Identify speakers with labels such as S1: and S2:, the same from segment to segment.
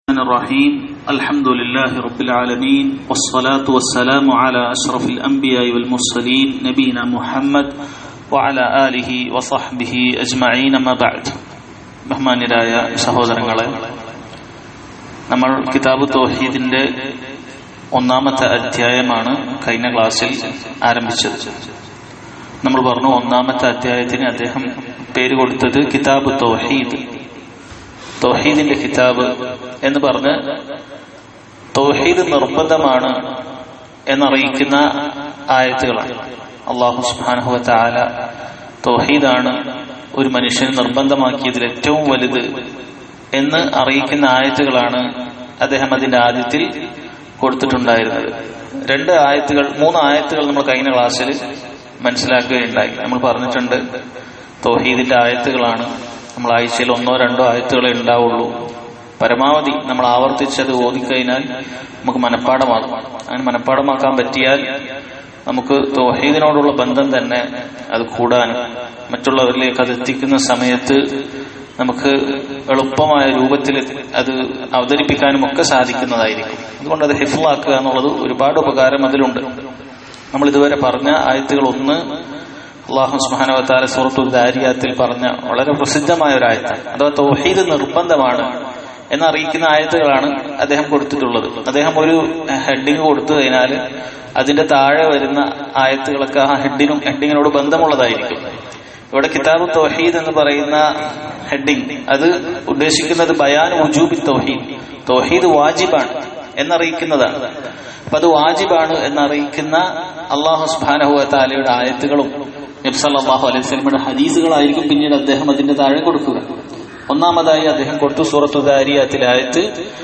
S1: الرحمن الرحيم الحمد لله رب العالمين والصلاة والسلام على أشرف الأنبياء والمرسلين نبينا محمد وعلى آله وصحبه أجمعين ما بعد ബഹ്മാന്യരായ സഹോദരങ്ങളെ നമ്മൾ കിതാബ് തൗഹീദിന്റെ ഒന്നാമത്തെ അധ്യായമാണ് കഴിഞ്ഞ ക്ലാസ്സിൽ ആരംഭിച്ചത് നമ്മൾ പറഞ്ഞു ഒന്നാമത്തെ അധ്യായത്തിന് അദ്ദേഹം പേര് കൊടുത്തത് കിതാബ് തൗഹീദ് തൗഹീദിന്റെ കിതാബ് എന്ന് പറഞ്ഞ് തൗഹീദ് നിർബന്ധമാണ് എന്നറിയിക്കുന്ന ആയത്തുകളാണ് അള്ളാഹു സുബാനഹുവ താല തൗഹീദാണ് ഒരു മനുഷ്യന് നിർബന്ധമാക്കിയതിൽ ഏറ്റവും വലുത് എന്ന് അറിയിക്കുന്ന ആയത്തുകളാണ് അദ്ദേഹം അതിന്റെ ആദ്യത്തിൽ കൊടുത്തിട്ടുണ്ടായിരുന്നത് രണ്ട് ആയത്തുകൾ മൂന്ന് ആയത്തുകൾ നമ്മൾ കഴിഞ്ഞ ക്ലാസ്സിൽ മനസ്സിലാക്കുകയുണ്ടായി നമ്മൾ പറഞ്ഞിട്ടുണ്ട് തൗഹീദിന്റെ ആയത്തുകളാണ് നമ്മൾ ആഴ്ചയിൽ ഒന്നോ രണ്ടോ ആയത്തുകളെ ഉണ്ടാവുള്ളൂ പരമാവധി നമ്മൾ ആവർത്തിച്ചത് ഓതിക്കഴിഞ്ഞാൽ നമുക്ക് മനഃപ്പാടമാകും അങ്ങനെ മനഃപ്പാടമാക്കാൻ പറ്റിയാൽ നമുക്ക് തോഹീദിനോടുള്ള ബന്ധം തന്നെ അത് കൂടാനും മറ്റുള്ളവരിലേക്ക് അത് എത്തിക്കുന്ന സമയത്ത് നമുക്ക് എളുപ്പമായ രൂപത്തിൽ അത് അവതരിപ്പിക്കാനും ഒക്കെ സാധിക്കുന്നതായിരിക്കും അതുകൊണ്ട് അത് ഹിഫിളാക്കുക എന്നുള്ളത് ഒരുപാട് ഉപകാരം അതിലുണ്ട് നമ്മൾ ഇതുവരെ പറഞ്ഞ ആയത്തുകൾ ഒന്ന് അള്ളാഹു സുബാനവത്താല സൂറത്തുൽ ദാരിയാത്തിൽ പറഞ്ഞ വളരെ പ്രസിദ്ധമായ ഒരു ആയത്താണ് അഥവാ തൗഹീദ് നിർബന്ധമാണ് എന്നറിയിക്കുന്ന ആയത്തുകളാണ് അദ്ദേഹം കൊടുത്തിട്ടുള്ളത് അദ്ദേഹം ഒരു ഹെഡിങ് കൊടുത്തു കഴിഞ്ഞാൽ അതിന്റെ താഴെ വരുന്ന ആയത്തുകളൊക്കെ ആ ഹെഡിനും ഹെഡിങ്ങിനോട് ബന്ധമുള്ളതായിരിക്കും ഇവിടെ കിതാബ് തൗഹീദ് എന്ന് പറയുന്ന ഹെഡിങ് അത് ഉദ്ദേശിക്കുന്നത് ബയാൻ ഉജൂബി തൗഹീദ് തൗഹീദ് വാജിബാണ് എന്നറിയിക്കുന്നതാണ് അപ്പൊ അത് വാജിബാണ് എന്നറിയിക്കുന്ന അള്ളാഹു സുബാനഹുവ താലയുടെ ആയത്തുകളും നബ്സല്ലാഹു അലൈഹി സ്വലമിയുടെ ഹദീസുകളായിരിക്കും പിന്നീട് അദ്ദേഹം അതിന്റെ താഴെ കൊടുക്കുക ഒന്നാമതായി അദ്ദേഹം കൊടുത്തു സൂറത്തു ദാരിയാത്തിലായത്ത്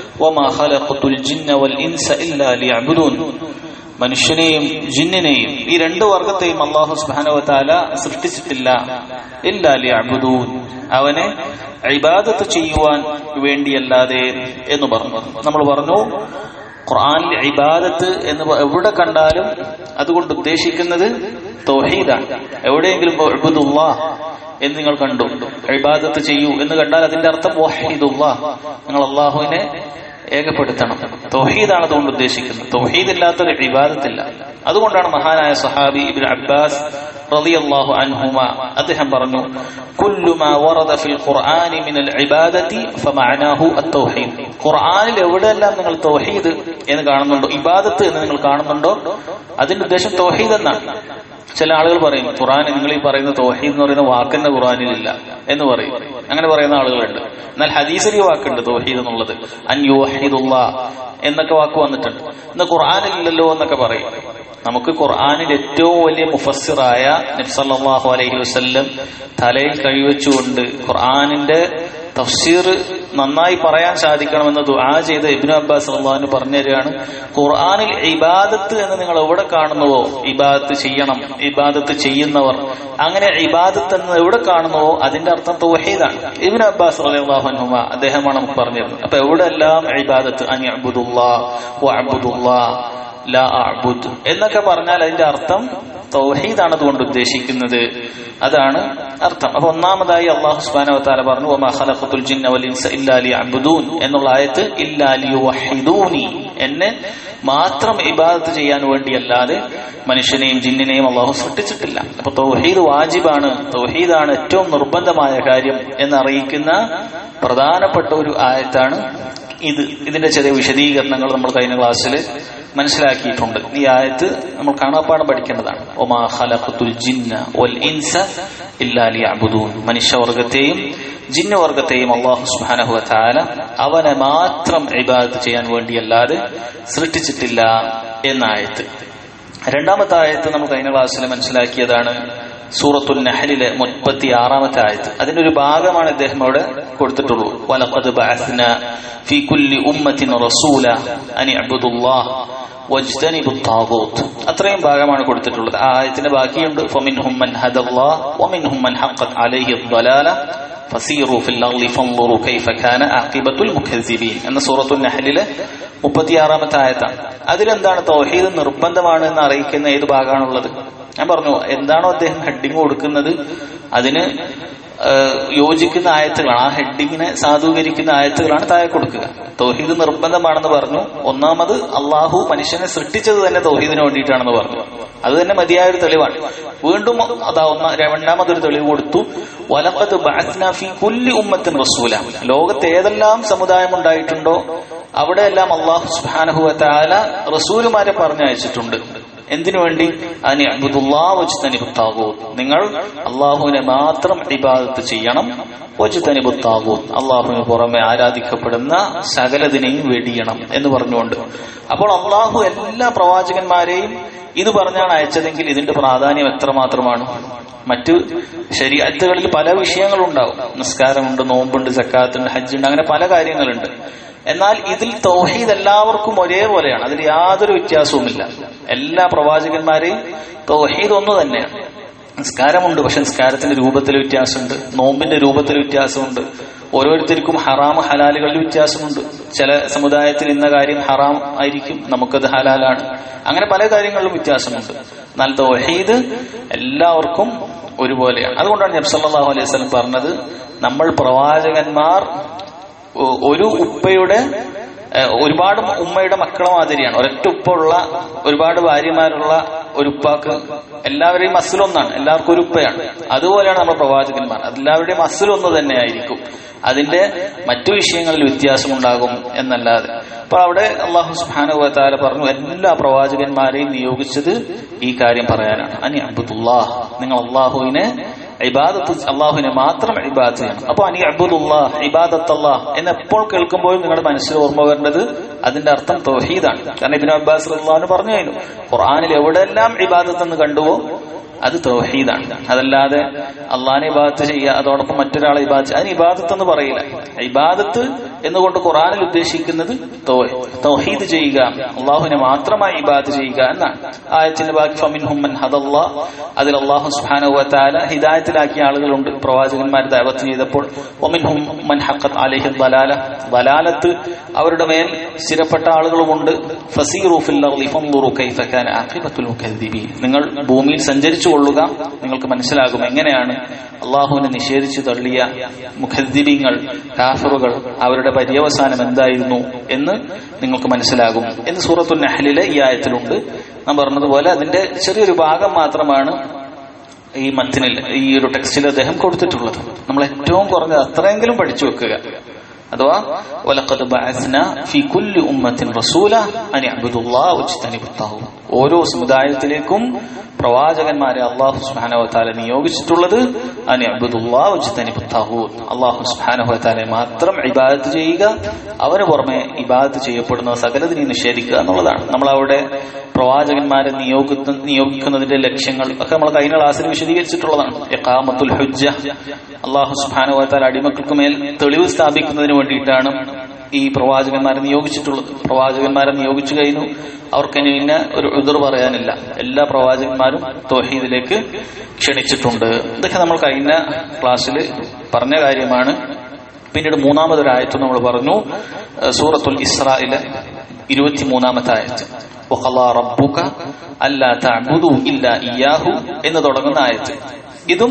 S1: മനുഷ്യനെയും ജിന്നിനെയും ഈ രണ്ട് വർഗത്തെയും അള്ളാഹു സുബാനവത്താല സൃഷ്ടിച്ചിട്ടില്ല ഇല്ലാലി അബുദൂൻ അവനെ ഇബാദത്ത് ചെയ്യുവാൻ വേണ്ടിയല്ലാതെ എന്ന് പറഞ്ഞു നമ്മൾ പറഞ്ഞു ഖുർആനിൽ ഇബാദത്ത് എന്ന് എവിടെ കണ്ടാലും അതുകൊണ്ട് ഉദ്ദേശിക്കുന്നത് തൗഹീദാണ് എവിടെയെങ്കിലും എന്ന് നിങ്ങൾ കണ്ടു ഇബാദത്ത് ചെയ്യൂ എന്ന് കണ്ടാൽ അതിന്റെ അർത്ഥം വഹീദുല്ലാ നിങ്ങൾ അള്ളാഹുവിനെ ഏകപ്പെടുത്തണം തൗഹീദാണ് അതുകൊണ്ട് ഉദ്ദേശിക്കുന്നത് തൗഹീദ് ഇല്ലാത്തൊരു ഇബാദത്തില്ല അതുകൊണ്ടാണ് മഹാനായ സഹാബി ഇബ്നു അബ്ബാസ് റളിയല്ലാഹു അൻഹുമ അദ്ദേഹം പറഞ്ഞു കുല്ലു മാ വറദ ഫിൽ ഖുർആനി മിനൽ ഇബാദതി ഫമഅനാഹു അത്തൗഹീദ് ഖുർആനിൽ എവിടെയെല്ലാം നിങ്ങൾ തൗഹീദ് എന്ന് കാണുന്നുണ്ടോ ഇബാദത്ത് എന്ന് നിങ്ങൾ കാണുന്നുണ്ടോ അതിന്റെ ഉദ്ദേശം തൗഹീദ് എന്നാണ് ചില ആളുകൾ പറയും ഖുറാൻ നിങ്ങൾ ഈ പറയുന്ന തോഹീദ് എന്ന് പറയുന്ന വാക്കെന്നെ ഖുറാനിലില്ല എന്ന് പറയും അങ്ങനെ പറയുന്ന ആളുകളുണ്ട് എന്നാൽ ഹദീസിൽ ഈ വാക്കുണ്ട് തോഹീദ് എന്നുള്ളത് അൻയുഹിദുള്ള എന്നൊക്കെ വാക്ക് വന്നിട്ടുണ്ട് ഇന്ന് ഖുർആാനില്ലല്ലോ എന്നൊക്കെ പറയും നമുക്ക് ഖുർആാനിൽ ഏറ്റവും വലിയ മുഫസ്സിറായ നബ്സല്ലാഹു അലൈഹി വസ്ല്ലം തലയിൽ കഴിവെച്ചുകൊണ്ട് ഖുർആാനിന്റെ തഫ്സീർ നന്നായി പറയാൻ സാധിക്കണമെന്ന് ദുആ ചെയ്ത ഇബ്നു അബ്ബാസ് അള്ളാഹുന് പറഞ്ഞു തരികയാണ് ഖുർആനിൽ ഇബാദത്ത് എന്ന് നിങ്ങൾ എവിടെ കാണുന്നുവോ ഇബാദത്ത് ചെയ്യണം ഇബാദത്ത് ചെയ്യുന്നവർ അങ്ങനെ ഇബാദത്ത് എന്ന് എവിടെ കാണുന്നുവോ അതിന്റെ അർത്ഥം തൗഹീദാണ് ഇബ്നു അബ്ബാസ് റളിയല്ലാഹു അൻഹുമ അദ്ദേഹമാണ് നമുക്ക് പറഞ്ഞിരുന്നത് അപ്പൊ എവിടെല്ലാം ഇബാദത്ത് അനി അബ്ദുല്ലാ വഅബ്ദുല്ലാ ലാ അഅബുദ് എന്നൊക്കെ പറഞ്ഞാൽ അതിന്റെ അർത്ഥം തൗഹീദാണ് അതുകൊണ്ട് ഉദ്ദേശിക്കുന്നത് അതാണ് അർത്ഥം അപ്പൊ ഒന്നാമതായി അള്ളാഹു സുബ്ഹാനഹു വതആല പറഞ്ഞു വമാ ഖലഖതുൽ ജിന്ന വൽ ഇൻസ ഇല്ലാ ലിയഅബ്ദൂൻ എന്നുള്ള ആയത്ത് ഇല്ലാ ലിയുവഹിദൂനി എന്നെ മാത്രം ഇബാദത്ത് ചെയ്യാൻ വേണ്ടിയല്ലാതെ മനുഷ്യനെയും ജിന്നിനെയും അള്ളാഹു സൃഷ്ടിച്ചിട്ടില്ല അപ്പൊ തൗഹീദ് വാജിബാണ് തൗഹീദാണ് ഏറ്റവും നിർബന്ധമായ കാര്യം എന്നറിയിക്കുന്ന പ്രധാനപ്പെട്ട ഒരു ആയത്താണ് ഇത് ഇതിന്റെ ചെറിയ വിശദീകരണങ്ങൾ നമ്മൾ കഴിഞ്ഞ ക്ലാസ്സിൽ മനസ്സിലാക്കിയിട്ടുണ്ട് ഈ ആയത്ത് നമ്മൾ കാണാപ്പാടം പഠിക്കേണ്ടതാണ് ഒമാ ഖലഖത്തുൽ ജിന്ന വൽ ഇൻസ ഇല്ലാ ലിയഅബുദൂൻ മനുഷ്യവർഗത്തെയും ജിന്നവർഗത്തെയും അള്ളാഹു സുബ്ഹാനഹു വതആല അവനെ മാത്രം ഇബാദത്ത് ചെയ്യാൻ വേണ്ടിയല്ലാതെ സൃഷ്ടിച്ചിട്ടില്ല എന്ന ആയത്ത് രണ്ടാമത്തെ ആയത്ത് നമ്മൾ കഴിഞ്ഞ ക്ലാസ്സിൽ മനസ്സിലാക്കിയതാണ് സൂറത്തുൽ നഹലിലെ മുപ്പത്തി ആറാമത്തെ ആയത്ത് അതിന്റെ ഒരു ഭാഗമാണ് ഇദ്ദേഹം അവിടെ കൊടുത്തിട്ടുള്ളൂ വലഖദ് ബഅസ്ന ഫീ കുല്ലി ഉമ്മത്തിൻ റസൂല അനി അബ്ദുല്ലാഹ് വജ്തനിബു താഗൂത്ത് അത്രയും ഭാഗമാണ് കൊടുത്തിട്ടുള്ളത് ആ ആയത്തിന്റെ ബാക്കിയുണ്ട് ഫമിൻഹും മൻ ഹദല്ലാഹ് വമിൻഹും മൻ ഹഖത് അലൈഹി ദ്വലാല ഫസീറു ഫിൽ അർളി ഫൻദുറു കൈഫ കാന ആഖിബത്തുൽ മുഖസ്സിബീൻ എന്ന സൂറത്തുൽ നഹലിലെ മുപ്പത്തിയാറാമത്തെ ആയത്താണ് അതിലെന്താണ് തൗഹീദ് നിർബന്ധമാണ് എന്ന് അറിയിക്കുന്ന ഏത് ഭാഗമാണുള്ളത് ഞാൻ പറഞ്ഞു എന്താണോ അദ്ദേഹം ഹെഡിങ് കൊടുക്കുന്നത് അതിന് ഏഹ് യോജിക്കുന്ന ആയത്തുകളാണ് ആ ഹെഡിങ്ങിനെ സാധൂകരിക്കുന്ന ആയത്തുകളാണ് താഴെ കൊടുക്കുക തൗഹീദ് നിർബന്ധമാണെന്ന് പറഞ്ഞു ഒന്നാമത് അള്ളാഹു മനുഷ്യനെ സൃഷ്ടിച്ചത് തന്നെ തൗഹീദിന് വേണ്ടിയിട്ടാണെന്ന് പറഞ്ഞു അത് തന്നെ മതിയായ ഒരു തെളിവാണ് വീണ്ടും അതാ ഒന്നാ രണ്ടാമതൊരു തെളിവ് കൊടുത്തു വലഖദ് ബഅത്നാ ഫീ കുല്ലി ഉമ്മത്തിൻ റസൂല ലോകത്ത് ഏതെല്ലാം സമുദായം ഉണ്ടായിട്ടുണ്ടോ അവിടെയെല്ലാം അള്ളാഹു സുബ്ഹാനഹു വതആല റസൂലുമാരെ പറഞ്ഞയച്ചിട്ടുണ്ട് എന്തിനു വേണ്ടി അനി അബ്ദുല്ലാഹു നിങ്ങൾ അള്ളാഹുവിനെ മാത്രം ഇബാദത്ത് ചെയ്യണം വജുതനിബുത്താകൂ അള്ളാഹുവിന് പുറമെ ആരാധിക്കപ്പെടുന്ന സകലതിനെയും വെടിയണം എന്ന് പറഞ്ഞുകൊണ്ട് അപ്പോൾ അള്ളാഹു എല്ലാ പ്രവാചകന്മാരെയും ഇത് പറഞ്ഞാണ് അയച്ചതെങ്കിൽ ഇതിന്റെ പ്രാധാന്യം എത്രമാത്രമാണ് മറ്റു ശരീരത്തുകളിൽ പല വിഷയങ്ങളുണ്ടാവും നിസ്കാരമുണ്ട് നോമ്പുണ്ട് സക്കാത്തുണ്ട് ഹജ്ജുണ്ട് അങ്ങനെ പല കാര്യങ്ങളുണ്ട് എന്നാൽ ഇതിൽ തൗഹീദ് എല്ലാവർക്കും ഒരേപോലെയാണ് അതിൽ യാതൊരു വ്യത്യാസവുമില്ല എല്ലാ പ്രവാചകന്മാരെയും തൗഹീദ് ഒന്ന് തന്നെയാണ് നിസ്കാരമുണ്ട് പക്ഷെ നിസ്കാരത്തിന്റെ രൂപത്തിൽ വ്യത്യാസമുണ്ട് നോമ്പിന്റെ രൂപത്തിൽ വ്യത്യാസമുണ്ട് ഓരോരുത്തർക്കും ഹറാം ഹലാലുകളിൽ വ്യത്യാസമുണ്ട് ചില സമുദായത്തിൽ ഇന്ന കാര്യം ഹറാം ആയിരിക്കും നമുക്കത് ഹലാലാണ് അങ്ങനെ പല കാര്യങ്ങളിലും വ്യത്യാസമുണ്ട് എന്നാൽ തൗഹീദ് എല്ലാവർക്കും ഒരുപോലെയാണ് അതുകൊണ്ടാണ് നബി സല്ലല്ലാഹു അലൈഹി വസല്ലം പറഞ്ഞത് നമ്മൾ പ്രവാചകന്മാർ ഒ- ഒരു ഉപ്പയുടെ ഏഹ്, ഒരുപാട് ഉമ്മയുടെ മക്കളെ മാതിരിയാണ് ഒരൊറ്റ ഉപ്പുള്ള ഒരുപാട് ഭാര്യമാരുള്ള ഒരു ഉപ്പാക്ക് എല്ലാവരുടെയും മസിലൊന്നാണ് എല്ലാവർക്കും ഒരു ഉപ്പയാണ് അതുപോലെയാണ് നമ്മുടെ പ്രവാചകന്മാർ അതെല്ലാവരുടെയും മസിലൊന്ന് തന്നെയായിരിക്കും അതിന്റെ മറ്റു വിഷയങ്ങളിൽ വ്യത്യാസമുണ്ടാകും എന്നല്ലാതെ അപ്പൊ അവിടെ അള്ളാഹു സുബ്ഹാനഹു വതആല പറഞ്ഞു എല്ലാ പ്രവാചകന്മാരെയും നിയോഗിച്ചത് ഈ കാര്യം പറയാനാണ് അനി അബ്ദുല്ലാഹ് നിങ്ങൾ അള്ളാഹുവിനെ ഇബാദത്ത് അള്ളാഹുവിനെ മാത്രം ഇബാദത്ത് ചെയ്യണം അപ്പൊ അനി അബ്ദുല്ലാഹ് ഇബാദത്ത് അള്ളാഹ് എന്ന് എപ്പോൾ കേൾക്കുമ്പോഴും നിങ്ങളുടെ മനസ്സിൽ ഓർമ്മ വരേണ്ടത് അതിന്റെ അർത്ഥം തൗഹീദാണ് കാരണം ഇബിൻ അബ്ബാസ് അള്ളാഹുന് പറഞ്ഞു കഴിഞ്ഞു ഖുർആാനിൽ എവിടെല്ലാം ഇബാദത്ത് എന്ന് കണ്ടുവോ അത് തൗഹീദാണ് അതല്ലാതെ അള്ളാഹിനെ ഇബാദത്ത് ചെയ്യുക അതോടൊപ്പം മറ്റൊരാളെ ഇബാദത്ത് അതിന് ഇബാദത്ത് എന്ന് പറയില്ല ഇബാദത്ത് എന്നുകൊണ്ട് ഖുറാനിൽ ഉദ്ദേശിക്കുന്നത് തൗ- തൗഹീദ് ചെയ്യുക അള്ളാഹുവിനെ മാത്രമായി ഇബാദത്ത് ചെയ്യുക എന്നാണ് ആയത്തിന്റെ ബാക്കി ഫമിൻഹും മൻ ഹദല്ലാ അതിൽ അള്ളാഹു സുബ്ഹാനഹു വതആല ഹിദായത്തിലാക്കിയ ആളുകളുണ്ട് പ്രവാചകന്മാർ ദഅവത്ത് ചെയ്തപ്പോൾ വമിൻഹും മൻ ഹഖത്ത് അലൈഹി ദലാല ദലാലത്ത് അവരുടെ മേൽ സ്ഥിരപ്പെട്ട ആളുകളുമുണ്ട് ഫസീറു ഫിൽ അർളി ഫൻദുറു കൈഫ കാന ആഖിബത്തുൽ മുകദ്ദിബീൻ നിങ്ങൾ ഭൂമിയിൽ സഞ്ചരിച്ചു കൊള്ളുക നിങ്ങൾക്ക് മനസ്സിലാകും എങ്ങനെയാണ് അള്ളാഹുവിനെ നിഷേധിച്ചു തള്ളിയ മുഖദ്ദിബീങ്ങൾ കാഫറുകൾ അവരുടെ പര്യവസാനം എന്തായിരുന്നു എന്ന് നിങ്ങൾക്ക് മനസ്സിലാകും എന്ന് സൂറത്തുൽ നഹ്ലിലെ ഈ ആയത്തിലുണ്ട് നാം പറഞ്ഞതുപോലെ അതിന്റെ ചെറിയൊരു ഭാഗം മാത്രമാണ് ഈ മത്തിനിൽ ഈ ഒരു ടെക്സ്റ്റിൽ അദ്ദേഹം കൊടുത്തിട്ടുള്ളത് നമ്മൾ ഏറ്റവും കുറഞ്ഞത് അത്രയെങ്കിലും പഠിച്ചു വെക്കുക അഥവാ വലഖദ് ബഅസ്ന ഫി കുല്ലി ഉമ്മത്തിൻ റസൂല അൻ അബ്ദുല്ലാഹ വജ്തനിബു തഗ്വ ഓരോ സമുദായത്തിലേക്കും പ്രവാചകന്മാരെ അള്ളാഹു സുബ്ഹാനഹു വതആല നിയോഗിച്ചിട്ടുള്ളത് അൻ അബ്ദുല്ലാഹ വജ്തനിബു തഗ്വ അള്ളാഹു സുബ്ഹാനഹു വതആലയെ മാത്രം ഇബാദത്ത് ചെയ്യുക അവന് പുറമെ ഇബാദത്ത് ചെയ്യപ്പെടുന്ന സകലതിനെ നിഷേധിക്കുക എന്നുള്ളതാണ് നമ്മൾ അവിടെ പ്രവാചകന്മാരെ നിയോഗിക്കുന്ന നിയോഗിക്കുന്നതിന്റെ ലക്ഷ്യങ്ങൾ ഒക്കെ നമ്മൾ കഴിഞ്ഞ ക്ലാസ്സിൽ വിശദീകരിച്ചിട്ടുള്ളതാണ് എക്കാമത്തുൽ ഹുജ്ജ അള്ളാഹു സുബ്ഹാനഹു വതആല അടിമക്കൾക്ക് മേൽ തെളിവ് സ്ഥാപിക്കുന്നതിന് വേണ്ടിയിട്ടാണ് ഈ പ്രവാചകന്മാരെ നിയോഗിച്ചിട്ടുള്ളത് പ്രവാചകന്മാരെ നിയോഗിച്ചു കഴിഞ്ഞു അവർക്ക് ഇനി പിന്നെ ഒരു എതിർ പറയാനില്ല എല്ലാ പ്രവാചകന്മാരും തോഹീദിലേക്ക് ക്ഷണിച്ചിട്ടുണ്ട് ഇതൊക്കെ നമ്മൾ കഴിഞ്ഞ ക്ലാസ്സിൽ പറഞ്ഞ കാര്യമാണ് പിന്നീട് മൂന്നാമതൊരായത്ത് നമ്മൾ പറഞ്ഞു ഏഹ് സൂറത്തുൽ ഇസ്രായിലെ ഇരുപത്തിമൂന്നാമത്തെ ആയത്ത് وقضى ربك ألا تعبدوا إلا إياه എന്ന് തുടങ്ങുന്ന ആയത്ത് ഇതും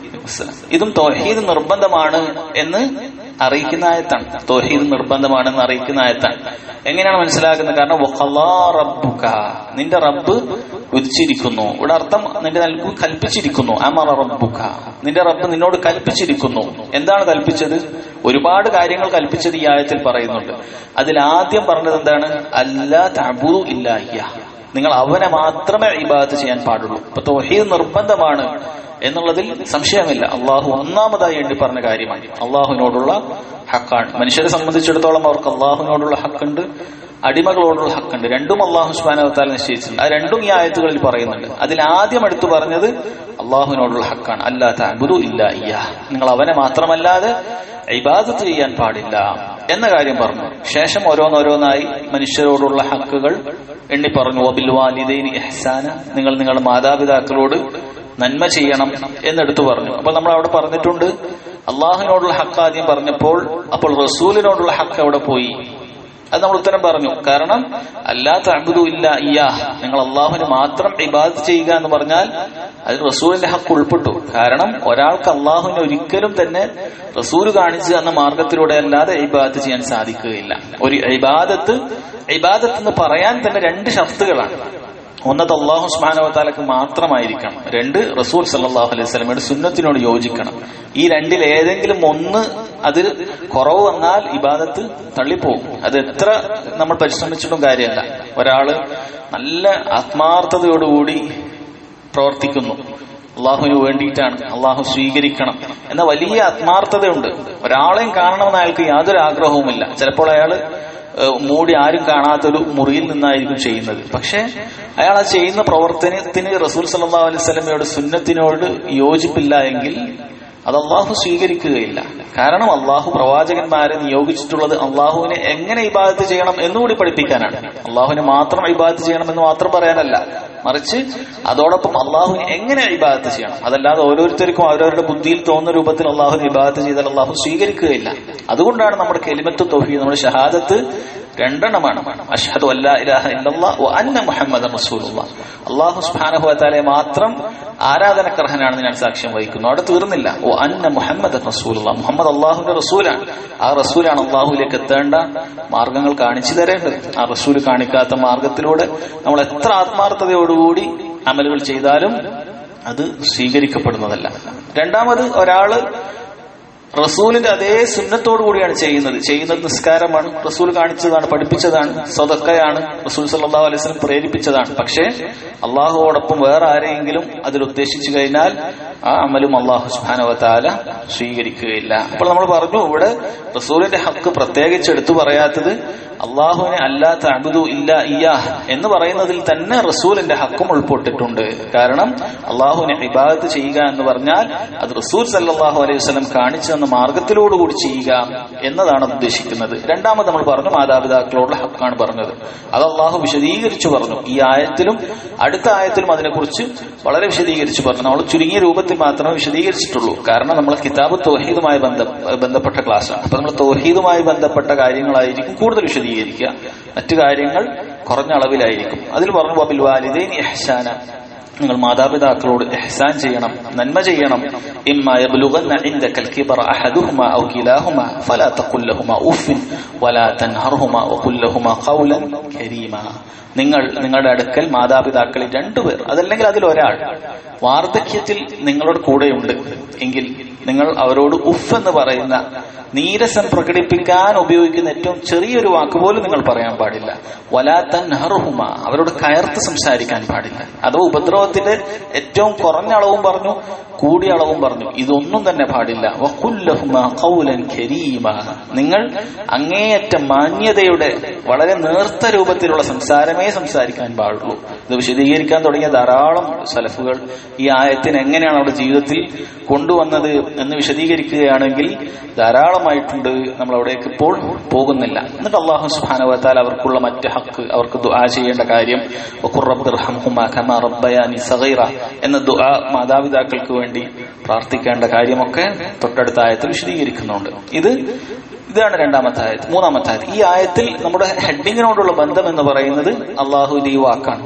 S1: ഇതും തൗഹീദ് നിർബന്ധമാണ് എന്ന് അറിയിക്കുന്ന ആയത്താണ് തൗഹീദ് നിർബന്ധമാണെന്ന് അറിയിക്കുന്ന ആയത്താണ് എങ്ങനെയാണ് മനസ്സിലാക്കുന്നത് കാരണം വഖല്ലാ റബ്ബുക നിന്റെ റബ്ബ് വിധിച്ചിരിക്കുന്നു ഇവിടെ അർത്ഥം നിന്റെ നൽകു കൽപ്പിച്ചിരിക്കുന്നു അമറ റബ്ബുക നിന്റെ റബ്ബ് നിന്നോട് കൽപ്പിച്ചിരിക്കുന്നു എന്താണ് കൽപ്പിച്ചത് ഒരുപാട് കാര്യങ്ങൾ കൽപ്പിച്ചത് ഈ ആയത്തിൽ പറയുന്നുണ്ട് അതിൽ ആദ്യം പറഞ്ഞത് എന്താണ് അല്ലാ തബുദു ഇല്ലാഹ്യ നിങ്ങൾ അവനെ മാത്രമേ ഇബാദത്ത് ചെയ്യാൻ പാടുള്ളൂ ഇപ്പൊ തൗഹീദ് നിർബന്ധമാണ് എന്നുള്ളതിൽ സംശയമില്ല അള്ളാഹു ഒന്നാമതായി എണ്ണി പറഞ്ഞ കാര്യമാണ് അള്ളാഹുവിനോടുള്ള ഹക്കാണ് മനുഷ്യരെ സംബന്ധിച്ചിടത്തോളം അവർക്ക് അള്ളാഹുവിനോടുള്ള ഹക്കുണ്ട് അടിമകളോടുള്ള ഹക്കുണ്ട് രണ്ടും അള്ളാഹു സുബാനവത്താൽ നിശ്ചയിച്ചിട്ടുണ്ട് ആ രണ്ടും ഈ ആയത്തുകളിൽ പറയുന്നുണ്ട് അതിൽ ആദ്യം എടുത്തു പറഞ്ഞത് അള്ളാഹുവിനോടുള്ള ഹക്കാണ് അല്ലാത്ത അബുദു ഇല്ല ഇയ്യ നിങ്ങൾ അവനെ മാത്രമല്ലാതെ ഇബാദത്ത് ചെയ്യാൻ പാടില്ല എന്ന കാര്യം പറഞ്ഞു ശേഷം ഓരോന്നോരോന്നായി മനുഷ്യരോടുള്ള ഹക്കുകൾ എണ്ണി പറഞ്ഞു വബിൽ വാലിദൈനി ഇഹ്സാന നിങ്ങൾ നിങ്ങളുടെ മാതാപിതാക്കളോട് നന്മ ചെയ്യണം എന്നെടുത്തു പറഞ്ഞു അപ്പൊ നമ്മൾ അവിടെ പറഞ്ഞിട്ടുണ്ട് അള്ളാഹുവിനോടുള്ള ഹക്ക് ആദ്യം പറഞ്ഞപ്പോൾ അപ്പോൾ റസൂലിനോടുള്ള ഹക്ക് അവിടെ പോയി അത് നമ്മൾ ഉത്തരം പറഞ്ഞു കാരണം അല്ലാത്ത അബുദു ഇല്ല ഇയ്യാ നിങ്ങൾ അള്ളാഹുവിന് മാത്രം ഇബാദത്ത് ചെയ്യുക എന്ന് പറഞ്ഞാൽ അതിൽ റസൂലിന്റെ ഹക്ക് ഉൾപ്പെട്ടു കാരണം ഒരാൾക്ക് അള്ളാഹുവിനെ ഒരിക്കലും തന്നെ റസൂൽ കാണിച്ചു തന്ന മാർഗത്തിലൂടെ അല്ലാതെ ഇബാദത്ത് ചെയ്യാൻ സാധിക്കുകയില്ല ഒരു ഇബാദത്ത് ഇബാദത്ത് എന്ന് പറയാൻ തന്നെ രണ്ട് ഷർത്തുകളാണ് ഒന്നത് അള്ളാഹു സ്മാനവത്താലക്ക് മാത്രമായിരിക്കണം രണ്ട് റസൂൽ സല്ലാഹു അലൈഹി സ്വലമയുടെ സുന്നത്തിനോട് യോജിക്കണം ഈ രണ്ടിൽ ഏതെങ്കിലും ഒന്ന് അതിൽ കുറവ് വന്നാൽ ഇബാദത്ത് തള്ളിപ്പോകും അത് എത്ര നമ്മൾ പരിശ്രമിച്ചിട്ടും കാര്യമല്ല ഒരാള് നല്ല ആത്മാർത്ഥതയോടുകൂടി പ്രവർത്തിക്കുന്നു അള്ളാഹുവിന് വേണ്ടിയിട്ടാണ് അള്ളാഹു സ്വീകരിക്കണം എന്ന വലിയ ആത്മാർത്ഥതയുണ്ട് ഒരാളെയും കാണണമെന്ന് അയാൾക്ക് യാതൊരു ആഗ്രഹവുമില്ല ചിലപ്പോൾ അയാൾ മൂടി ആരും കാണാത്തൊരു മുറിയിൽ നിന്നായിരിക്കും ചെയ്യുന്നത് പക്ഷെ അയാൾ ആ ചെയ്യുന്ന പ്രവർത്തനത്തിന് റസൂൽ സല്ലാ അലൈഹി സ്വലമയുടെ സുന്നത്തിനോട് യോജിപ്പില്ല എങ്കിൽ അത് അള്ളാഹു സ്വീകരിക്കുകയില്ല കാരണം അള്ളാഹു പ്രവാചകന്മാരെ നിയോഗിച്ചിട്ടുള്ളത് അള്ളാഹുവിനെ എങ്ങനെ ഇബാദത്ത് ചെയ്യണം എന്നുകൂടി പഠിപ്പിക്കാനാണ് അള്ളാഹുവിനെ മാത്രം ഇബാദത്ത് ചെയ്യണം എന്ന് മാത്രം പറയാനല്ല മറിച്ച് അതോടൊപ്പം അള്ളാഹുവിനെ എങ്ങനെ ഇബാദത്ത് ചെയ്യണം അതല്ലാതെ ഓരോരുത്തർക്കും അവരവരുടെ ബുദ്ധിയിൽ തോന്നുന്ന രൂപത്തിൽ അള്ളാഹുവിനെ ഇബാദത്ത് ചെയ്താൽ അള്ളാഹു സ്വീകരിക്കുകയില്ല അതുകൊണ്ടാണ് നമ്മുടെ കെലിമത്ത് തൊഹീദ് നമ്മുടെ ഷഹാദത്ത് രണ്ടെണ്ണമാണ് അഷ്ഹദു അല്ലാ ഇലാഹ ഇല്ലല്ലാഹ് വ അന്ന മുഹമ്മദൻ റസൂലുള്ളാഹ് അല്ലാഹു സുബ്ഹാനഹു വ തആലയെ മാത്രം ആരാധനക്കർഹനാണെന്ന് ഞാൻ സാക്ഷ്യം വഹിക്കുന്നു അവിടെ തീർന്നില്ല ഓ അന്ന മുഹമ്മദ് റസൂലുള്ള മുഹമ്മദ് അള്ളാഹുവിന്റെ റസൂലാണ് ആ റസൂലാണ് അള്ളാഹുവിലേക്ക് എത്തേണ്ട മാർഗങ്ങൾ കാണിച്ചു തരേണ്ടത് ആ റസൂൽ കാണിക്കാത്ത മാർഗത്തിലൂടെ നമ്മൾ എത്ര ആത്മാർത്ഥതയോടുകൂടി അമലുകൾ ചെയ്താലും അത് സ്വീകരിക്കപ്പെടുന്നതല്ല രണ്ടാമത് ഒരാള് റസൂലിന്റെ അതേ സുന്നത്തോടു കൂടിയാണ് ചെയ്യുന്നത് ചെയ്യുന്നത് നിസ്കാരമാണ് റസൂൽ കാണിച്ചതാണ് പഠിപ്പിച്ചതാണ് സ്വതക്കയാണ് റസൂൽ സല്ലാ അലൈഹി സ്വലം പ്രേരിപ്പിച്ചതാണ് പക്ഷേ അള്ളാഹുവോടൊപ്പം വേറെ ആരെയെങ്കിലും അതിൽ ഉദ്ദേശിച്ചു കഴിഞ്ഞാൽ ആ അമലും അള്ളാഹു സുഹാനവത്താല സ്വീകരിക്കുകയില്ല അപ്പോൾ നമ്മൾ പറഞ്ഞു ഇവിടെ റസൂലിന്റെ ഹക്ക് പ്രത്യേകിച്ച് എടുത്തു പറയാത്തത് അള്ളാഹുവിനെ അല്ലാത്ത അബുദു ഇല്ല ഇയാ എന്ന് പറയുന്നതിൽ തന്നെ റസൂലിന്റെ ഹക്കും ഉൾപ്പെട്ടിട്ടുണ്ട് കാരണം അള്ളാഹുവിനെ ഇബാദത്ത് ചെയ്യുക എന്ന് പറഞ്ഞാൽ അത് റസൂൽ സല്ലാഹു അലൈഹി വസ്ലം കാണിച്ചു തന്ന മാർഗത്തിലോടുകൂടി ചെയ്യുക എന്നതാണ് ഉദ്ദേശിക്കുന്നത് രണ്ടാമത് നമ്മൾ പറഞ്ഞു മാതാപിതാക്കളോടുള്ള ഹക്കാണ് പറഞ്ഞത് അത് അള്ളാഹു വിശദീകരിച്ചു പറഞ്ഞു ഈ ആയത്തിലും അടുത്ത ആയത്തിലും അതിനെക്കുറിച്ച് വളരെ വിശദീകരിച്ചു പറഞ്ഞു നമ്മൾ ചുരുങ്ങിയ രൂപത്തിൽ മാത്രമേ വിശദീകരിച്ചിട്ടുള്ളൂ കാരണം നമ്മൾ കിതാബ് തോഹീദുമായി ബന്ധ ബന്ധപ്പെട്ട ക്ലാസ്സാണ് അപ്പൊ നമ്മൾ തോഹീദുമായി ബന്ധപ്പെട്ട കാര്യങ്ങളായിരിക്കും കൂടുതൽ വിശദീകരിക്കുക മറ്റു കാര്യങ്ങൾ കുറഞ്ഞ അളവിലായിരിക്കും അതിൽ പറഞ്ഞു ബബിൽ വാലിദൈൻ ഇഹ്സാന നിങ്ങൾ മാതാപിതാക്കളോട് ഇഹ്സാൻ ചെയ്യണം നന്മ ചെയ്യണം ഇമ്മ യബ്ലുഗന്ന ഇൻദക الكبر احدهما او كلاهما فلا تقل لهما اف ولا تنهرهما وقل لهما قولا كريما നിങ്ങൾ നിങ്ങളുടെ അടുക്കൽ മാതാപിതാക്കളിൽ രണ്ടുപേർ അതല്ലെങ്കിൽ അതിൽ ഒരാൾ വാർദ്ധക്യത്തിൽ നിങ്ങളുടെ കൂടെയുണ്ട് എങ്കിൽ നിങ്ങൾ അവരോട് ഉഫ് എന്ന് പറയുന്ന നീരസം പ്രകടിപ്പിക്കാൻ ഉപയോഗിക്കുന്ന ഏറ്റവും ചെറിയൊരു വാക്ക് പോലും നിങ്ങൾ പറയാൻ പാടില്ല വലാത്തൻ നെഹറുഹുമ അവരോട് കയർത്ത് സംസാരിക്കാൻ പാടില്ല അഥവാ ഉപദ്രവത്തിന്റെ ഏറ്റവും കുറഞ്ഞ അളവും പറഞ്ഞു കൂടിയ അളവും പറഞ്ഞു ഇതൊന്നും തന്നെ പാടില്ല വഖുല്ലഹുമ ഖൗലൻ കരീമ നിങ്ങൾ അങ്ങേയറ്റം മാന്യതയുടെ വളരെ നേർത്ത രൂപത്തിലുള്ള സംസാരമേ സംസാരിക്കാൻ പാടുള്ളൂ ഇത് വിശദീകരിക്കാൻ തുടങ്ങിയ ധാരാളം സലഫുകൾ ഈ ആയത്തിന് എങ്ങനെയാണ് അവരുടെ ജീവിതത്തിൽ കൊണ്ടുവന്നത് എന്ന് വിശദീകരിക്കുകയാണെങ്കിൽ ധാരാളമായിട്ടുണ്ട് നമ്മൾ അവിടേക്ക് ഇപ്പോൾ പോകുന്നില്ല എന്നിട്ട് അള്ളാഹു സുഹാനുവത്താൽ അവർക്കുള്ള മറ്റ് ഹക്ക് അവർക്ക് ദുആ ചെയ്യേണ്ട കാര്യം എന്ന ദുആ മാതാപിതാക്കൾക്ക് വേണ്ടി പ്രാർത്ഥിക്കേണ്ട കാര്യമൊക്കെ തൊട്ടടുത്ത ആയത്തിൽ വിശദീകരിക്കുന്നുണ്ട് ഇത് ഇതാണ് രണ്ടാമത്തെ ആയത്ത് മൂന്നാമത്തെ ആയത്ത് ഈ ആയത്തിൽ നമ്മുടെ ഹെഡിങ്ങിനോടുള്ള ബന്ധം എന്ന് പറയുന്നത് അള്ളാഹുവിന്റെ ഈ വാക്കാണ്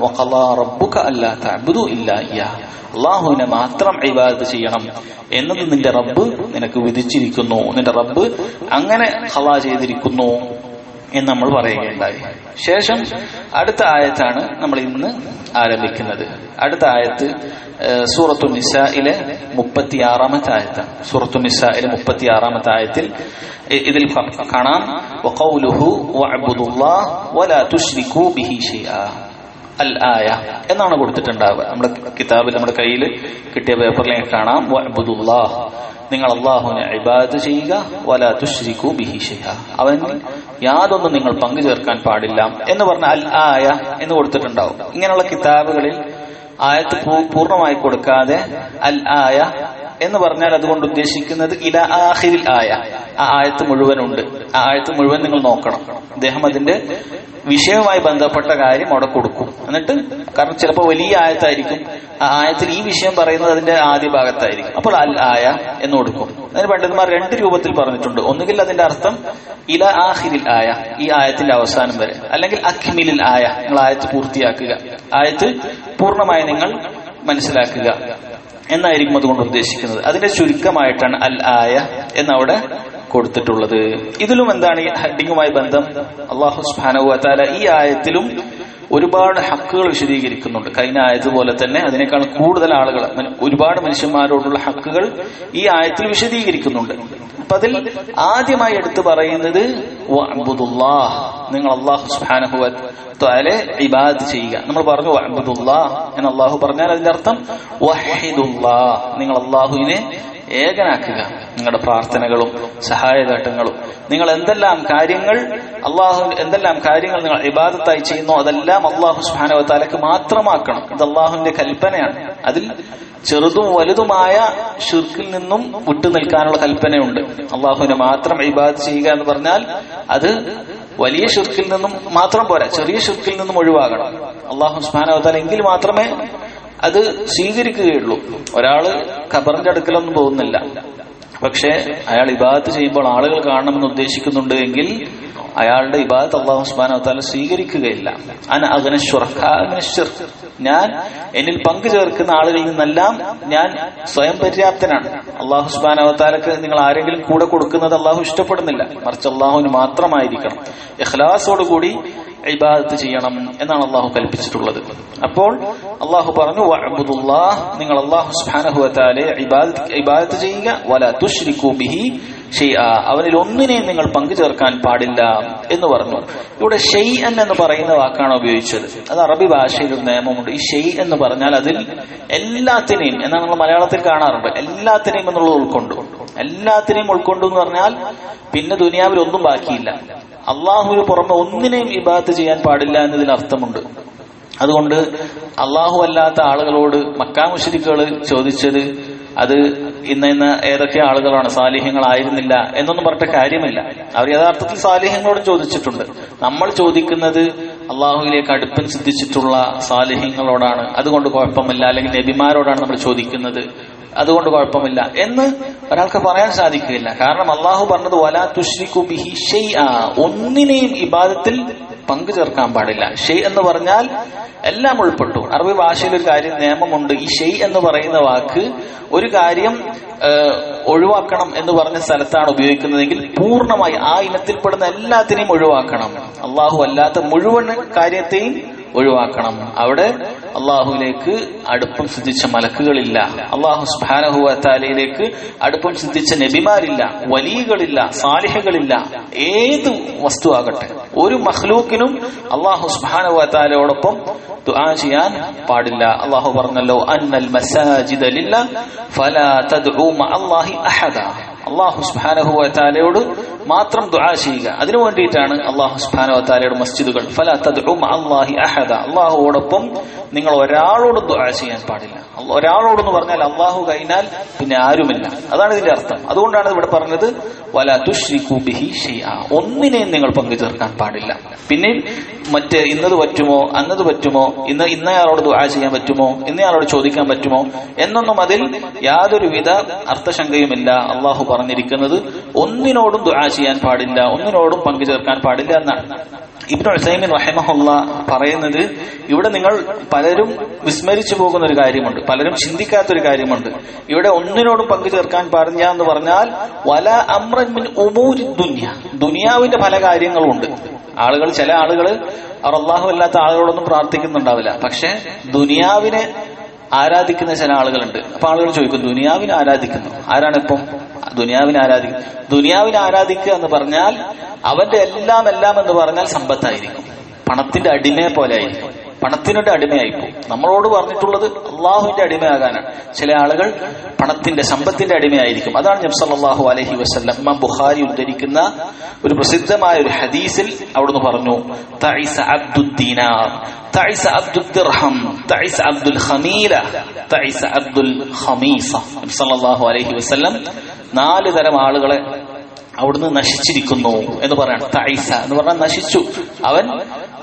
S1: അള്ളാഹുവിനെ മാത്രം ഇബാദത്ത് ചെയ്യണം എന്നത് നിന്റെ റബ്ബ് നിനക്ക് വിധിച്ചിരിക്കുന്നു നിന്റെ റബ്ബ് അങ്ങനെ ഹലാ ചെയ്തിരിക്കുന്നു എന്ന് നമ്മൾ പറയുകയുണ്ടായി ശേഷം അടുത്ത ആയത്താണ് നമ്മൾ ഇന്ന് ആരംഭിക്കുന്നത് അടുത്ത ആയത്ത് സൂറത്തു നിസയിലെ മുപ്പത്തിയാറാമത്തെ ആയത്താണ് സൂറത്തു നിസയിലെ മുപ്പത്തിയാറാമത്തെ ആയത്തിൽ ഇതിൽ കാണാം വഖൗലുഹു വഅബ്ദുല്ലാഹ് വലാ തുശ്രികൂ ബിഹി ഷൈആ അൽ ആയ എന്നാണ് കൊടുത്തിട്ടുണ്ടാവുക നമ്മുടെ കിതാബിൽ നമ്മുടെ കയ്യിൽ കിട്ടിയ പേപ്പറിലേക്ക് കാണാം വഅബ്ദുല്ലാഹ് നിങ്ങൾ അള്ളാഹുവിനെ ഇബാദത്ത് ചെയ്യുക വല തുശ്രിക്കു ബിഹി ഷൈഅ അവൻ യാതൊന്നും നിങ്ങൾ പങ്കു ചേർക്കാൻ പാടില്ല എന്ന് പറഞ്ഞ അൽ ആയ എന്ന് കൊടുത്തിട്ടുണ്ടാവും ഇങ്ങനെയുള്ള കിതാബുകളിൽ ആയത്ത് പൂർണ്ണമായി കൊടുക്കാതെ അൽ ആയ എന്ന് പറഞ്ഞാൽ അതുകൊണ്ട് ഉദ്ദേശിക്കുന്നത് ഇല ആഹിരിൽ ആയ ആ ആയത്ത് മുഴുവനുണ്ട് ആ ആയത്ത് മുഴുവൻ നിങ്ങൾ നോക്കണം അദ്ദേഹം അതിന്റെ വിഷയവുമായി ബന്ധപ്പെട്ട കാര്യം അവിടെ കൊടുക്കും എന്നിട്ട് കാരണം ചിലപ്പോൾ വലിയ ആയത്തായിരിക്കും ആ ആയത്തിൽ ഈ വിഷയം പറയുന്നത് അതിന്റെ ആദ്യ ഭാഗത്തായിരിക്കും അപ്പോൾ അൽ ആയ എന്ന് കൊടുക്കും അതിന് പണ്ഡിതന്മാർ രണ്ട് രൂപത്തിൽ പറഞ്ഞിട്ടുണ്ട് ഒന്നുകിൽ അതിന്റെ അർത്ഥം ഇല ആഹിരിൽ ആയ ഈ ആയത്തിന്റെ അവസാനം വരെ അല്ലെങ്കിൽ അഖ്മിലിൽ ആയ നിങ്ങൾ ആയത്ത് പൂർത്തിയാക്കുക ആയത്ത് പൂർണ്ണമായി നിങ്ങൾ മനസ്സിലാക്കുക എന്നായിരിക്കും അതുകൊണ്ട് ഉദ്ദേശിക്കുന്നത് അതിന്റെ ചുരുക്കമായിട്ടാണ് അൽ ആയ എന്നവിടെ കൊടുത്തിട്ടുള്ളത് ഇതിലും എന്താണ് ഈ ഹഡിങ്ങുമായി ബന്ധം അള്ളാഹു സുബ്ഹാനഹു വതആല ഈ ആയത്തിലും ഒരുപാട് ഹക്കുകൾ വിശദീകരിക്കുന്നുണ്ട് കഴിഞ്ഞ ആയതുപോലെ തന്നെ അതിനേക്കാൾ കൂടുതൽ ആളുകൾ മന- ഒരുപാട് മനുഷ്യന്മാരോടുള്ള ഹക്കുകൾ ഈ ആയത്തിൽ വിശദീകരിക്കുന്നുണ്ട് അപ്പൊ അതിൽ ആദ്യമായി എടുത്തു പറയുന്നത് വഅബ്ദുല്ലാഹ്. നിങ്ങൾ അള്ളാഹു സുബ്ഹാനഹു വതആലെ ഇബാദത്ത് ചെയ്യുക നമ്മൾ പറഞ്ഞു വഅബ്ദുല്ലാഹ് എന്ന് അള്ളാഹു പറഞ്ഞാൽ അതിന്റെ അർത്ഥം വഹിദുല്ലാഹ് നിങ്ങൾ അള്ളാഹുവിനെ ഏകനാക്കുക നിങ്ങളുടെ പ്രാർത്ഥനകളും സഹായഘട്ടങ്ങളും നിങ്ങൾ എന്തെല്ലാം കാര്യങ്ങൾ അള്ളാഹു എന്തെല്ലാം കാര്യങ്ങൾ നിങ്ങൾ ഇബാദത്തായി ചെയ്യുന്നോ അതെല്ലാം അള്ളാഹു സുഹാനവത്താലക്ക് മാത്രമാക്കണം ഇത് അള്ളാഹുവിന്റെ കൽപ്പനയാണ് അതിൽ ചെറുതും വലുതുമായ ഷിർക്കിൽ നിന്നും വിട്ടു നിൽക്കാനുള്ള കൽപ്പനയുണ്ട് അള്ളാഹുവിനെ മാത്രം ഇബാദത്ത് ചെയ്യുക എന്ന് പറഞ്ഞാൽ അത് വലിയ ഷിർക്കിൽ നിന്നും മാത്രം പോരാ ചെറിയ ഷിർക്കിൽ നിന്നും ഒഴിവാകണം അള്ളാഹു സുഹാനവത്താല എങ്കിൽ മാത്രമേ അത് സ്വീകരിക്കുകയുള്ളൂ ഒരാള് ഖബറിന്റെ അടുക്കലൊന്നും പോകുന്നില്ല പക്ഷേ അയാൾ ഇബാദത്ത് ചെയ്യുമ്പോൾ ആളുകൾ കാണണമെന്ന് ഉദ്ദേശിക്കുന്നുണ്ട് എങ്കിൽ അയാളുടെ ഇബാദത്ത് അള്ളാഹു സുബാന താല സ്വീകരിക്കുകയില്ല അന അഗന ഞാൻ എന്നിൽ പങ്കു ചേർക്കുന്ന ആളുകളിൽ നിന്നെല്ലാം ഞാൻ സ്വയം പര്യാപ്തനാണ് അള്ളാഹു സുബാന താലക്ക് നിങ്ങൾ ആരെങ്കിലും കൂടെ കൊടുക്കുന്നത് അള്ളാഹു ഇഷ്ടപ്പെടുന്നില്ല മറിച്ച് അള്ളാഹുവിന് മാത്രമായിരിക്കണം ഇഖ്ലാസോടുകൂടി ഇബാദത്ത് ചെയ്യണം എന്നാണ് അള്ളാഹു കൽപ്പിച്ചിട്ടുള്ളത് അപ്പോൾ അള്ളാഹു പറഞ്ഞു വഅബ്ദുല്ലാഹ് നിങ്ങൾ അള്ളാഹു സുബ്ഹാനഹു വതആലയെ ഇബാദത്ത് ഇബാദത്ത് ചെയ്യുക വല തുശ്രികൂ ബിഹി ഷൈആ അവനിൽ ഒന്നിനെയും നിങ്ങൾ പങ്കു ചേർക്കാൻ പാടില്ല എന്ന് പറഞ്ഞു ഇവിടെ ഷെയ്അൻ എന്ന് പറയുന്ന വാക്കാണ് ഉപയോഗിച്ചത് അത് അറബി ഭാഷയിൽ ഒരു നിയമമുണ്ട് ഈ ഷെയ് എന്ന് പറഞ്ഞാൽ അതിൽ എല്ലാത്തിനെയും എന്നാണ് നമ്മൾ മലയാളത്തിൽ കാണാറുണ്ട് എല്ലാത്തിനെയും എന്നുള്ളത് ഉൾക്കൊണ്ടു എല്ലാത്തിനെയും ഉൾക്കൊണ്ടു എന്ന് പറഞ്ഞാൽ പിന്നെ ദുനിയാവിൽ ഒന്നും ബാക്കിയില്ല അള്ളാഹുവിന് പുറമെ ഒന്നിനെയും ഇബാദത്ത് ചെയ്യാൻ പാടില്ല എന്നതിന് അർത്ഥമുണ്ട് അതുകൊണ്ട് അള്ളാഹു അല്ലാത്ത ആളുകളോട് മക്കാ മുഷരിക്കുകൾ ചോദിച്ചത് അത് ഇന്ന ഇന്ന ഏതൊക്കെ ആളുകളാണ് സാലിഹ്യങ്ങളായിരുന്നില്ല എന്നൊന്നും പറഞ്ഞിട്ട് കാര്യമില്ല അവർ യഥാർത്ഥത്തിൽ സാലിഹ്യങ്ങളോട് ചോദിച്ചിട്ടുണ്ട് നമ്മൾ ചോദിക്കുന്നത് അള്ളാഹുവിലേക്ക് അടുപ്പം സിദ്ധിച്ചിട്ടുള്ള സാലിഹ്യങ്ങളോടാണ് അതുകൊണ്ട് കുഴപ്പമില്ല അല്ലെങ്കിൽ നബിമാരോടാണ് നമ്മൾ ചോദിക്കുന്നത് അതുകൊണ്ട് കുഴപ്പമില്ല എന്ന് ഒരാൾക്ക് പറയാൻ സാധിക്കില്ല കാരണം അള്ളാഹു പറഞ്ഞത് വലാ തുഷ്രിഖു ബിഹി ഷൈആ ഒന്നിനെയും ഇബാദത്തിൽ പങ്കു ചേർക്കാൻ പാടില്ല ഷെയ് എന്ന് പറഞ്ഞാൽ എല്ലാം ഉൾപ്പെട്ടു അറബി ഭാഷയിൽ ഒരു കാര്യം നിയമമുണ്ട് ഈ ഷെയ് എന്ന് പറയുന്ന വാക്ക് ഒരു കാര്യം ഏഹ്, ഒഴിവാക്കണം എന്ന് പറഞ്ഞ സ്ഥലത്താണ് ഉപയോഗിക്കുന്നതെങ്കിൽ പൂർണ്ണമായി ആ ഇനത്തിൽപ്പെടുന്ന എല്ലാത്തിനെയും ഒഴിവാക്കണം അള്ളാഹു അല്ലാത്ത മുഴുവൻ കാര്യത്തെയും ഒഴിവാക്കണം അവിടെ അള്ളാഹുവിലേക്ക് അടുപ്പം സിദ്ധിച്ച മലക്കുകളില്ല അള്ളാഹു സുബാനഹുവാലയിലേക്ക് അടുപ്പം സിദ്ധിച്ച നബിമാരില്ല വലിയകളില്ല സാലിഹകളില്ല ഏത് വസ്തു ആകട്ടെ ഒരു മഹ്ലൂക്കിനും അള്ളാഹു സുബാനഹുവാലയോടൊപ്പം ദുആ ചെയ്യാൻ പാടില്ല അള്ളാഹു പറഞ്ഞല്ലോ അന്നൽ മസാജിദ ലില്ല ഫലാ തദ്ഉ മഅല്ലാഹി അഹദ അള്ളാഹു സുബാനഹുവാലയോട് മാത്രം ദുആ ചെയ്യുക അതിനു വേണ്ടിയിട്ടാണ് അള്ളാഹു സുബാനഹുവാലയുടെ മസ്ജിദുകൾ ഫല തദ്ഉ മഅല്ലാഹി അഹദ അള്ളാഹുവോടൊപ്പം നിങ്ങൾ ഒരാളോട് ദുആ ചെയ്യാൻ പാടില്ല അല്ല- ഒരാളോടെന്ന് പറഞ്ഞാൽ അള്ളാഹു കഴിഞ്ഞാൽ പിന്നെ ആരുമില്ല അതാണ് ഇതിന്റെ അർത്ഥം അതുകൊണ്ടാണ് ഇവിടെ പറഞ്ഞത് വല തുഷ്രിഖു ബിഹി ഷൈഅ ഒന്നിനെയും നിങ്ങൾ പങ്കു ചേർക്കാൻ പാടില്ല പിന്നെ മറ്റ് ഇന്നത് പറ്റുമോ അന്നത് പറ്റുമോ ഇന്ന് ഇന്നയാളോട് ദുആ ചെയ്യാൻ പറ്റുമോ ഇന്നയാളോട് ചോദിക്കാൻ പറ്റുമോ എന്നൊന്നും അതിൽ യാതൊരുവിധ അർത്ഥശങ്കയുമില്ല അള്ളാഹു പറഞ്ഞിരിക്കുന്നത് ഒന്നിനോടും ദുആ ചെയ്യാൻ പാടില്ല ഒന്നിനോടും പങ്കു ചേർക്കാൻ പാടില്ല എന്നാണ് ഇബ്നു ഉസൈമിൻ റഹിമഹുല്ല പറയുന്നത് ഇവിടെ നിങ്ങൾ പലരും വിസ്മരിച്ചു പോകുന്ന ഒരു കാര്യമുണ്ട് പലരും ചിന്തിക്കാത്ത ഒരു കാര്യമുണ്ട് ഇവിടെ ഒന്നിനോടും പങ്കു ചേർക്കാൻ പാടില്ല എന്ന് പറഞ്ഞാൽ വല അമ്രൻ മിൻ ഉമൂരി ദുനിയ ദുനിയാവിന്റെ പല കാര്യങ്ങളും ഉണ്ട് ആളുകൾ ചില ആളുകൾ അവർ അള്ളാഹു അല്ലാത്ത ആളുകളോടൊന്നും പ്രാർത്ഥിക്കുന്നുണ്ടാവില്ല പക്ഷെ ദുനിയാവിനെ ആരാധിക്കുന്ന ചില ആളുകളുണ്ട് അപ്പൊ ആളുകൾ ചോദിക്കും ദുനിയാവിനെ ആരാധിക്കുന്നു ആരാണ് ഇപ്പം ദുനിയാവിനെ ആരാധിക്കും ദുനിയാവിനെ ആരാധിക്കുക എന്ന് പറഞ്ഞാൽ അവന്റെ എല്ലാം എല്ലാം എന്ന് പറഞ്ഞാൽ സമ്പത്തായിരിക്കും പണത്തിന്റെ അടിമയെ പോലെ ആയിരിക്കും പണത്തിനൊരു അടിമയായിപ്പോ നമ്മളോട് പറഞ്ഞിട്ടുള്ളത് അള്ളാഹുവിന്റെ അടിമയാകാനാണ് ചില ആളുകൾ പണത്തിന്റെ സമ്പത്തിന്റെ അടിമയായിരിക്കും അതാണ് നബ്സല്ലാഹു അലഹി വസ്ല്ലം ഇമാം ബുഖാരി ഉദ്ധരിക്കുന്ന ഒരു പ്രസിദ്ധമായ ഒരു ഹദീസിൽ അവിടുന്ന് പറഞ്ഞു തൈസ അബ്ദുദ്ദീനാർ തൈസ അബ്ദുൽ ദിർഹം തൈസ അബ്ദുൽ ഖമീല തൈസ അബ്ദുൽ ഖമീസ നബ്സല്ലാഹു അലഹി വസ്ല്ലം നാല് തരം ആളുകളെ അവിടുന്ന് നശിച്ചിരിക്കുന്നു എന്ന് പറയണം തൈസ എന്ന് പറഞ്ഞാൽ നശിച്ചു അവൻ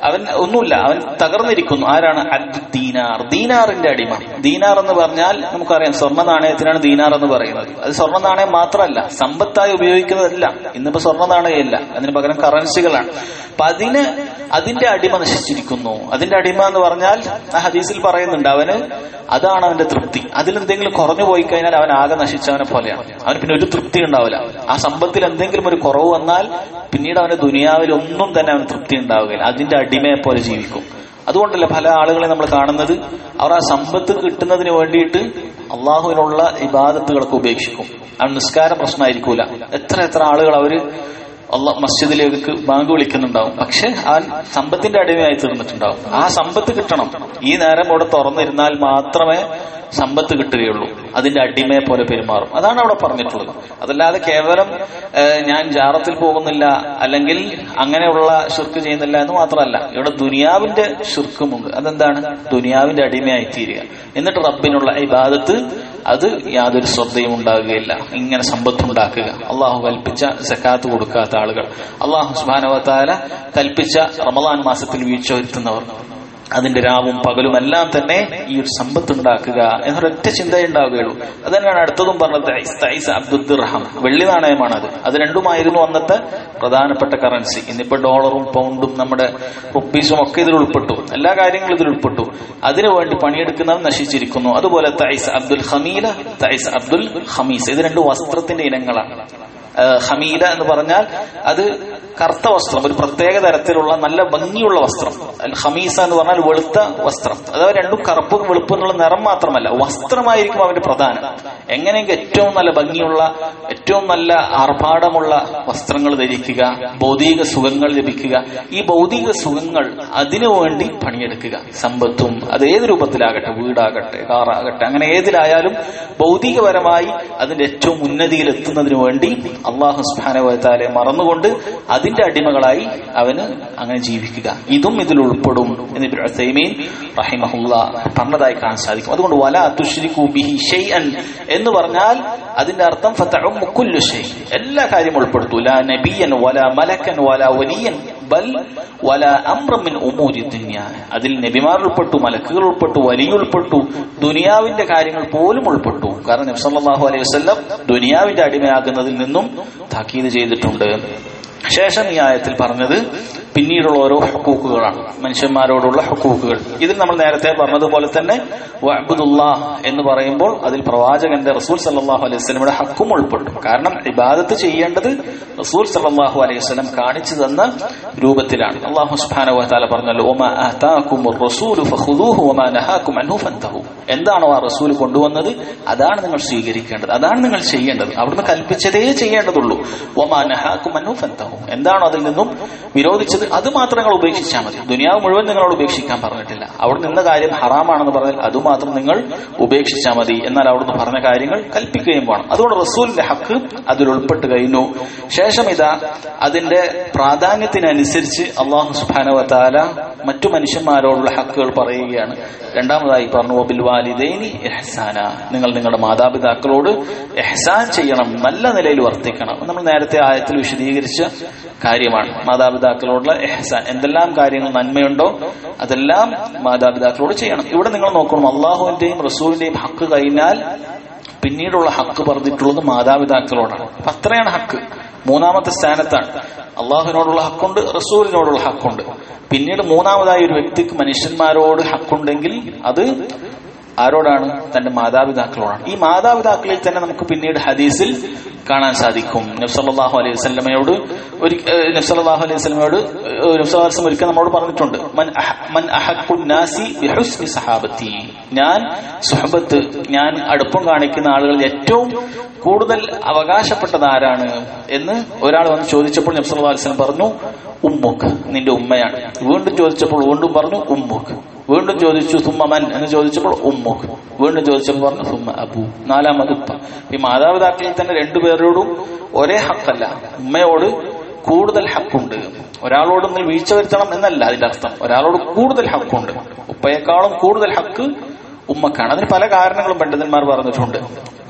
S1: അവൻ ഒന്നുമില്ല അവൻ തകർന്നിരിക്കുന്നു ആരാണ് അബ്ദു ദീനാർ ദീനാറിന്റെ അടിമ ദീനാർ എന്ന് പറഞ്ഞാൽ നമുക്കറിയാം സ്വർണ്ണ നാണയത്തിനാണ് ദീനാർ എന്ന് പറയുന്നത് അത് സ്വർണ്ണ നാണയം മാത്രമല്ല സമ്പത്തായി ഉപയോഗിക്കുന്നതല്ല ഇന്നിപ്പോ സ്വർണ്ണ നാണയമല്ല അതിന് പകരം കറൻസികളാണ് അപ്പൊ അതിന് അതിന്റെ അടിമ നശിച്ചിരിക്കുന്നു അതിന്റെ അടിമ എന്ന് പറഞ്ഞാൽ ആ ഹദീസിൽ പറയുന്നുണ്ട് അവന് അതാണ് അവന്റെ തൃപ്തി അതിലെന്തെങ്കിലും കുറഞ്ഞു പോയി കഴിഞ്ഞാൽ അവൻ ആകെ നശിച്ചവനെ പോലെയാണ് അവന് പിന്നെ ഒരു തൃപ്തി ഉണ്ടാവില്ല ആ സമ്പത്തിൽ എന്തെങ്കിലും ഒരു കുറവ് വന്നാൽ പിന്നീട് അവന്റെ ദുനിയാവിൽ ഒന്നും തന്നെ അവന് തൃപ്തി ഉണ്ടാവുകയില്ല അതിന്റെ അടിമയെ പോലെ ജീവിക്കും അതുകൊണ്ടല്ല പല ആളുകളെ നമ്മൾ കാണുന്നത് അവർ ആ സമ്പത്ത് കിട്ടുന്നതിന് വേണ്ടിയിട്ട് അള്ളാഹുവിനുള്ള ഇബാദത്തുകളൊക്കെ ഉപേക്ഷിക്കും അവൻ നിസ്കാരം പ്രശ്നമായിരിക്കൂല എത്ര എത്ര ആളുകൾ അവര് അള്ളാഹ് മസ്ജിദിലേക്ക് ബാങ്ക് വിളിക്കുന്നുണ്ടാവും പക്ഷെ അവൻ സമ്പത്തിന്റെ അടിമയായി തീർന്നിട്ടുണ്ടാവും ആ സമ്പത്ത് കിട്ടണം ഈ നേരം ഇവിടെ തുറന്നിരുന്നാൽ മാത്രമേ സമ്പത്ത് കിട്ടുകയുള്ളൂ അതിന്റെ അടിമയെ പോലെ പെരുമാറും അതാണ് അവിടെ പറഞ്ഞിട്ടുള്ളത് അതല്ലാതെ കേവലം ഏഹ്, ഞാൻ ജാറത്തിൽ പോകുന്നില്ല അല്ലെങ്കിൽ അങ്ങനെയുള്ള ഷിർക്ക് ചെയ്യുന്നില്ല എന്ന് മാത്രമല്ല ഇവിടെ ദുനിയാവിന്റെ ഷിർക്കുമുണ്ട് അതെന്താണ് ദുനിയാവിന്റെ അടിമയായി തീരുക എന്നിട്ട് റബ്ബിനുള്ള ഇബാദത്ത് അത് യാതൊരു ശ്രദ്ധയും ഉണ്ടാകുകയില്ല ഇങ്ങനെ സമ്പത്തുണ്ടാക്കുക അള്ളാഹു കൽപ്പിച്ച സക്കാത്ത് കൊടുക്കാത്ത ആളുകൾ അള്ളാഹു സുബാനവത്താല കൽപ്പിച്ച റമദാൻ മാസത്തിൽ വീഴ്ച വരുത്തുന്നവർ അതിന്റെ രാവും പകലും എല്ലാം തന്നെ ഈ ഒരു സമ്പത്ത് ഉണ്ടാക്കുക എന്നൊരൊറ്റ ചിന്തയെ ഉണ്ടാവുകയുള്ളൂ അത് തന്നെയാണ് അടുത്തതും പറഞ്ഞത് തൈസ് തൈസ് അബ്ദുദ്റഹം വെള്ളി നാണയമാണ് അത് അത് രണ്ടുമായിരുന്നു അന്നത്തെ പ്രധാനപ്പെട്ട കറൻസി ഇന്നിപ്പോ ഡോളറും പൗണ്ടും നമ്മുടെ റുപ്പീസും ഒക്കെ ഇതിൽ ഉൾപ്പെട്ടു എല്ലാ കാര്യങ്ങളും ഇതിൽ ഉൾപ്പെട്ടു അതിനുവേണ്ടി പണിയെടുക്കുന്നവർ നശിച്ചിരിക്കുന്നു അതുപോലെ തൈസ് അബ്ദുൽ ഹമീല തൈസ് അബ്ദുൽ ഹമീസ് ഇത് രണ്ട് വസ്ത്രത്തിന്റെ ഇനങ്ങളാണ് ഏഹ് ഹമീല എന്ന് പറഞ്ഞാൽ അത് കറുത്ത വസ്ത്രം ഒരു പ്രത്യേക തരത്തിലുള്ള നല്ല ഭംഗിയുള്ള വസ്ത്രം അൽ ഹമീസ എന്ന് പറഞ്ഞാൽ വെളുത്ത വസ്ത്രം അതായത് രണ്ടും കറുപ്പും വെളുപ്പും എന്നുള്ള നിറം മാത്രമല്ല വസ്ത്രമായിരിക്കും അവന്റെ പ്രധാനം എങ്ങനെയെങ്കിൽ ഏറ്റവും നല്ല ഭംഗിയുള്ള ഏറ്റവും നല്ല ആർഭാടമുള്ള വസ്ത്രങ്ങൾ ധരിക്കുക ഭൗതിക സുഖങ്ങൾ ലഭിക്കുക ഈ ഭൗതിക സുഖങ്ങൾ അതിനു വേണ്ടി പണിയെടുക്കുക സമ്പത്തും അത് ഏത് രൂപത്തിലാകട്ടെ വീടാകട്ടെ കാറാകട്ടെ അങ്ങനെ ഏതിലായാലും ഭൗതികപരമായി അതിന്റെ ഏറ്റവും ഉന്നതിയിൽ എത്തുന്നതിന് വേണ്ടി അള്ളാഹു സുബാനവത്താലെ മറന്നുകൊണ്ട് അതിന്റെ അടിമകളായി അവന് അങ്ങനെ ജീവിക്കുക ഇതും ഇതിൽ ഉൾപ്പെടും എന്ന് ഇബ്നു ഉസൈമീൻ റഹിമഹുല്ല പറഞ്ഞതായി കാണാൻ സാധിക്കും അതുകൊണ്ട് വല തുഷ്രികു ബിഹി ഷൈഅൻ എന്ന് പറഞ്ഞാൽ അതിന്റെ അർത്ഥം ഫതഉമ്മു കുല്ലു ഷൈ എല്ലാ കാര്യം ഉൾപ്പെടുത്തു ലാ നബിയൻ വല മലക്കൻ വല വലിയൻ ബൽ വല അംറൻ മിൻ ഉമൂരി ദുനിയ അതിൽ നബിമാർ ഉൾപ്പെട്ടു മലക്കുകൾ ഉൾപ്പെട്ടു വലിയ ഉൾപ്പെട്ടു ദുനിയാവിന്റെ കാര്യങ്ങൾ പോലും ഉൾപ്പെട്ടു കാരണം നബി സല്ലല്ലാഹു അലൈഹി വസല്ലം ദുനിയാവിന്റെ അടിമയാകുന്നതിൽ നിന്നും താക്കീത് ചെയ്തിട്ടുണ്ട് ശേഷം ഈ ആയത്തിൽ പറഞ്ഞത് പിന്നീടുള്ള ഓരോ ഹക്കൂക്കുകളാണ് മനുഷ്യന്മാരോടുള്ള ഹക്കൂക്കുകൾ ഇതിൽ നമ്മൾ നേരത്തെ പറഞ്ഞതുപോലെ തന്നെ വഅബ്ദുല്ലാ എന്ന് പറയുമ്പോൾ അതിൽ പ്രവാചകന്റെ റസൂൽ സല്ലല്ലാഹു അലൈഹി വസല്ലമയുടെ ഹക്കും ഉൾപ്പെട്ടു കാരണം ഇബാദത്ത് ചെയ്യേണ്ടത് റസൂൽ സല്ലല്ലാഹു അലൈഹി വസല്ലം കാണിച്ചു തന്ന രൂപത്തിലാണ് അല്ലാഹു സുബ്ഹാനഹു വ തആല പറഞ്ഞല്ലോ വമാ ആതാകുമുർ റസൂലു ഫഖുദൂഹു വമാ നഹാകും അൻഹു ഫന്തഹു എന്താണോ ആ റസൂൽ കൊണ്ടുവന്നത് അതാണ് നിങ്ങൾ സ്വീകരിക്കേണ്ടത് അതാണ് നിങ്ങൾ ചെയ്യേണ്ടത് അവിടുന്ന് കൽപ്പിച്ചതേ ചെയ്യേണ്ടതുള്ളൂ വമാ നഹാകും അൻഹു ഫന്തഹു എന്താണോ അതിൽ നിന്നും വിരോധിച്ചത് അത് മാത്രം നിങ്ങൾ ഉപേക്ഷിച്ചാൽ മതി ദുനിയാവ് മുഴുവൻ നിങ്ങളോട് ഉപേക്ഷിക്കാൻ പറഞ്ഞിട്ടില്ല അവിടെ നിന്ന കാര്യം ഹറാമാണെന്ന് പറഞ്ഞാൽ അതുമാത്രം നിങ്ങൾ ഉപേക്ഷിച്ചാൽ മതി എന്നാൽ അവിടുന്ന് പറഞ്ഞ കാര്യങ്ങൾ കൽപ്പിക്കുകയും വേണം അതുകൊണ്ട് റസൂലിന്റെ ഹക്ക് അതിൽ ഉൾപ്പെട്ട് കഴിഞ്ഞു ശേഷം ഇതാ അതിന്റെ പ്രാധാന്യത്തിനനുസരിച്ച് അള്ളാഹു സുബാനവത്താല മറ്റു മനുഷ്യന്മാരോടുള്ള ഹക്കുകൾ പറയുകയാണ് രണ്ടാമതായി പറഞ്ഞു ഒബിൽ വാലിദൈനി എഹ്സാന നിങ്ങൾ നിങ്ങളുടെ മാതാപിതാക്കളോട് എഹ്സാൻ ചെയ്യണം നല്ല നിലയിൽ വർത്തിക്കണം നമ്മൾ നേരത്തെ ആയത്തിൽ വിശദീകരിച്ച കാര്യമാണ് മാതാപിതാക്കളോടുള്ള എഹ്സാൻ എന്തെല്ലാം കാര്യങ്ങൾ നന്മയുണ്ടോ അതെല്ലാം മാതാപിതാക്കളോട് ചെയ്യണം ഇവിടെ നിങ്ങൾ നോക്കണം അള്ളാഹുവിന്റെയും റസൂലിന്റെയും ഹക്ക് കഴിഞ്ഞാൽ പിന്നീടുള്ള ഹക്ക് പറഞ്ഞിട്ടുള്ളത് മാതാപിതാക്കളോടാണ് അപ്പൊ അത്രയാണ് ഹക്ക് മൂന്നാമത്തെ സ്ഥാനത്താണ് അള്ളാഹുവിനോടുള്ള ഹക്കുണ്ട് റസൂലിനോടുള്ള ഹക്കുണ്ട് പിന്നീട് മൂന്നാമതായി ഒരു വ്യക്തിക്ക് മനുഷ്യന്മാരോട് ഹക്കുണ്ടെങ്കിൽ അത് ആരോടാണ് തന്റെ മാതാപിതാക്കളോടാണ് ഈ മാതാപിതാക്കളിൽ തന്നെ നമുക്ക് പിന്നീട് ഹദീസിൽ കാണാൻ സാധിക്കും നബ്സല്ലാഹു അലൈഹി വസല്ലമയോട് ഒരു നബ്സല്ലാഹു അലൈഹി വസല്ലമയോട് നബ്സല്ലാസ്ലം ഒരിക്കൽ നമ്മളോട് പറഞ്ഞിട്ടുണ്ട് മൻ അഹ- മൻ അഹഖുൻ നാസി ബിഹുസ്നി സഹാബത്തി ഞാൻ സുഹബത്ത് ഞാൻ അടുപ്പം കാണിക്കുന്ന ആളുകളിൽ ഏറ്റവും കൂടുതൽ അവകാശപ്പെട്ടത് ആരാണ് എന്ന് ഒരാൾ വന്ന് ചോദിച്ചപ്പോൾ നബ്സല്ലാ അലൈഹി വസല്ലം പറഞ്ഞു ഉമ്മുക്ക് നിന്റെ ഉമ്മയാണ് വീണ്ടും ചോദിച്ചപ്പോൾ വീണ്ടും പറഞ്ഞു ഉമ്മുക്ക് വീണ്ടും ചോദിച്ചു സുമ്മമൻ എന്ന് ചോദിച്ചപ്പോൾ ഉമ്മുക്ക് വീണ്ടും ചോദിച്ചപ്പോൾ പറഞ്ഞു സുമ്മ അബു നാലാമത് ഉപ്പ ഈ മാതാപിതാക്കളിൽ തന്നെ രണ്ടുപേരോടും ഒരേ ഹക്കല്ല ഉമ്മയോട് കൂടുതൽ ഹക്കുണ്ട് ഒരാളോട് നിങ്ങൾ വീഴ്ച വരുത്തണം എന്നല്ല അതിന്റെ അർത്ഥം ഒരാളോട് കൂടുതൽ ഹക്കുണ്ട് ഉപ്പയെക്കാളും കൂടുതൽ ഹക്ക് ഉമ്മക്കാണ് അതിന് പല കാരണങ്ങളും പണ്ഡിതന്മാർ പറഞ്ഞിട്ടുണ്ട്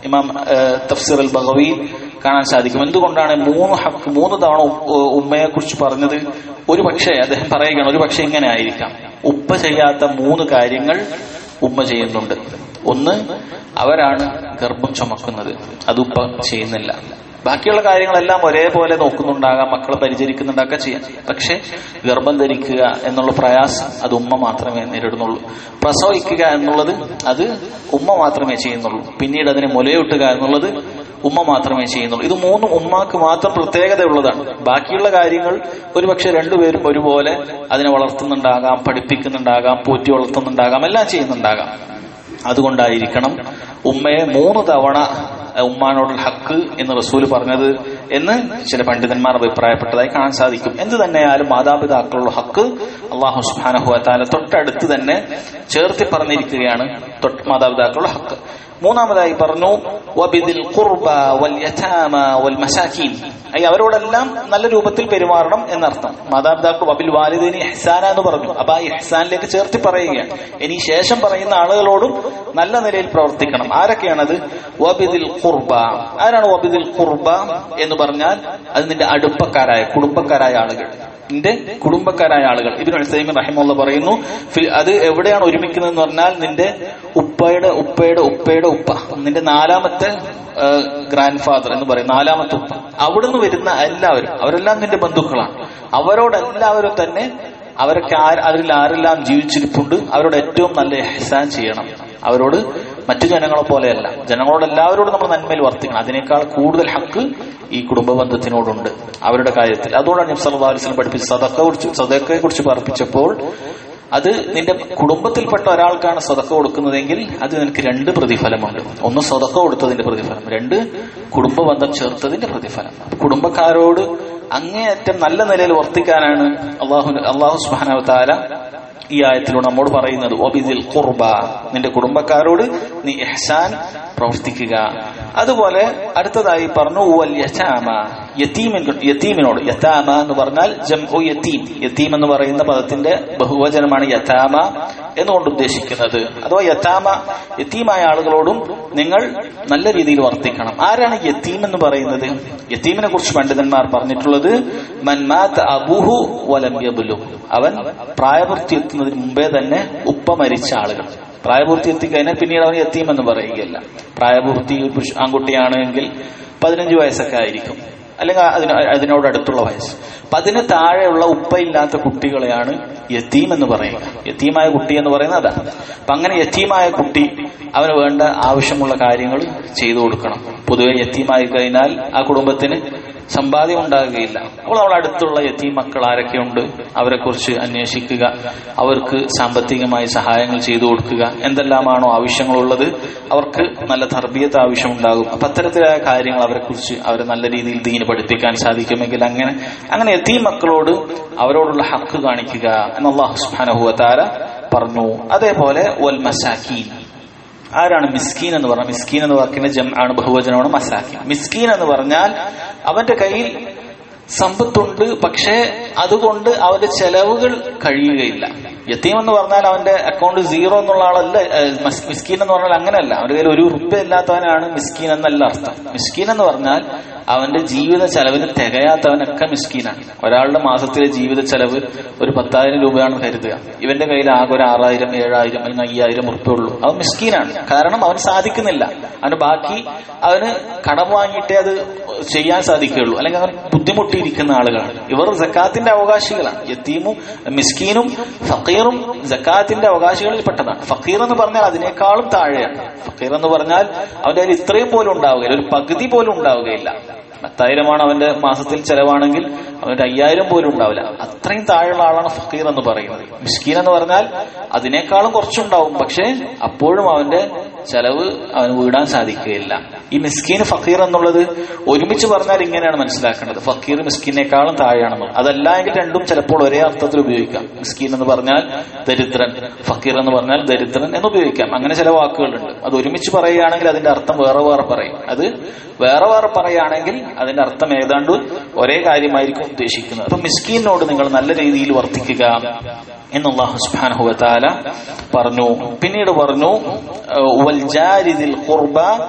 S1: ഇമാം ഏഹ്, തഫ്സീർ അൽ ബഗവി കാണാൻ സാധിക്കും എന്തുകൊണ്ടാണ് മൂന്ന് ഹക്ക് മൂന്ന് തവണ ഉമ്മയെ കുറിച്ച് പറഞ്ഞത് ഒരു പക്ഷേ അദ്ദേഹം പറയുകയാണ് ഒരു പക്ഷേ ഇങ്ങനെ ആയിരിക്കാം ഉപ്പ ചെയ്യാത്ത മൂന്ന് കാര്യങ്ങൾ ഉമ്മ ചെയ്യുന്നുണ്ട് ഒന്ന് അവരാണ് ഗർഭം ചുമക്കുന്നത് അത് ഉപ്പ ചെയ്യുന്നില്ല ബാക്കിയുള്ള കാര്യങ്ങളെല്ലാം ഒരേപോലെ നോക്കുന്നുണ്ടാകാം മക്കളെ പരിചരിക്കുന്നുണ്ടാക്കുക ചെയ്യാം പക്ഷെ ഗർഭം ധരിക്കുക എന്നുള്ള പ്രയാസം അത് ഉമ്മ മാത്രമേ നേരിടുന്നുള്ളൂ പ്രസവിക്കുക എന്നുള്ളത് അത് ഉമ്മ മാത്രമേ ചെയ്യുന്നുള്ളൂ പിന്നീട് അതിനെ മുലയൂട്ടുക എന്നുള്ളത് ഉമ്മ മാത്രമേ ചെയ്യുന്നുള്ളൂ ഇത് മൂന്നും ഉമ്മാക്ക് മാത്രം പ്രത്യേകതയുള്ളതാണ് ബാക്കിയുള്ള കാര്യങ്ങൾ ഒരുപക്ഷെ രണ്ടുപേരും ഒരുപോലെ അതിനെ വളർത്തുന്നുണ്ടാകാം പഠിപ്പിക്കുന്നുണ്ടാകാം പോറ്റി വളർത്തുന്നുണ്ടാകാം എല്ലാം ചെയ്യുന്നുണ്ടാകാം അതുകൊണ്ടായിരിക്കണം ഉമ്മയെ മൂന്ന് തവണ അഹ് ഉമ്മാനോടുള്ള ഹക്ക് എന്ന് റസൂല് പറഞ്ഞത് എന്ന് ചില പണ്ഡിതന്മാർ അഭിപ്രായപ്പെട്ടതായി കാണാൻ സാധിക്കും എന്ത് തന്നെയായാലും മാതാപിതാക്കളുടെ ഹക്ക് അള്ളാഹു സുബാനഹുഅത്താല തൊട്ടടുത്ത് തന്നെ ചേർത്തി പറഞ്ഞിരിക്കുകയാണ് തൊട്ട് മാതാപിതാക്കളുടെ ഹക്ക് മൂന്നാമതായി പറഞ്ഞു വബിദിൽ ഖുർബ വൽ യതാമ വൽ മസാക്കീൻ അയ്യ അവരോടെല്ലാം നല്ല രൂപത്തിൽ പെരുമാറണം എന്നർത്ഥം മാതാപിതാക്കൾ വബിൽ വാലിദിനി ഇഹ്സാന എന്ന് പറഞ്ഞു അപ്പൊ ആ ഇഹ്സാനിലേക്ക് ചേർത്തി പറയുകയാണ് ഇനി ശേഷം പറയുന്ന ആളുകളോടും നല്ല നിലയിൽ പ്രവർത്തിക്കണം ആരൊക്കെയാണത് വബിദിൽ ഖുർബ ആരാണ് വബിദിൽ ഖുർബ എന്ന് പറഞ്ഞാൽ അത് നിന്റെ അടുപ്പക്കാരായ കുടുംബക്കാരായ ആളുകൾ നിന്റെ കുടുംബക്കാരായ ആളുകൾ ഇബിൻ ഉസൈമിൻ റഹിമുള്ള പറയുന്നു ഫി- അത് എവിടെയാണ് ഒരുമിക്കുന്നത് എന്ന് പറഞ്ഞാൽ നിന്റെ ഉപ്പയുടെ ഉപ്പയുടെ ഉപ്പയുടെ ഉപ്പ നിന്റെ നാലാമത്തെ ഗ്രാൻഡ് ഫാദർ എന്ന് പറയും നാലാമത്തെ ഉപ്പ അവിടുന്ന് വരുന്ന എല്ലാവരും അവരെല്ലാം നിന്റെ ബന്ധുക്കളാണ് അവരോടെല്ലാവരും തന്നെ അവരൊക്കെ ആര് അവരിൽ ആരെല്ലാം ജീവിച്ചിരിപ്പുണ്ട് അവരോട് ഏറ്റവും നല്ല എഹ്സാൻ ചെയ്യണം അവരോട് മറ്റു ജനങ്ങളെ പോലെയല്ല ജനങ്ങളോട് എല്ലാവരോടും നമ്മൾ നന്മയിൽ വർത്തിക്കണം അതിനേക്കാൾ കൂടുതൽ ഹക്ക് ഈ കുടുംബ ബന്ധത്തിനോടുണ്ട് അവരുടെ കാര്യത്തിൽ അതുകൊണ്ടാണ് നബി സല്ലല്ലാഹു അലൈഹി വസല്ലം പഠിപ്പിച്ച സദക്ക കുറിച്ച് സദക്കയെ കുറിച്ച് പറപ്പിച്ചപ്പോൾ അത് നിന്റെ കുടുംബത്തിൽപ്പെട്ട ഒരാൾക്കാണ് സദക്ക കൊടുക്കുന്നതെങ്കിൽ അത് നിനക്ക് രണ്ട് പ്രതിഫലമുണ്ട് ഒന്ന് സദക്ക കൊടുത്തതിന്റെ പ്രതിഫലം രണ്ട് കുടുംബ ബന്ധം ചേർത്തതിന്റെ പ്രതിഫലം കുടുംബക്കാരോട് അങ്ങേയറ്റം നല്ല നിലയിൽ വർത്തിക്കാനാണ് അള്ളാഹു അള്ളാഹു സുബ്ഹാനഹു താല ഈ ആയത്തിലൂടെ നമ്മോട് പറയുന്നത് ഒബിദിൽ ഖുർബ നിന്റെ കുടുംബക്കാരോട് നീ ഇഹ്സാൻ പ്രവർത്തിക്കുക അതുപോലെ അടുത്തതായി പറഞ്ഞു വൽ യതാമ യതീമിൻ യതീമിനോട് യതാമ എന്ന് പറഞ്ഞാൽ ജംഉ യതീം യതീം എന്ന് പറയുന്ന പദത്തിന്റെ ബഹുവചനമാണ് യതാമ എന്നുകൊണ്ട് ഉദ്ദേശിക്കുന്നത് അഥവാ യതാമ യതീമായ ആളുകളോടും നിങ്ങൾ നല്ല രീതിയിൽ വർത്തിക്കണം ആരാണ് യതീം എന്ന് പറയുന്നത് യതീമിനെ കുറിച്ച് പണ്ഡിതന്മാർ പറഞ്ഞിട്ടുള്ളത് മൻമാത്ത് അബുഹു വലം യബ്ലു അവൻ പ്രായപൂർത്തി എത്തുന്നതിന് മുമ്പേ തന്നെ ഉപ്പ മരിച്ച ആളുകൾ പ്രായപൂർത്തി എത്തിക്കഴിഞ്ഞാൽ പിന്നീട് അവൻ യത്തീം എന്ന് പറയുകയല്ല പ്രായപൂർത്തി ഒരു പുരുഷ ആൺകുട്ടിയാണെങ്കിൽ പതിനഞ്ച് വയസ്സൊക്കെ ആയിരിക്കും അല്ലെങ്കിൽ അതിന് അതിനോട് അടുത്തുള്ള വയസ്സ് അപ്പൊ അതിന് താഴെയുള്ള ഉപ്പയില്ലാത്ത കുട്ടികളെയാണ് യത്തീം എന്ന് പറയുക യത്തീമായ കുട്ടി എന്ന് പറയുന്നത് അതാണ് അപ്പൊ അങ്ങനെ യത്തീമായ കുട്ടി അവന് വേണ്ട ആവശ്യമുള്ള കാര്യങ്ങൾ ചെയ്തു കൊടുക്കണം പൊതുവെ യത്തീമായി കഴിഞ്ഞാൽ ആ കുടുംബത്തിന് സമ്പാദ്യം ഉണ്ടാകുകയില്ല അപ്പോൾ അവൾ അടുത്തുള്ള യത്തീം മക്കൾ ആരൊക്കെയുണ്ട് അവരെ കുറിച്ച് അന്വേഷിക്കുക അവർക്ക് സാമ്പത്തികമായി സഹായങ്ങൾ ചെയ്തു കൊടുക്കുക എന്തെല്ലാമാണോ ആവശ്യങ്ങളുള്ളത് അവർക്ക് നല്ല തർബീയത്ത് ആവശ്യമുണ്ടാകും അപ്പൊ അത്തരത്തിലായ കാര്യങ്ങൾ അവരെ കുറിച്ച് അവരെ നല്ല രീതിയിൽ ദീന് പഠിപ്പിക്കാൻ സാധിക്കുമെങ്കിൽ അങ്ങനെ അങ്ങനെ യത്തീം മക്കളോട് അവരോടുള്ള ഹക്ക് കാണിക്കുക എന്ന് അള്ളാഹു സുബ്ഹാനഹു താര പറഞ്ഞു അതേപോലെ വൽ മസാക്കീൻ ആരാണ് മിസ്കീൻ എന്ന് പറഞ്ഞാൽ മിസ്കീൻ എന്ന വാക്കിന്റെ ജം ആണ് ബഹുവചനമാണ് മസാക്കിൻ മിസ്കീൻ എന്ന് പറഞ്ഞാൽ അവന്റെ കയ്യിൽ സമ്പത്തുണ്ട് പക്ഷേ അതുകൊണ്ട് അവന്റെ ചെലവുകൾ കഴിയുകയില്ല യത്തീം എന്ന് പറഞ്ഞാൽ അവന്റെ അക്കൗണ്ട് സീറോ എന്നുള്ള ആളല്ല ഏഹ്, മസ്- മിസ്കീൻ എന്ന് പറഞ്ഞാൽ അങ്ങനെയല്ല അവന്റെ കയ്യിൽ ഒരു റുപ്യ ഇല്ലാത്തവനാണ് മിസ്കീൻ എന്നല്ല അർത്ഥം മിസ്കീൻ എന്ന് പറഞ്ഞാൽ അവന്റെ ജീവിത ചെലവിന് തികയാത്തവനൊക്കെ മിസ്കീനാണ് ഒരാളുടെ മാസത്തിലെ ജീവിത ചെലവ് ഒരു പത്തായിരം രൂപയാണെന്ന് കരുതുക ഇവന്റെ കയ്യിൽ ആകെ ഒരു ആറായിരം ഏഴായിരം അല്ലെങ്കിൽ അയ്യായിരം ഉറുപ്പ ഉള്ളൂ അവൻ മിസ്കീനാണ് കാരണം അവന് സാധിക്കുന്നില്ല അവന് ബാക്കി അവന് കടം വാങ്ങിയിട്ടേ അത് ചെയ്യാൻ സാധിക്കുകയുള്ളൂ അല്ലെങ്കിൽ അവൻ ബുദ്ധിമുട്ടിയിരിക്കുന്ന ആളുകളാണ് ഇവർ ജക്കാത്തിന്റെ അവകാശികളാണ് യത്തീമും മിസ്കീനും ഫക്കീറും ജക്കാത്തിന്റെ അവകാശികളിൽ പെട്ടതാണ് ഫക്കീർ എന്ന് പറഞ്ഞാൽ അതിനേക്കാളും താഴെയാണ് ഫക്കീർ എന്ന് പറഞ്ഞാൽ അവന്റെ കയ്യിൽ ഇത്രയും പോലും ഉണ്ടാവുകയില്ല ഒരു പകുതി പോലും ഉണ്ടാവുകയില്ല പത്തായിരമാണ് അവന്റെ മാസത്തിൽ ചെലവാണെങ്കിൽ അവന്റെ അയ്യായിരം പോലും ഉണ്ടാവില്ല അത്രയും താഴെയുള്ള ആളാണ് ഫക്കീർ എന്ന് പറയുന്നത് മിസ്കീൻ എന്ന് പറഞ്ഞാൽ അതിനേക്കാളും കുറച്ചുണ്ടാവും പക്ഷേ അപ്പോഴും അവന്റെ ചെലവ് അവന് വീടാൻ സാധിക്കുകയില്ല ഈ മിസ്കീൻ ഫക്കീർ എന്നുള്ളത് ഒരുമിച്ച് പറഞ്ഞാൽ ഇങ്ങനെയാണ് മനസ്സിലാക്കേണ്ടത് ഫക്കീർ മിസ്കീനേക്കാളും താഴെയാണെന്ന് അതല്ല എങ്കിൽ രണ്ടും ചിലപ്പോൾ ഒരേ അർത്ഥത്തിൽ ഉപയോഗിക്കാം മിസ്കീൻ എന്ന് പറഞ്ഞാൽ ദരിദ്രൻ ഫക്കീർ എന്ന് പറഞ്ഞാൽ ദരിദ്രൻ എന്ന് ഉപയോഗിക്കാം അങ്ങനെ ചില വാക്കുകളുണ്ട് അത് ഒരുമിച്ച് പറയുകയാണെങ്കിൽ അതിന്റെ അർത്ഥം വേറെ വേറെ പറയും അത് വേറെ വേറെ പറയുകയാണെങ്കിൽ അതിന്റെ അർത്ഥം ഏതാണ്ട് ഒരേ കാര്യമായിരിക്കും ഉദ്ദേശിക്കുന്നത് അപ്പൊ മിസ്കീനോട് നിങ്ങൾ നല്ല രീതിയിൽ വർത്തിക്കുക എന്ന് അള്ളാഹു സുബ്ഹാനഹു വതആല പറഞ്ഞു പിന്നീട് പറഞ്ഞു വൽ ജാരിദിൽ ഖുർബ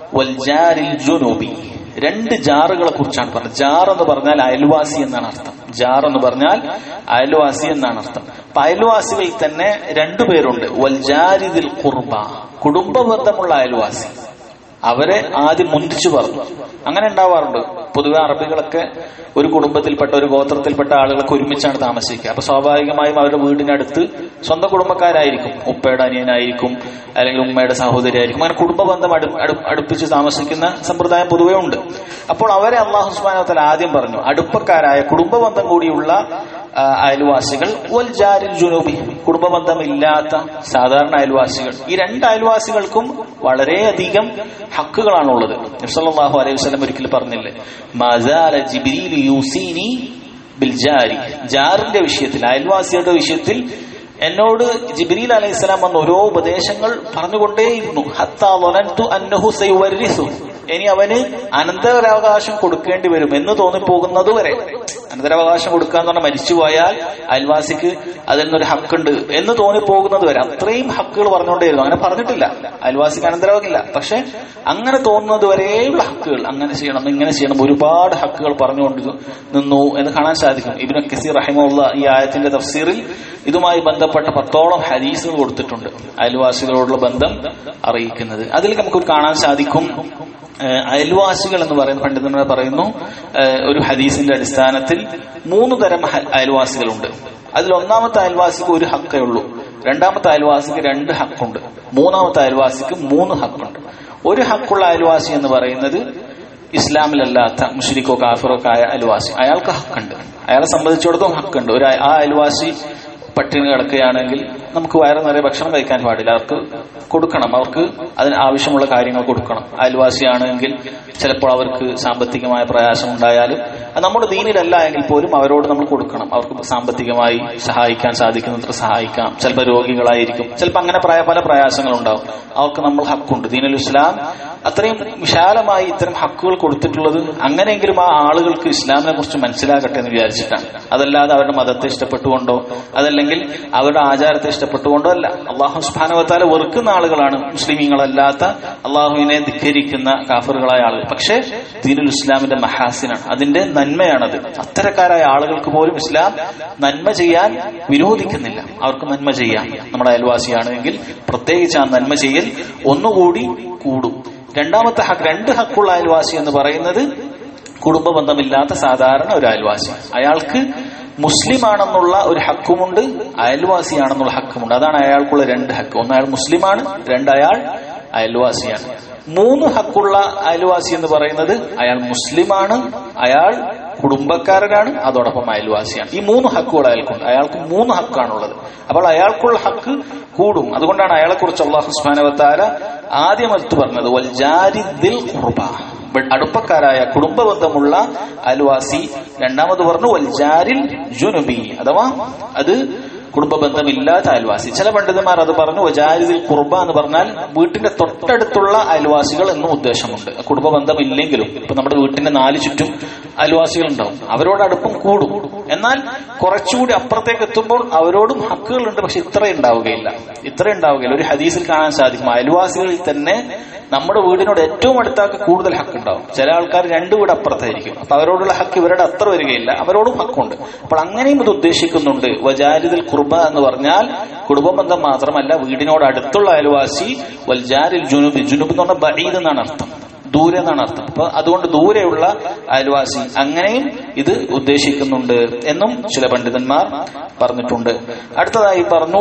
S1: വൽജാരിൽ ജുനൂബി രണ്ട് ജാറുകളെ കുറിച്ചാണ് പറഞ്ഞത് ജാർ എന്ന് പറഞ്ഞാൽ അയൽവാസി എന്നാണ് അർത്ഥം ജാർ എന്ന് പറഞ്ഞാൽ അയൽവാസി എന്നാണ് അർത്ഥം അപ്പൊ അയൽവാസികളിൽ തന്നെ രണ്ടുപേരുണ്ട് വൽജാരിദിൽ കുർബ കുടുംബ ബന്ധമുള്ള അയൽവാസി അവരെ ആദ്യം മുന്തിച്ചു പറഞ്ഞു അങ്ങനെ ഉണ്ടാവാറുണ്ട് പൊതുവെ അറബികളൊക്കെ ഒരു കുടുംബത്തിൽപ്പെട്ട ഒരു ഗോത്രത്തിൽപ്പെട്ട ആളുകളൊക്കെ ഒരുമിച്ചാണ് താമസിക്കുക അപ്പൊ സ്വാഭാവികമായും അവരുടെ വീടിനടുത്ത് സ്വന്തം കുടുംബക്കാരായിരിക്കും ഉപ്പയുടെ അനിയനായിരിക്കും അല്ലെങ്കിൽ ഉമ്മയുടെ സഹോദരി ആയിരിക്കും അങ്ങനെ കുടുംബ ബന്ധം അടു അടു- അടുപ്പിച്ച് താമസിക്കുന്ന സമ്പ്രദായം പൊതുവെ ഉണ്ട് അപ്പോൾ അവരെ അള്ളാഹു സുബാനത്തൽ ആദ്യം പറഞ്ഞു അടുപ്പക്കാരായ കുടുംബ ബന്ധം കൂടിയുള്ള ആ, അയൽവാസികൾ വൽ ജാരിൽ ജുനൂബി കുടുംബ ബന്ധമില്ലാത്ത സാധാരണ അയൽവാസികൾ ഈ രണ്ട് അയൽവാസികൾക്കും വളരെയധികം ഹക്കുകളാണുള്ളത് നബ്സല്ലാഹു അലൈഹി വസല്ലം ഒരിക്കൽ പറഞ്ഞില്ലേ മസാല ജിബ്രീൽ യൂസീനി ബിൽ ജാരി ജാറിന്റെ വിഷയത്തിൽ അയൽവാസിയുടെ വിഷയത്തിൽ എന്നോട് ജിബ്രീൽ അലൈഹിസ്സലാം വന്ന ഓരോ ഉപദേശങ്ങൾ പറഞ്ഞുകൊണ്ടേയിരുന്നു ഹത്താ വലൻതു അന്നഹു സൈവരിസു ഇനി അവന് അനന്തരാവകാശം കൊടുക്കേണ്ടി വരും എന്ന് തോന്നിപ്പോകുന്നത് വരെ അനന്തരാവകാശം കൊടുക്കുക എന്ന് പറഞ്ഞാൽ മരിച്ചുപോയാൽ അയൽവാസിക്ക് അതിൽ നിന്നൊരു ഹക്കുണ്ട് എന്ന് തോന്നിപ്പോകുന്നത് വരെ അത്രയും ഹക്കുകൾ പറഞ്ഞുകൊണ്ടേയിരുന്നു അങ്ങനെ പറഞ്ഞിട്ടില്ല അയൽവാസിക്ക് അനന്തരവകില്ല പക്ഷെ അങ്ങനെ തോന്നുന്നത് വരെയുള്ള ഹക്കുകൾ അങ്ങനെ ചെയ്യണം ഇങ്ങനെ ചെയ്യണം ഒരുപാട് ഹക്കുകൾ പറഞ്ഞുകൊണ്ട് നിന്നു എന്ന് കാണാൻ സാധിക്കും ഇബിന് കസീർ റഹിമുള്ള ഈ ആയത്തിന്റെ തഫ്സീറിൽ ഇതുമായി ബന്ധപ്പെട്ട പത്തോളം ഹദീസുകൾ കൊടുത്തിട്ടുണ്ട് അയൽവാസികളോടുള്ള ബന്ധം അറിയിക്കുന്നത് അതിൽ നമുക്ക് കാണാൻ സാധിക്കും ഏഹ് അയൽവാസികൾ എന്ന് പറയുന്ന പണ്ഡിതന്മാർ പറയുന്നു ഏഹ് ഒരു ഹദീസിന്റെ അടിസ്ഥാനത്തിൽ മൂന്ന് തരം ഹ- അയൽവാസികളുണ്ട് അതിൽ ഒന്നാമത്തെ അയൽവാസിക്ക് ഒരു ഹക്കേ ഉള്ളൂ രണ്ടാമത്തെ അയൽവാസിക്ക് രണ്ട് ഹക്കുണ്ട് മൂന്നാമത്തെ അയൽവാസിക്ക് മൂന്ന് ഹക്കുണ്ട് ഒരു ഹക്കുള്ള അയൽവാസി എന്ന് പറയുന്നത് ഇസ്ലാമിലല്ലാത്ത മുഷരിക്കോ കാഫിറോ ഒക്കെ ആയ അയൽവാസി അയാൾക്ക് ഹക്കുണ്ട് അയാളെ സംബന്ധിച്ചിടത്തോളം ഹക്കുണ്ട് ഒരു അയ- ആ അയൽവാസി പട്ടിണി കിടക്കുകയാണെങ്കിൽ നമുക്ക് വയറ് നിറയെ ഭക്ഷണം കഴിക്കാൻ പാടില്ല അവർക്ക് കൊടുക്കണം അവർക്ക് അതിന് ആവശ്യമുള്ള കാര്യങ്ങൾ കൊടുക്കണം അയൽവാസിയാണെങ്കിൽ ചിലപ്പോൾ അവർക്ക് സാമ്പത്തികമായ പ്രയാസം ഉണ്ടായാലും അത് നമ്മുടെ ദീനിലല്ല എങ്കിൽ പോലും അവരോട് നമ്മൾ കൊടുക്കണം അവർക്ക് സാമ്പത്തികമായി സഹായിക്കാൻ സാധിക്കുന്നത്ര സഹായിക്കാം ചിലപ്പോൾ രോഗികളായിരിക്കും ചിലപ്പോൾ അങ്ങനെ പ്രായ പല പ്രയാസങ്ങളുണ്ടാവും അവർക്ക് നമ്മൾ ഹക്കുണ്ട് ദീനുൽ ഇസ്ലാം അത്രയും വിശാലമായി ഇത്തരം ഹക്കുകൾ കൊടുത്തിട്ടുള്ളത് അങ്ങനെയെങ്കിലും ആ ആളുകൾക്ക് ഇസ്ലാമിനെ കുറിച്ച് മനസ്സിലാകട്ടെ എന്ന് വിചാരിച്ചിട്ടാണ് അതല്ലാതെ അവരുടെ മതത്തെ ഇഷ്ടപ്പെട്ടുകൊണ്ടോ അതല്ലെങ്കിൽ അവരുടെ ആചാരത്തെ ഇഷ്ടപ്പെട്ടുകൊണ്ടോ അല്ല അള്ളാഹു സുബാനുവത്താല വെറുക്കുന്ന ആളുകളാണ് മുസ്ലിമീങ്ങളല്ലാത്ത അള്ളാഹുവിനെ ധിക്കരിക്കുന്ന കാഫറുകളായ ആളുകൾ പക്ഷേ ദീനുൽ ഇസ്ലാമിന്റെ മഹാസിനാണ് അതിന്റെ നന്മയാണത് അത്തരക്കാരായ ആളുകൾക്ക് പോലും ഇസ്ലാം നന്മ ചെയ്യാൻ വിരോധിക്കുന്നില്ല അവർക്ക് നന്മ ചെയ്യാം നമ്മുടെ അയൽവാസിയാണെങ്കിൽ പ്രത്യേകിച്ച് ആ നന്മ ചെയ്യൽ ഒന്നുകൂടി കൂടും രണ്ടാമത്തെ ഹക്ക് രണ്ട് ഹക്കുള്ള അയൽവാസി എന്ന് പറയുന്നത് കുടുംബ ബന്ധമില്ലാത്ത സാധാരണ ഒരു അയൽവാസി അയാൾക്ക് മുസ്ലിമാണെന്നുള്ള ഒരു ഹക്കുമുണ്ട് അയൽവാസിയാണെന്നുള്ള ഹക്കുമുണ്ട് അതാണ് അയാൾക്കുള്ള രണ്ട് ഹക്ക് ഒന്ന് അയാൾ മുസ്ലിമാണ് രണ്ട് അയാൾ അയൽവാസിയാണ് മൂന്ന് ഹക്കുള്ള അയൽവാസി എന്ന് പറയുന്നത് അയാൾ മുസ്ലിമാണ് അയാൾ കുടുംബക്കാരനാണ് അതോടൊപ്പം അയൽവാസിയാണ് ഈ മൂന്ന് ഹക്കുകൾ അയാൾക്കുണ്ട് അയാൾക്ക് മൂന്ന് ഹക്കാണുള്ളത് അപ്പോൾ അയാൾക്കുള്ള ഹക്ക് കൂടും അതുകൊണ്ടാണ് അയാളെ കുറിച്ച് അള്ളാഹു സുബാനവത്താര ആദ്യം എടുത്തു പറഞ്ഞത് വൽ ജാരിദിൽ ഖുർബ ബ- അടുപ്പക്കാരായ കുടുംബ ബന്ധമുള്ള അയൽവാസി രണ്ടാമത് പറഞ്ഞു വൽ ജാരിൽ ജുനുബി അഥവാ അത് കുടുംബ ബന്ധമില്ലാത്ത അയൽവാസി ചില പണ്ഡിതന്മാർ അത് പറഞ്ഞു വജാരിദിൽ കുർബ എന്ന് പറഞ്ഞാൽ വീട്ടിന്റെ തൊട്ടടുത്തുള്ള അയൽവാസികൾ എന്നും ഉദ്ദേശമുണ്ട് കുടുംബ ബന്ധമില്ലെങ്കിലും ഇപ്പൊ നമ്മുടെ വീട്ടിന്റെ നാല് ചുറ്റും അയൽവാസികൾ ഉണ്ടാവും അവരോട് അടുപ്പം കൂടും എന്നാൽ കുറച്ചുകൂടി അപ്പുറത്തേക്ക് എത്തുമ്പോൾ അവരോടും ഹക്കുകളുണ്ട് പക്ഷെ ഇത്ര ഉണ്ടാവുകയില്ല ഇത്ര ഉണ്ടാവുകയില്ല ഒരു ഹദീസിൽ കാണാൻ സാധിക്കും അയൽവാസികളിൽ തന്നെ നമ്മുടെ വീടിനോട് ഏറ്റവും അടുത്താക്ക് കൂടുതൽ ഹക്ക് ഉണ്ടാവും ചില ആൾക്കാർ രണ്ടു വീട് അപ്പുറത്തായിരിക്കും അപ്പൊ അവരോടുള്ള ഹക്ക് ഇവരുടെ അത്ര വരികയില്ല അവരോടും ഹക്കുണ്ട് അപ്പോൾ അങ്ങനെയും ഇത് ഉദ്ദേശിക്കുന്നുണ്ട് വജാരിദിൽ കുർബ എന്ന് പറഞ്ഞാൽ കുടുംബ ബന്ധം മാത്രമല്ല വീടിനോട് അടുത്തുള്ള അയൽവാസി വൽജാരിൽ ജുനുബ് ജുനുബ് എന്ന് പറഞ്ഞാൽ ബഈദ് എന്നാണ് അർത്ഥം ദൂരെ എന്നാണ് അർത്ഥം അപ്പൊ അതുകൊണ്ട് ദൂരെയുള്ള അയൽവാസി അങ്ങനെയും ഇത് ഉദ്ദേശിക്കുന്നുണ്ട് എന്നും ചില പണ്ഡിതന്മാർ പറഞ്ഞിട്ടുണ്ട് അടുത്തതായി പറഞ്ഞു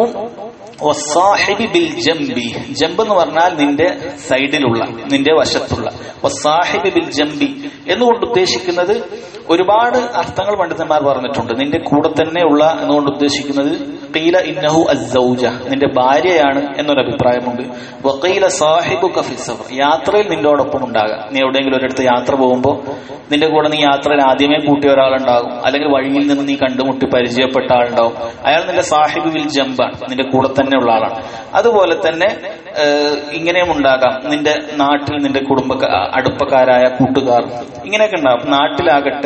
S1: വസ്സാഹിബി ബിൽ ജംബി ജംബ് എന്ന് പറഞ്ഞാൽ നിന്റെ സൈഡിലുള്ള നിന്റെ വശത്തുള്ള വസ്സാഹിബി ബിൽ ജംബി എന്നുകൊണ്ട് ഉദ്ദേശിക്കുന്നത് ഒരുപാട് അർത്ഥങ്ങൾ പണ്ഡിതന്മാർ പറഞ്ഞിട്ടുണ്ട് നിന്റെ കൂടെ തന്നെയുള്ള എന്നുകൊണ്ട് ഉദ്ദേശിക്കുന്നത് ഖീല ഇന്നഹു അസൗജ നിന്റെ ഭാര്യയാണ് എന്നൊരു അഭിപ്രായമുണ്ട് വക്കീല സാഹിബു കഫിസർ യാത്രയിൽ നിന്നോടൊപ്പം ഉണ്ടാകാം നീ എവിടെയെങ്കിലും ഒരിടത്ത് യാത്ര പോകുമ്പോൾ നിന്റെ കൂടെ നീ യാത്രയിൽ ആദ്യമേ കൂട്ടിയ ഒരാളുണ്ടാകും അല്ലെങ്കിൽ വഴിയിൽ നിന്ന് നീ കണ്ടുമുട്ടി പരിചയപ്പെട്ട ആളുണ്ടാവും അയാൾ നിന്റെ സാഹിബ് വിൽ ജംബാണ് നിന്റെ കൂടെ തന്നെ ഉള്ള ആളാണ് അതുപോലെ തന്നെ ഏഹ്, ഇങ്ങനെയും ഉണ്ടാകാം നിന്റെ നാട്ടിൽ നിന്റെ കുടുംബ അടുപ്പക്കാരായ കൂട്ടുകാർ ഇങ്ങനെയൊക്കെ ഉണ്ടാകും നാട്ടിലാകട്ടെ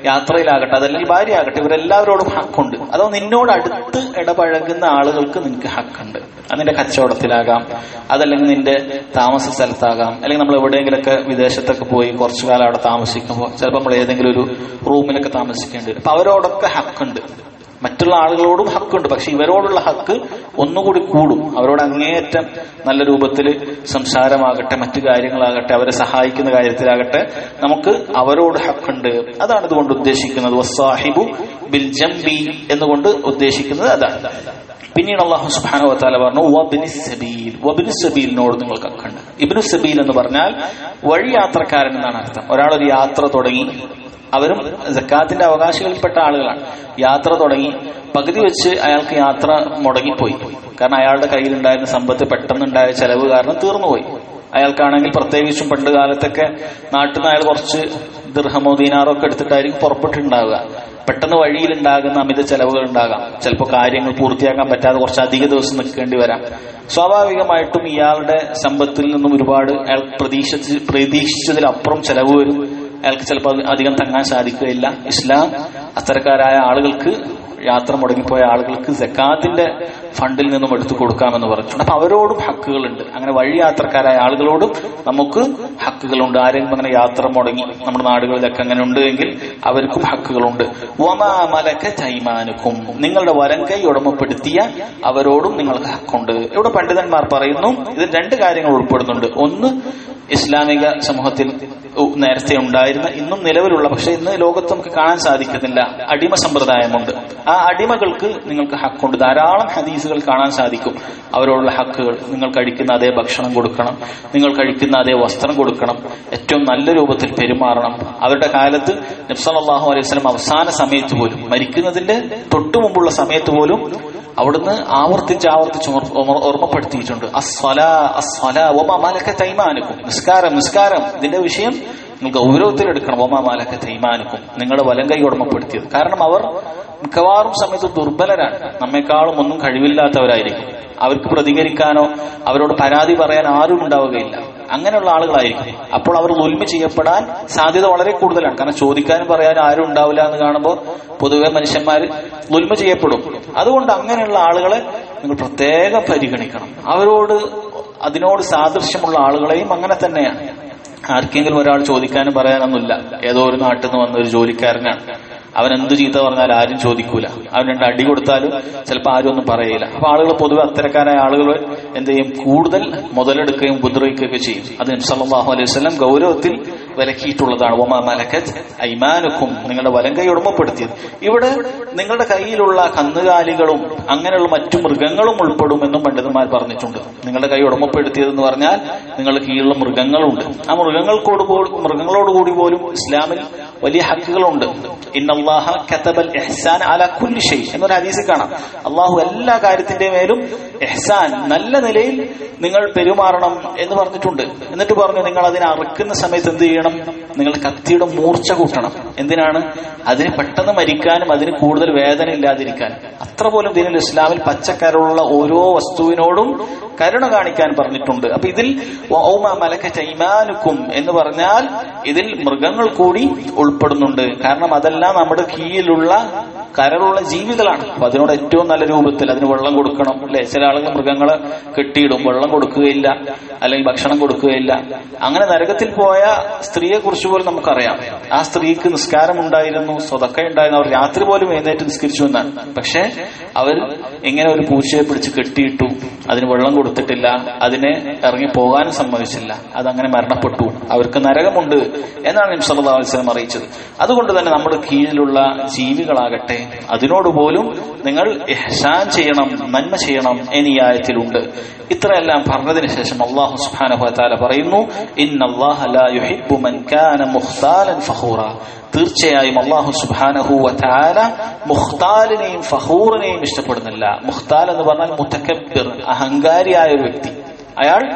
S1: യാത്രയിലാകട്ടെ അതല്ലെങ്കിൽ ഭാര്യ ആകട്ടെ ഇവരെല്ലാവരോടും ഹക്കുണ്ട് അതോ നിന്നോട് അടുത്ത് ഇടപഴകുന്ന ആളുകൾക്ക് നിനക്ക് ഹക്കുണ്ട് അത് നിന്റെ കച്ചവടത്തിലാകാം അതല്ലെങ്കിൽ നിന്റെ താമസ സ്ഥലത്താകാം അല്ലെങ്കിൽ നമ്മൾ എവിടെയെങ്കിലൊക്കെ വിദേശത്തൊക്കെ പോയി കുറച്ചു കാലം അവിടെ താമസിക്കുമ്പോൾ ചിലപ്പോൾ നമ്മൾ ഏതെങ്കിലും ഒരു റൂമിലൊക്കെ താമസിക്കേണ്ടി വരും അപ്പൊ അവരോടൊക്കെ ഹക്കുണ്ട് മറ്റുള്ള ആളുകളോടും ഹക്കുണ്ട് പക്ഷെ ഇവരോടുള്ള ഹക്ക് ഒന്നുകൂടി കൂടും അവരോട് അങ്ങേയറ്റം നല്ല രൂപത്തിൽ സംസാരമാകട്ടെ മറ്റു കാര്യങ്ങളാകട്ടെ അവരെ സഹായിക്കുന്ന കാര്യത്തിലാകട്ടെ നമുക്ക് അവരോട് ഹക്കുണ്ട് അതാണ് ഇതുകൊണ്ട് ഉദ്ദേശിക്കുന്നത് വസാഹിബു ബിൽ ജംബി എന്നുകൊണ്ട് ഉദ്ദേശിക്കുന്നത് അതാണ് പിന്നീട് അള്ളാഹു സുബ്ഹാനഹു വതആല പറഞ്ഞു വബ്നി സബീൽ വബ്നി സബീലിനോട് നിങ്ങൾക്ക് ഹക്കുണ്ട് ഇബ്നു സബീൽ എന്ന് പറഞ്ഞാൽ വഴി യാത്രക്കാരൻ എന്നാണ് അർത്ഥം ഒരാൾ ഒരു യാത്ര തുടങ്ങി അവരും ജക്കാത്തിന്റെ അവകാശികളിൽപ്പെട്ട ആളുകളാണ് യാത്ര തുടങ്ങി പകുതി വെച്ച് അയാൾക്ക് യാത്ര മുടങ്ങിപ്പോയി കാരണം അയാളുടെ കയ്യിലുണ്ടായിരുന്ന സമ്പത്ത് പെട്ടെന്നുണ്ടായ ചെലവ് കാരണം തീർന്നുപോയി അയാൾക്കാണെങ്കിൽ പ്രത്യേകിച്ചും പണ്ട് കാലത്തൊക്കെ നാട്ടിൽ നിന്ന് അയാൾ കുറച്ച് ദീർഘമോ ദീനാറോ ഒക്കെ എടുത്തിട്ടായിരിക്കും പുറപ്പെട്ടിട്ടുണ്ടാവുക പെട്ടെന്ന് വഴിയിലുണ്ടാകുന്ന അമിത ചെലവുകൾ ഉണ്ടാകാം ചിലപ്പോൾ കാര്യങ്ങൾ പൂർത്തിയാക്കാൻ പറ്റാതെ കുറച്ച് അധിക ദിവസം നിൽക്കേണ്ടി വരാം സ്വാഭാവികമായിട്ടും ഇയാളുടെ സമ്പത്തിൽ നിന്നും ഒരുപാട് അയാൾ പ്രതീക്ഷിച്ച് പ്രതീക്ഷിച്ചതിലപ്പുറം ചെലവ് വരും അയാൾക്ക് ചിലപ്പോൾ അധികം തങ്ങാൻ സാധിക്കുകയില്ല ഇസ്ലാം അത്തരക്കാരായ ആളുകൾക്ക് യാത്ര മുടങ്ങിപ്പോയ ആളുകൾക്ക് സക്കാത്തിന്റെ ഫണ്ടിൽ നിന്നും എടുത്തു കൊടുക്കാമെന്ന് പറഞ്ഞിട്ടുണ്ട് അപ്പൊ അവരോടും ഹക്കുകളുണ്ട് അങ്ങനെ വഴി യാത്രക്കാരായ ആളുകളോടും നമുക്ക് ഹക്കുകളുണ്ട് ആരെങ്കിലും അങ്ങനെ യാത്ര മുടങ്ങി നമ്മുടെ നാടുകളിലൊക്കെ അങ്ങനെ ഉണ്ട് എങ്കിൽ അവർക്കും ഹക്കുകളുണ്ട് വമാമലക്ക ചൈമാനുക്കും നിങ്ങളുടെ വലങ്കൈ ഉടമപ്പെടുത്തിയ അവരോടും നിങ്ങൾക്ക് ഹക്കുണ്ട് ഇവിടെ പണ്ഡിതന്മാർ പറയുന്നു ഇതിൽ രണ്ട് കാര്യങ്ങൾ ഉൾപ്പെടുന്നുണ്ട് ഒന്ന് ഇസ്ലാമിക സമൂഹത്തിൽ നേരത്തെ ഉണ്ടായിരുന്ന ഇന്നും നിലവിലുള്ള പക്ഷെ ഇന്ന് ലോകത്ത് നമുക്ക് കാണാൻ സാധിക്കുന്നില്ല അടിമ സമ്പ്രദായമുണ്ട് ആ അടിമകൾക്ക് നിങ്ങൾക്ക് ഹക്കുണ്ട് ധാരാളം ഹദീസുകൾ കാണാൻ സാധിക്കും അവരോടുള്ള ഹക്കുകൾ നിങ്ങൾ കഴിക്കുന്ന അതേ ഭക്ഷണം കൊടുക്കണം നിങ്ങൾ കഴിക്കുന്ന അതേ വസ്ത്രം കൊടുക്കണം ഏറ്റവും നല്ല രൂപത്തിൽ പെരുമാറണം അവരുടെ കാലത്ത് നബ്സലാഹു അലൈഹി സ്വലം അവസാന സമയത്ത് പോലും മരിക്കുന്നതിന്റെ തൊട്ടു മുമ്പുള്ള സമയത്ത് പോലും അവിടുന്ന് ആവർത്തിച്ച് ആവർത്തിച്ച് ഓർമ്മപ്പെടുത്തിയിട്ടുണ്ട് അസ്വല അസ്വല ഒമാമാലക്ക തൈമാനുക്കും നിസ്കാരം നിസ്കാരം ഇതിന്റെ വിഷയം നിങ്ങൾ ഗൗരവത്തിൽ എടുക്കണം ഒമാമാലക്ക തൈമാനുക്കും നിങ്ങളുടെ വലം കൈ ഓർമ്മപ്പെടുത്തിയത് കാരണം അവർ മിക്കവാറും സമയത്ത് ദുർബലരാണ് നമ്മെക്കാളും ഒന്നും കഴിവില്ലാത്തവരായിരിക്കും അവർക്ക് പ്രതികരിക്കാനോ അവരോട് പരാതി പറയാൻ ആരും ഉണ്ടാവുകയില്ല അങ്ങനെയുള്ള ആളുകളായിരിക്കും അപ്പോൾ അവർ ഉൽമ ചെയ്യപ്പെടാൻ സാധ്യത വളരെ കൂടുതലാണ് കാരണം ചോദിക്കാനും പറയാനും ആരും ഉണ്ടാവില്ല എന്ന് കാണുമ്പോൾ പൊതുവെ മനുഷ്യന്മാർ ഉൽമ ചെയ്യപ്പെടും അതുകൊണ്ട് അങ്ങനെയുള്ള ആളുകളെ നിങ്ങൾ പ്രത്യേകം പരിഗണിക്കണം അവരോട് അതിനോട് സാദൃശ്യമുള്ള ആളുകളെയും അങ്ങനെ തന്നെയാണ് ആർക്കെങ്കിലും ഒരാൾ ചോദിക്കാനും പറയാനൊന്നുമില്ല ഏതോ ഒരു നാട്ടിൽ നിന്ന് വന്ന ഒരു ജോലിക്കാരനാണ് അവൻ എന്ത് ചീത്ത പറഞ്ഞാൽ ആരും ചോദിക്കൂല അവൻ രണ്ട് അടി കൊടുത്താലും ചിലപ്പോൾ ആരും ഒന്നും പറയില്ല അപ്പൊ ആളുകൾ പൊതുവെ അത്തരക്കാരായ ആളുകൾ എന്ത് ചെയ്യും കൂടുതൽ മുതലെടുക്കുകയും ഉപദ്രവിക്കുകയൊക്കെ ചെയ്യും അത് സല്ലല്ലാഹു അലൈഹി വസല്ലം ഗൗരവത്തിൽ വിലക്കിയിട്ടുള്ളതാണ് ഒമാ മലക്കത്ത് ഐമാനുക്കും നിങ്ങളുടെ വലം കൈ ഉടമപ്പെടുത്തിയത് ഇവിടെ നിങ്ങളുടെ കയ്യിലുള്ള കന്നുകാലികളും അങ്ങനെയുള്ള മറ്റു മൃഗങ്ങളും ഉൾപ്പെടുമെന്നും പണ്ഡിതന്മാർ പറഞ്ഞിട്ടുണ്ട് നിങ്ങളുടെ കൈ ഉടമപ്പെടുത്തിയത് എന്ന് പറഞ്ഞാൽ നിങ്ങളുടെ കീഴിലുള്ള മൃഗങ്ങളുണ്ട് ആ മൃഗങ്ങൾക്കോട് മൃഗങ്ങളോട് കൂടി പോലും ഇസ്ലാമിൽ വലിയ ഹക്കുകളുണ്ട് ഇന്നല്ലാഹ കതബൽ ഇഹ്സാൻ അല കുല്ലി ഷൈ എന്നൊരു ഹദീസിൽ കാണാം അള്ളാഹു എല്ലാ കാര്യത്തിന്റെ മേലും ഇഹ്സാൻ നല്ല നിലയിൽ നിങ്ങൾ പെരുമാറണം എന്ന് പറഞ്ഞിട്ടുണ്ട് എന്നിട്ട് പറഞ്ഞു നിങ്ങൾ അതിനെ അറുക്കുന്ന സമയത്ത് എന്ത് ചെയ്യണം നിങ്ങൾ കത്തിയുടെ മൂർച്ച കൂട്ടണം എന്തിനാണ് അതിന് പെട്ടെന്ന് മരിക്കാനും അതിന് കൂടുതൽ വേദന ഇല്ലാതിരിക്കാനും അത്ര പോലും ദീനുൽ ഇസ്ലാമിൽ പച്ചക്കരുള്ള ഓരോ വസ്തുവിനോടും കരുണ കാണിക്കാൻ പറഞ്ഞിട്ടുണ്ട് അപ്പൊ ഇതിൽ മലക്ക ചൈമാനുക്കും എന്ന് പറഞ്ഞാൽ ഇതിൽ മൃഗങ്ങൾ കൂടി ഉൾപ്പെടുന്നുണ്ട് കാരണം അതെല്ലാം നമ്മുടെ കീഴിലുള്ള കരളുള്ള ജീവികളാണ് അപ്പൊ അതിനോട് ഏറ്റവും നല്ല രൂപത്തിൽ അതിന് വെള്ളം കൊടുക്കണം അല്ലെ ചില ആളുകൾ മൃഗങ്ങളെ കെട്ടിയിടും വെള്ളം കൊടുക്കുകയില്ല അല്ലെങ്കിൽ ഭക്ഷണം കൊടുക്കുകയില്ല അങ്ങനെ നരകത്തിൽ പോയ സ്ത്രീയെ കുറിച്ച് പോലും നമുക്കറിയാം ആ സ്ത്രീക്ക് നിസ്കാരം ഉണ്ടായിരുന്നു സ്വതക്ക ഉണ്ടായിരുന്നു അവർ രാത്രി പോലും എഴുന്നേറ്റ് നിസ്കരിച്ചു എന്നാണ് പക്ഷെ അവർ ഇങ്ങനെ ഒരു പൂച്ചയെ പിടിച്ച് കെട്ടിയിട്ടു അതിന് വെള്ളം കൊടുത്തിട്ടില്ല അതിനെ ഇറങ്ങി പോകാനും സമ്മതിച്ചില്ല അതങ്ങനെ മരണപ്പെട്ടു അവർക്ക് നരകമുണ്ട് എന്നാണ് നിംസല്ലാ വത്സരം അറിയിച്ചത് അതുകൊണ്ട് തന്നെ നമ്മുടെ കീഴിലുള്ള ജീവികളാകട്ടെ അതിനോട് പോലും നിങ്ങൾ ഇഹ്സാൻ ചെയ്യണം നന്മ ചെയ്യണം എന്നീ ആയത്തിലുണ്ട് ഇത്രയെല്ലാം പറഞ്ഞതിന് ശേഷം അള്ളാഹു സുബ്ഹാനഹു വതആല പറയുന്നു ഇന്നല്ലാഹ ലാ യുഹിബ്ബു മൻ കാന മുഖ്താലൻ ഫഖൂറ തീർച്ചയായും അള്ളാഹു സുബ്ഹാനഹു വതആല മുഖ്താലിനെയും ഫഖൂറിനെയും ഇഷ്ടപ്പെടുന്നില്ല മുഖ്താൽ എന്ന് പറഞ്ഞാൽ മുത്തക്കബ്ബിർ അഹങ്കാരിയായ ഒരു വ്യക്തി അയാൾ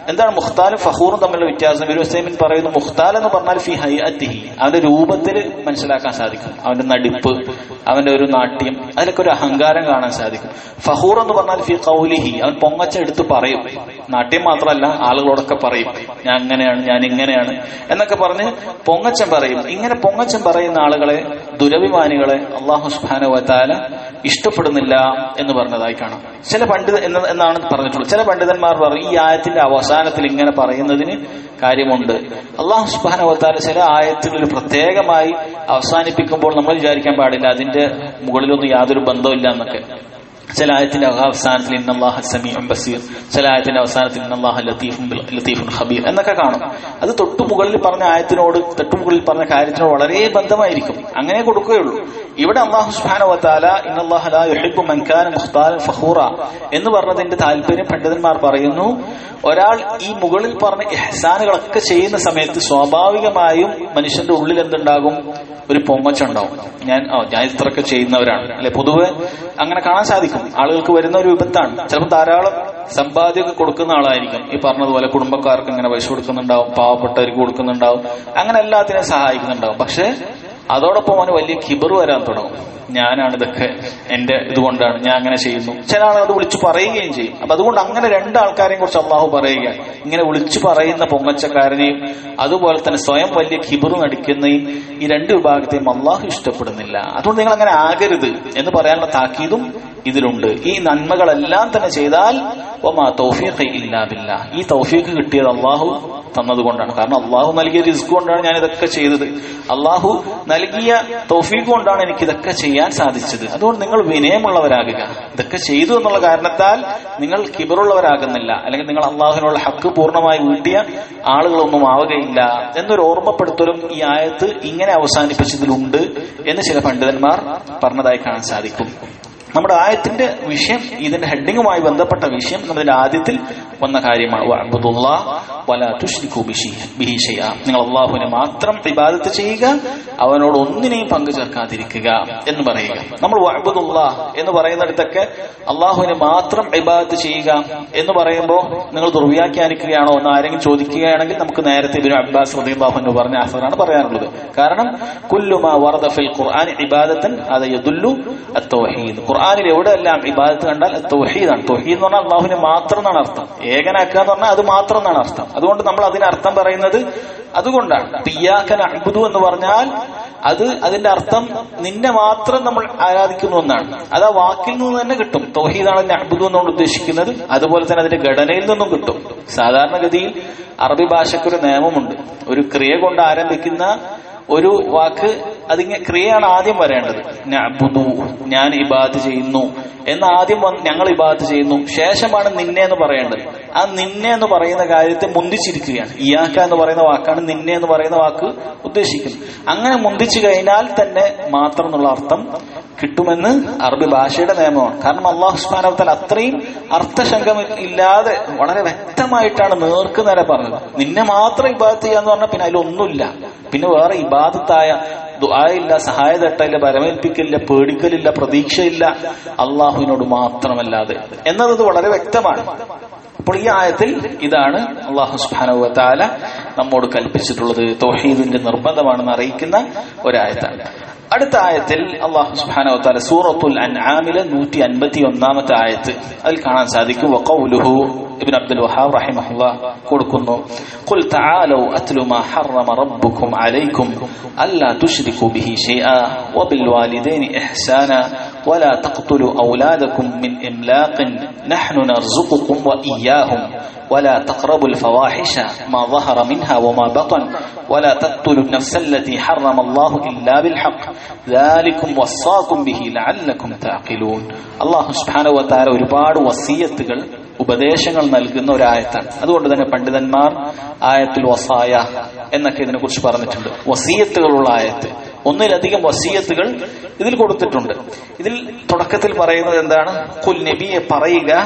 S1: എന്താണ് മുഖ്താലും ഫഹൂറും തമ്മിലുള്ള വ്യത്യാസം ഇബിൻ ഹുസൈമിൻ പറയുന്നു മുഖ്താൽ എന്ന് പറഞ്ഞാൽ ഫി ഹൈഅത്തിഹി അവന്റെ രൂപത്തിൽ മനസ്സിലാക്കാൻ സാധിക്കും അവന്റെ നടിപ്പ് അവന്റെ ഒരു നാട്യം അതിലൊക്കെ ഒരു അഹങ്കാരം കാണാൻ സാധിക്കും ഫഹൂർ എന്ന് പറഞ്ഞാൽ ഫി കൗലിഹി അവൻ പൊങ്ങച്ച എടുത്ത് പറയും നാട്യം മാത്രമല്ല ആളുകളോടൊക്കെ പറയും ഞാൻ അങ്ങനെയാണ് ഞാൻ ഇങ്ങനെയാണ് എന്നൊക്കെ പറഞ്ഞ് പൊങ്ങച്ചൻ പറയും ഇങ്ങനെ പൊങ്ങച്ചൻ പറയുന്ന ആളുകളെ ദുരഭിമാനികളെ അള്ളാഹു സുബാനുവത്താല ഇഷ്ടപ്പെടുന്നില്ല എന്ന് പറഞ്ഞതായി കാണാം ചില പണ്ഡിത എന്ന എന്നാണ് പറഞ്ഞിട്ടുള്ളത് ചില പണ്ഡിതന്മാർ പറയും ഈ ആയത്തിന്റെ അവസാനത്തിൽ ഇങ്ങനെ പറയുന്നതിന് കാര്യമുണ്ട് അള്ളാഹു സുബാനുവത്താല ചില ആയത്തുകളിൽ പ്രത്യേകമായി അവസാനിപ്പിക്കുമ്പോൾ നമ്മൾ വിചാരിക്കാൻ പാടില്ല അതിന്റെ മുകളിലൊന്നും യാതൊരു ബന്ധമില്ല എന്നൊക്കെ ചില ആയത്തിന്റെ അവസാനത്തിൽ ഇന്നല്ലാഹ സമീഉം ബസീർ ചില ആയത്തിന്റെ അവസാനത്തിൽ ഇന്നല്ലാഹ ലത്തീഫും ബിൽ- ലത്തീഫുൻ ഖബീർ എന്നൊക്കെ കാണും അത് തൊട്ടു മുകളിൽ പറഞ്ഞ ആയത്തിനോട് തൊട്ടു മുകളിൽ പറഞ്ഞ കാര്യത്തിനോട് വളരെ ബന്ധമായിരിക്കും അങ്ങനെ കൊടുക്കുകയുള്ളൂ ഇവിടെ അള്ളാഹു സുബ്ഹാനഹു വതആല ഇന്നല്ലാഹ ലാ യുഹിബ്ബു മൻ കാന മുഖ്താലൻ ഫഖൂറ എന്ന് പറഞ്ഞതിന്റെ താല്പര്യം പണ്ഡിതന്മാർ പറയുന്നു ഒരാൾ ഈ മുകളിൽ പറഞ്ഞ ഇഹ്സാനുകളൊക്കെ ചെയ്യുന്ന സമയത്ത് സ്വാഭാവികമായും മനുഷ്യന്റെ ഉള്ളിൽ എന്തുണ്ടാകും ഒരു പൊങ്ങച്ചുണ്ടാവും ഞാൻ ഓ ഞാൻ ഇത്രയൊക്കെ ചെയ്യുന്നവരാണ് അല്ലെ പൊതുവെ അങ്ങനെ കാണാൻ സാധിക്കും ആളുകൾക്ക് വരുന്ന ഒരു വിപത്താണ് ചിലപ്പോൾ ധാരാളം സമ്പാദ്യമൊക്കെ കൊടുക്കുന്ന ആളായിരിക്കും ഈ പറഞ്ഞതുപോലെ കുടുംബക്കാർക്ക് ഇങ്ങനെ പൈസ കൊടുക്കുന്നുണ്ടാവും പാവപ്പെട്ടവർക്ക് കൊടുക്കുന്നുണ്ടാവും അങ്ങനെ എല്ലാത്തിനെയും സഹായിക്കുന്നുണ്ടാവും പക്ഷെ അതോടൊപ്പം അവന് വലിയ കിബർ വരാൻ തുടങ്ങും ഞാനാണ് ഇതൊക്കെ എന്റെ ഇതുകൊണ്ടാണ് ഞാൻ അങ്ങനെ ചെയ്യുന്നു ചില ആളുകൾ അത് വിളിച്ചു പറയുകയും ചെയ്യും അപ്പൊ അതുകൊണ്ട് അങ്ങനെ രണ്ടാൾക്കാരെയും കുറിച്ച് അള്ളാഹു പറയുക ഇങ്ങനെ വിളിച്ചു പറയുന്ന പൊങ്ങച്ചക്കാരനെയും അതുപോലെ തന്നെ സ്വയം വലിയ കിബർ നടിക്കുന്നയും ഈ രണ്ട് വിഭാഗത്തെയും അള്ളാഹു ഇഷ്ടപ്പെടുന്നില്ല അതുകൊണ്ട് നിങ്ങൾ അങ്ങനെ ആകരുത് എന്ന് പറയാനുള്ള താക്കീതും ഇതിലുണ്ട് ഈ നന്മകളെല്ലാം തന്നെ ചെയ്താൽ ഒമാ തൗഫീഖ് ഇല്ലാ ബില്ലാ ഈ തൗഫീഖ് കിട്ടിയത് അള്ളാഹു തന്നതുകൊണ്ടാണ് കാരണം അള്ളാഹു നൽകിയ റിസ്ക് കൊണ്ടാണ് ഞാൻ ഇതൊക്കെ ചെയ്തത് അള്ളാഹു നൽകിയ തൗഫീഖ് കൊണ്ടാണ് എനിക്ക് ഇതൊക്കെ ചെയ്യാൻ സാധിച്ചത് അതുകൊണ്ട് നിങ്ങൾ വിനയമുള്ളവരാകുക ഇതൊക്കെ ചെയ്തു എന്നുള്ള കാരണത്താൽ നിങ്ങൾ കിബറുള്ളവരാകുന്നില്ല അല്ലെങ്കിൽ നിങ്ങൾ അള്ളാഹുവിനുള്ള ഹക്ക് പൂർണ്ണമായി വീട്ടിയ ആളുകളൊന്നും ആവുകയില്ല എന്നൊരു ഓർമ്മപ്പെടുത്തലും ഈ ആയത്ത് ഇങ്ങനെ അവസാനിപ്പിച്ചതിലുണ്ട് എന്ന് ചില പണ്ഡിതന്മാർ പറഞ്ഞതായി കാണാൻ സാധിക്കും നമ്മുടെ ആയത്തിന്റെ വിഷയം ഇതിന്റെ ഹെഡിങ്ങുമായി ബന്ധപ്പെട്ട വിഷയം നമ്മുടെ ആദ്യത്തിൽ വന്ന കാര്യമാണ് വഅബ്ദുല്ലാ വലാ തുശ്രികൂ ബിശി- ബിഹി ഷൈഅ. നിങ്ങൾ അള്ളാഹുവിനെ മാത്രം ഇബാദത്ത് ചെയ്യുക അവനോട് ഒന്നിനെയും പങ്കു ചേർക്കാതിരിക്കുക എന്ന് പറയുക നമ്മൾ വഅബ്ദുല്ലാ എന്ന് പറയുന്നിടത്തൊക്കെ അള്ളാഹുവിനെ മാത്രം ഇബാദത്ത് ചെയ്യുക എന്ന് പറയുമ്പോൾ നിങ്ങൾ ദുർവ്യാഖ്യാനിക്കുകയാണോ എന്ന് ആരെങ്കിലും ചോദിക്കുകയാണെങ്കിൽ നമുക്ക് നേരത്തെ ഇബിന് അബ്ബാസ് റളിയല്ലാഹു പറഞ്ഞ ആസറാണ് പറയാനുള്ളത് കാരണം കുല്ലുമാ വറദ ഫിൽ ഖുർആൻ ഇബാദത്തൻ അത് യദുല്ലു അത്തൗഹീദ് ഖുർആനിൽ എവിടെയെല്ലാം ഇബാദത്ത് കണ്ടാൽ തൗഹീദാണ് തൗഹീദ് എന്ന് പറഞ്ഞാൽ അള്ളാഹുവിനെ മാത്രം എന്നാണ് അർത്ഥം ഏകനാക്കുക എന്ന് പറഞ്ഞാൽ അത് മാത്രം എന്നാണ് അർത്ഥം അതുകൊണ്ട് നമ്മൾ അതിന് അർത്ഥം പറയുന്നത് അതുകൊണ്ടാണ് പിയാക്കൻ അബുദു എന്ന് പറഞ്ഞാൽ അത് അതിന്റെ അർത്ഥം നിന്നെ മാത്രം നമ്മൾ ആരാധിക്കുന്നു എന്നാണ് അത് ആ വാക്കിൽ നിന്ന് തന്നെ കിട്ടും തൗഹീദാണ് അബുദു എന്നുകൊണ്ട് ഉദ്ദേശിക്കുന്നത് അതുപോലെ തന്നെ അതിന്റെ ഘടനയിൽ നിന്നും കിട്ടും സാധാരണഗതിയിൽ അറബി ഭാഷയ്ക്കൊരു നിയമമുണ്ട് ഒരു ക്രിയ കൊണ്ട് ആരംഭിക്കുന്ന ഒരു വാക്ക് അതിങ്ങനെ ക്രിയയാണ് ആദ്യം വരേണ്ടത് നഅ്ബുദു ഞാൻ ഇബാദത്ത് ചെയ്യുന്നു എന്ന് ആദ്യം വന്ന് ഞങ്ങൾ ഇബാദത്ത് ചെയ്യുന്നു ശേഷമാണ് നിന്നെ എന്ന് പറയേണ്ടത് ആ നിന്നെ എന്ന് പറയുന്ന കാര്യത്തെ മുന്തിച്ചിരിക്കുകയാണ് ഇയാക്ക എന്ന് പറയുന്ന വാക്കാണ് നിന്നെ എന്ന് പറയുന്ന വാക്ക് ഉദ്ദേശിക്കുന്നത് അങ്ങനെ മുന്തിച്ചു കഴിഞ്ഞാൽ തന്നെ മാത്രം എന്നുള്ള അർത്ഥം കിട്ടുമെന്ന് അറബി ഭാഷയുടെ നിയമമാണ് കാരണം അള്ളാഹു സുബാനവത്താൽ അത്രയും അർത്ഥശങ്കം ഇല്ലാതെ വളരെ വ്യക്തമായിട്ടാണ് നേർക്ക് നേരെ പറഞ്ഞത് നിന്നെ മാത്രം ഇബാദത്ത് ചെയ്യാന്ന് പറഞ്ഞാൽ പിന്നെ അതിലൊന്നുമില്ല പിന്നെ വേറെ ഇബാദത്തായ ദുആയില്ല സഹായതട്ടയില്ല പരമേൽപ്പിക്കലില്ല പേടിക്കലില്ല പ്രതീക്ഷയില്ല അള്ളാഹുവിനോട് മാത്രമല്ലാതെ എന്നത് ഇത് വളരെ വ്യക്തമാണ് അപ്പോൾ ഈ ആയത്തിൽ ഇതാണ് അള്ളാഹു സുബാനുവത്താല നമ്മോട് കൽപ്പിച്ചിട്ടുള്ളത് തൗഹീദിന്റെ നിർബന്ധമാണെന്ന് അറിയിക്കുന്ന ഒരായത്താണ് അടുത്ത ആയത്തിൽ അള്ളാഹു സുബാനുവത്താല സൂറത്തുൽ അൻആമിലെ നൂറ്റി അൻപത്തി ഒന്നാമത്തെ ആയത്ത് അതിൽ കാണാൻ സാധിക്കും വഖൗലുഹു ഇബ്ൻ അബ്ദുൽ വഹാബ് റഹിമഹുല്ലാ കൊടുക്കുന്നു قل تعالوا أتل ما حرم ربكم عليكم ألا تشركوا به شيئا وبالوالدين إحسانا ولا تقتلوا أولادكم من إملاق نحن نرزقكم وإياهم ولا تقربوا الفواحش ما ظهر منها وما بطن ولا تقتلوا النفس التي حرم الله إلا بالحق ذلكم وصاكم به لعلكم تعقلون الله سبحانه وتعالى ഒരുപാട് വസീയത്തുകൾ ഉപദേശങ്ങൾ നൽകുന്ന ഒരായത്താണ് അതുകൊണ്ട് തന്നെ പണ്ഡിതന്മാർ ആയത്തിൽ വസായ എന്നൊക്കെ ഇതിനെ കുറിച്ച് പറഞ്ഞിട്ടുണ്ട് വസീയത്തുകളുള്ള ആയത്ത് ഒന്നിലധികം വസീയത്തുകൾ ഇതിൽ കൊടുത്തിട്ടുണ്ട് ഇതിൽ തുടക്കത്തിൽ പറയുന്നത് എന്താണ് കുൽ നബിയെ പറയുക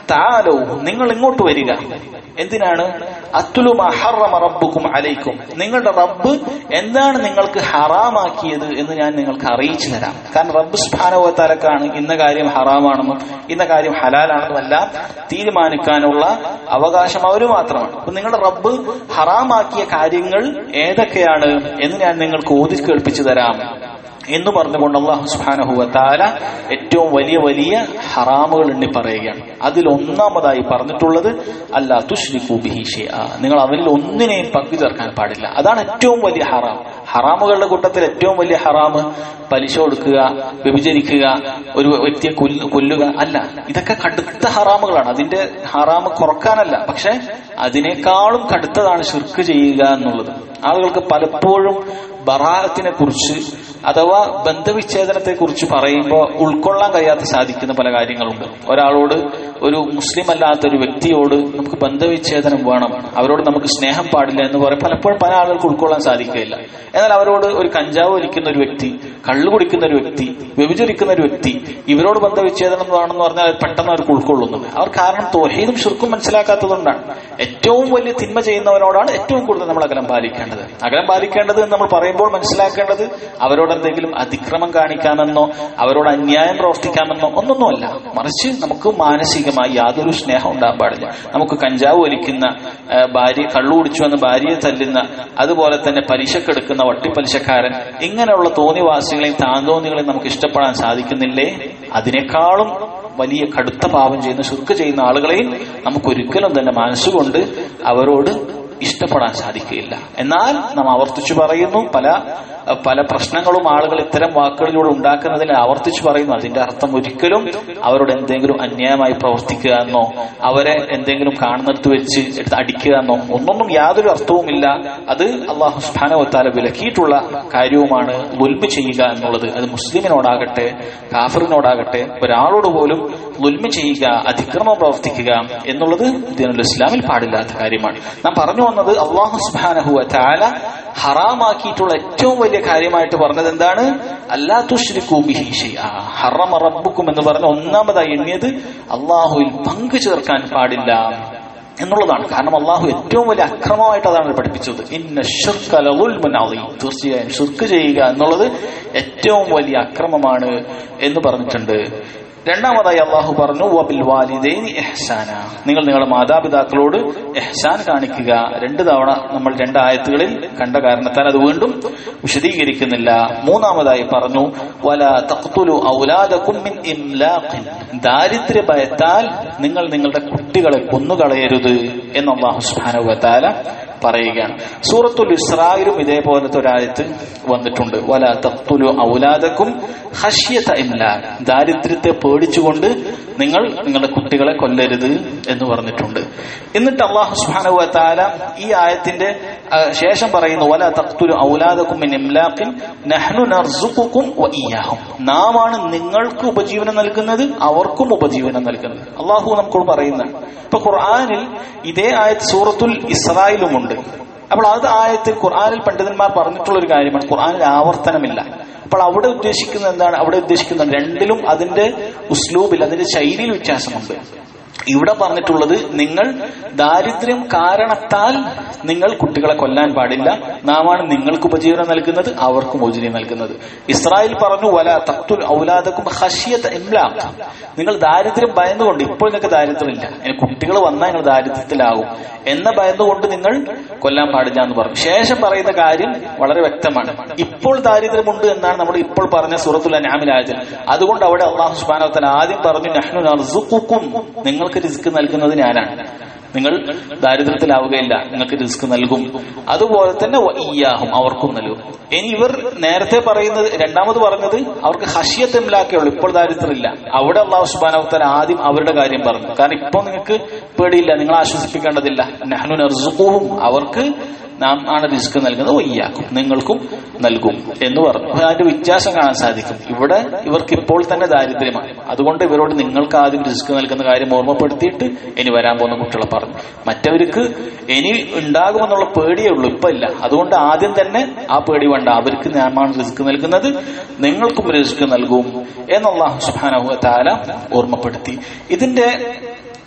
S1: താലോ നിങ്ങൾ ഇങ്ങോട്ട് വരിക എന്തിനാണ് അത്തുലു മഹറമ റബ്ബുക്കും അലൈക്കും നിങ്ങളുടെ റബ്ബ് എന്താണ് നിങ്ങൾക്ക് ഹറാമാക്കിയത് എന്ന് ഞാൻ നിങ്ങൾക്ക് അറിയിച്ചു തരാം കാരണം റബ്ബ് സ്ഫാനവത്താലക്കാണ് ഇന്ന കാര്യം ഹറാമാണെന്നും ഇന്ന കാര്യം ഹലാലാണെന്നും എല്ലാം തീരുമാനിക്കാനുള്ള അവകാശം അവര് മാത്രമാണ് അപ്പൊ നിങ്ങളുടെ റബ്ബ് ഹറാമാക്കിയ കാര്യങ്ങൾ ഏതൊക്കെയാണ് എന്ന് ഞാൻ നിങ്ങൾക്ക് ഓതി കേൾപ്പിച്ചു തരാം എന്ന് പറഞ്ഞുകൊണ്ട് അള്ളാഹു സുഹാനഹുവ താല ഏറ്റവും വലിയ വലിയ ഹറാമുകൾ എണ്ണി പറയുകയാണ് അതിൽ ഒന്നാമതായി പറഞ്ഞിട്ടുള്ളത് അല്ലാ തുഷ്രിഖു ബിഹി ഷൈഅ നിങ്ങൾ അവരിൽ ഒന്നിനെയും പങ്കു ചേർക്കാൻ പാടില്ല അതാണ് ഏറ്റവും വലിയ ഹറാം ഹറാമുകളുടെ കൂട്ടത്തിൽ ഏറ്റവും വലിയ ഹറാമ് പലിശ കൊടുക്കുക വ്യഭിചരിക്കുക ഒരു വ്യക്തിയെ കൊല്ല് കൊല്ലുക അല്ല ഇതൊക്കെ കടുത്ത ഹറാമുകളാണ് അതിന്റെ ഹറാമ് കുറക്കാനല്ല പക്ഷെ അതിനേക്കാളും കടുത്തതാണ് ഷിർക്ക് ചെയ്യുക എന്നുള്ളത് ആളുകൾക്ക് പലപ്പോഴും ബറാഹത്തിനെ കുറിച്ച് അഥവാ ബന്ധവിച്ഛേദനത്തെ കുറിച്ച് പറയുമ്പോൾ ഉൾക്കൊള്ളാൻ കഴിയാത്ത സാധിക്കുന്ന പല കാര്യങ്ങളുണ്ട് ഒരാളോട് ഒരു മുസ്ലിം അല്ലാത്ത ഒരു വ്യക്തിയോട് നമുക്ക് ബന്ധവിച്ഛേദനം വേണം അവരോട് നമുക്ക് സ്നേഹം പാടില്ല എന്ന് പറയും പലപ്പോഴും പല ആളുകൾക്ക് ഉൾക്കൊള്ളാൻ സാധിക്കുകയില്ല എന്നാൽ അവരോട് ഒരു കഞ്ചാവ് വലിക്കുന്ന ഒരു വ്യക്തി കള്ളു കുടിക്കുന്ന ഒരു വ്യക്തി വ്യഭിചരിക്കുന്ന ഒരു വ്യക്തി ഇവരോട് ബന്ധവിച്ഛേദനം വേണമെന്ന് പറഞ്ഞാൽ അത് പെട്ടെന്ന് അവർക്ക് ഉൾക്കൊള്ളുന്നുണ്ട് അവർ കാരണം തോഹീദും ശുർക്കും മനസ്സിലാക്കാത്തതുകൊണ്ടാണ് ഏറ്റവും വലിയ തിന്മ ചെയ്യുന്നവരോടാണ് ഏറ്റവും കൂടുതൽ നമ്മൾ അകലം പാലിക്കേണ്ടത് അകലം പാലിക്കേണ്ടത് എന്ന് നമ്മൾ പറയുമ്പോൾ മനസ്സിലാക്കേണ്ടത് അവരോട് എന്തെങ്കിലും അതിക്രമം കാണിക്കാമെന്നോ അവരോട് അന്യായം പ്രവർത്തിക്കാമെന്നോ ഒന്നൊന്നുമല്ല മറിച്ച് നമുക്ക് മാനസികമായി യാതൊരു സ്നേഹം ഉണ്ടാകാൻ പാടില്ല നമുക്ക് കഞ്ചാവ് വലിക്കുന്ന ആ, ഭാര്യ കള്ളു കുടിച്ചു എന്ന് ഭാര്യയെ തല്ലുന്ന അതുപോലെ തന്നെ പലിശക്കെടുക്കുന്ന വട്ടിപ്പലിശക്കാരൻ ഇങ്ങനെയുള്ള തോന്നിവാസികളെയും താന്തോന്നികളെയും നമുക്ക് ഇഷ്ടപ്പെടാൻ സാധിക്കുന്നില്ലേ അതിനേക്കാളും വലിയ കടുത്ത പാപം ചെയ്യുന്ന ശുർക്ക് ചെയ്യുന്ന ആളുകളെയും നമുക്ക് ഒരിക്കലും തന്നെ മനസ്സുകൊണ്ട് അവരോട് ഇഷ്ടപ്പെടാൻ സാധിക്കുകയില്ല എന്നാൽ നാം ആവർത്തിച്ചു പറയുന്നു പല പല പ്രശ്നങ്ങളും ആളുകൾ ഇത്തരം വാക്കുകളിലൂടെ ഉണ്ടാക്കുന്നതിൽ ആവർത്തിച്ചു പറയുന്നു അതിന്റെ അർത്ഥം ഒരിക്കലും അവരോട് എന്തെങ്കിലും അന്യായമായി പ്രവർത്തിക്കുക എന്നോ അവരെ എന്തെങ്കിലും കാണുന്നിടത്ത് വെച്ച് എടുത്ത് അടിക്കുക എന്നോ ഒന്നൊന്നും യാതൊരു അർത്ഥവുമില്ല അത് അള്ളാഹു സുബാനവത്താല വിലക്കിയിട്ടുള്ള കാര്യവുമാണ് ലുൽമ ചെയ്യുക എന്നുള്ളത് അത് മുസ്ലിമിനോടാകട്ടെ കാഫറിനോടാകട്ടെ ഒരാളോട് പോലും ലുൽമ ചെയ്യുക അതിക്രമം പ്രവർത്തിക്കുക എന്നുള്ളത് ദീനുൽ ഇസ്ലാമിൽ പാടില്ലാത്ത കാര്യമാണ് നാം പറഞ്ഞു വന്നത് അള്ളാഹു സുബാനഹു താല ഹറാമാക്കിയിട്ടുള്ള ഏറ്റവും വലിയ കാര്യമായിട്ട് പറഞ്ഞത് എന്താണ് അല്ലാ തുഷ്രിക്കൂ ബിഹി ഷൈഅ. ഹറമ റബ്ബുക്കും എന്ന് പറഞ്ഞ ഒന്നാമതായി എണ്ണിയത് അള്ളാഹുവിൽ പങ്കു ചേർക്കാൻ പാടില്ല എന്നുള്ളതാണ് കാരണം അള്ളാഹു ഏറ്റവും വലിയ അക്രമമായിട്ട് അതാണ് പഠിപ്പിച്ചത് ഇന്ന ഷിർക ലളുൽമുൻ അളീം. തീർച്ചയായും ഷിർക്ക് ചെയ്യുക എന്നുള്ളത് ഏറ്റവും വലിയ അക്രമമാണ് എന്ന് പറഞ്ഞിട്ടുണ്ട് രണ്ടാമതായി അള്ളാഹു പറഞ്ഞു വബിൽ വാലിദൈനി ഇഹ്സാന നിങ്ങൾ നിങ്ങളുടെ മാതാപിതാക്കളോട് ഇഹ്സാൻ കാണിക്കുക രണ്ട് തവണ നമ്മൾ രണ്ട് ആയത്തുകളിൽ കണ്ട കാരണത്താൽ അത് വീണ്ടും വിശദീകരിക്കുന്നില്ല മൂന്നാമതായി പറഞ്ഞു വല തഖ്തുലു ഔലാദകും മിൻ ഇംലാഖിൻ ദാരിദ്ര്യ ഭയത്താൽ നിങ്ങൾ നിങ്ങളുടെ കുട്ടികളെ കൊന്നുകളയരുത് എന്ന് അള്ളാഹു സുബ്ഹാനഹു വതആല പറയുകയാണ് സൂറത്തുൽ ഇസ്രായിലും ഇതേപോലത്തെ ഒരായത്ത് വന്നിട്ടുണ്ട് വല തഖ്തുലു ഔലാദക്കും ഹഷ്യത ഇംലാഖ് ദാരിദ്ര്യത്തെ പേടിച്ചുകൊണ്ട് നിങ്ങൾ നിങ്ങളുടെ കുട്ടികളെ കൊല്ലരുത് എന്ന് പറഞ്ഞിട്ടുണ്ട് എന്നിട്ട് അള്ളാഹു സുബ്ഹാനഹു വതആല ഈ ആയത്തിന്റെ ആ, ശേഷം പറയുന്നു വല തഖ്തുലു ഔലാദക്കും മിൻ ഇംലാഖിൻ നഹ്നു നർസുഖുക്കും വഇയ്യാഹും നാമാണ് നിങ്ങൾക്ക് ഉപജീവനം നൽകുന്നത് അവർക്കും ഉപജീവനം നൽകുന്നത് അള്ളാഹു നമുക്കോട് പറയുന്നുണ്ട് ഇപ്പൊ ഖുർആനിൽ ഇതേ ആയത്ത് സൂറത്തുൽ ഇസ്രായിലുമുണ്ട് അപ്പോൾ അത് ആയത്തിൽ ഖുർആനിൽ പണ്ഡിതന്മാർ പറഞ്ഞിട്ടുള്ള ഒരു കാര്യമാണ് ഖുർആനിൽ ആവർത്തനമില്ല അപ്പോൾ അവിടെ ഉദ്ദേശിക്കുന്നത് എന്താണ് അവിടെ ഉദ്ദേശിക്കുന്നത് രണ്ടിലും അതിന്റെ ഉസ്ലൂബിൽ അതിന്റെ ശൈലിയിൽ വ്യത്യാസമുണ്ട് ഇവിടെ പറഞ്ഞിട്ടുള്ളത് നിങ്ങൾ ദാരിദ്ര്യം കാരണത്താൽ നിങ്ങൾ കുട്ടികളെ കൊല്ലാൻ പാടില്ല നാമാണ് നിങ്ങൾക്ക് ഉപജീവനം നൽകുന്നത് അവർക്കും ഉപജീവനം നൽകുന്നത് ഇസ്രായേൽ പറഞ്ഞു വല തക്തുൽ ഔലാദക്കും ഹഷിയത്ത് ഇംലാഖ് നിങ്ങൾ ദാരിദ്ര്യം ഭയന്നുകൊണ്ട് ഇപ്പോൾ നിങ്ങൾക്ക് ദാരിദ്ര്യമില്ല ഇനി കുട്ടികൾ വന്നാൽ നിങ്ങൾ ദാരിദ്ര്യത്തിലാവും എന്ന ഭയന്നുകൊണ്ട് നിങ്ങൾ കൊല്ലാൻ പാടില്ല എന്ന് പറഞ്ഞു ശേഷം പറയുന്ന കാര്യം വളരെ വ്യക്തമാണ് ഇപ്പോൾ ദാരിദ്ര്യമുണ്ട് എന്നാണ് നമ്മൾ ഇപ്പോൾ പറഞ്ഞ സൂറത്തുൽ അനാമിലായത് അതുകൊണ്ട് അവിടെ അള്ളാഹു സുബാനവത്തൻ ആദ്യം പറഞ്ഞു നഹ്നു നർസുഖുക്കും നിങ്ങൾക്ക് റിസ്ക് നൽകുന്നത് ഞാനാണ് നിങ്ങൾ ദാരിദ്ര്യത്തിലാവുകയില്ല നിങ്ങൾക്ക് റിസ്ക് നൽകും അതുപോലെ തന്നെ വഇയ്യാഹും അവർക്കും നൽകും ഇനി ഇവർ നേരത്തെ പറയുന്നത് രണ്ടാമത് പറഞ്ഞത് അവർക്ക് ഹഷിയത്തെമ്ലാക്കേ ഉള്ളൂ ഇപ്പോൾ ദാരിദ്ര്യമില്ല അവിടെ അള്ളാഹു സുബാനവത്തൻ ആദ്യം അവരുടെ കാര്യം പറഞ്ഞു കാരണം ഇപ്പോൾ നിങ്ങൾക്ക് പേടിയില്ല നിങ്ങൾ ആശ്വസിപ്പിക്കേണ്ടതില്ല നഹ്നു നർസുഖുഹും അവർക്ക് നാം ആണ് റിസ്ക് നൽകുന്നത് വയ്യാക്കും നിങ്ങൾക്കും നൽകും എന്ന് പറഞ്ഞു അപ്പൊ അതിന്റെ വ്യത്യാസം കാണാൻ സാധിക്കും ഇവിടെ ഇവർക്ക് ഇപ്പോൾ തന്നെ ദാരിദ്ര്യമാണ് അതുകൊണ്ട് ഇവരോട് നിങ്ങൾക്ക് ആദ്യം റിസ്ക് നൽകുന്ന കാര്യം ഓർമ്മപ്പെടുത്തിയിട്ട് ഇനി വരാൻ പോകുന്ന കുട്ടികളെ പറഞ്ഞു മറ്റവർക്ക് ഇനി ഉണ്ടാകുമെന്നുള്ള പേടിയേ ഉള്ളൂ ഇപ്പൊ ഇല്ല അതുകൊണ്ട് ആദ്യം തന്നെ ആ പേടി വേണ്ട അവർക്ക് ഞാനാണ് റിസ്ക് നൽകുന്നത് നിങ്ങൾക്കും റിസ്ക് നൽകും എന്നുള്ള സുഹാനഹു താല ഓർമ്മപ്പെടുത്തി ഇതിന്റെ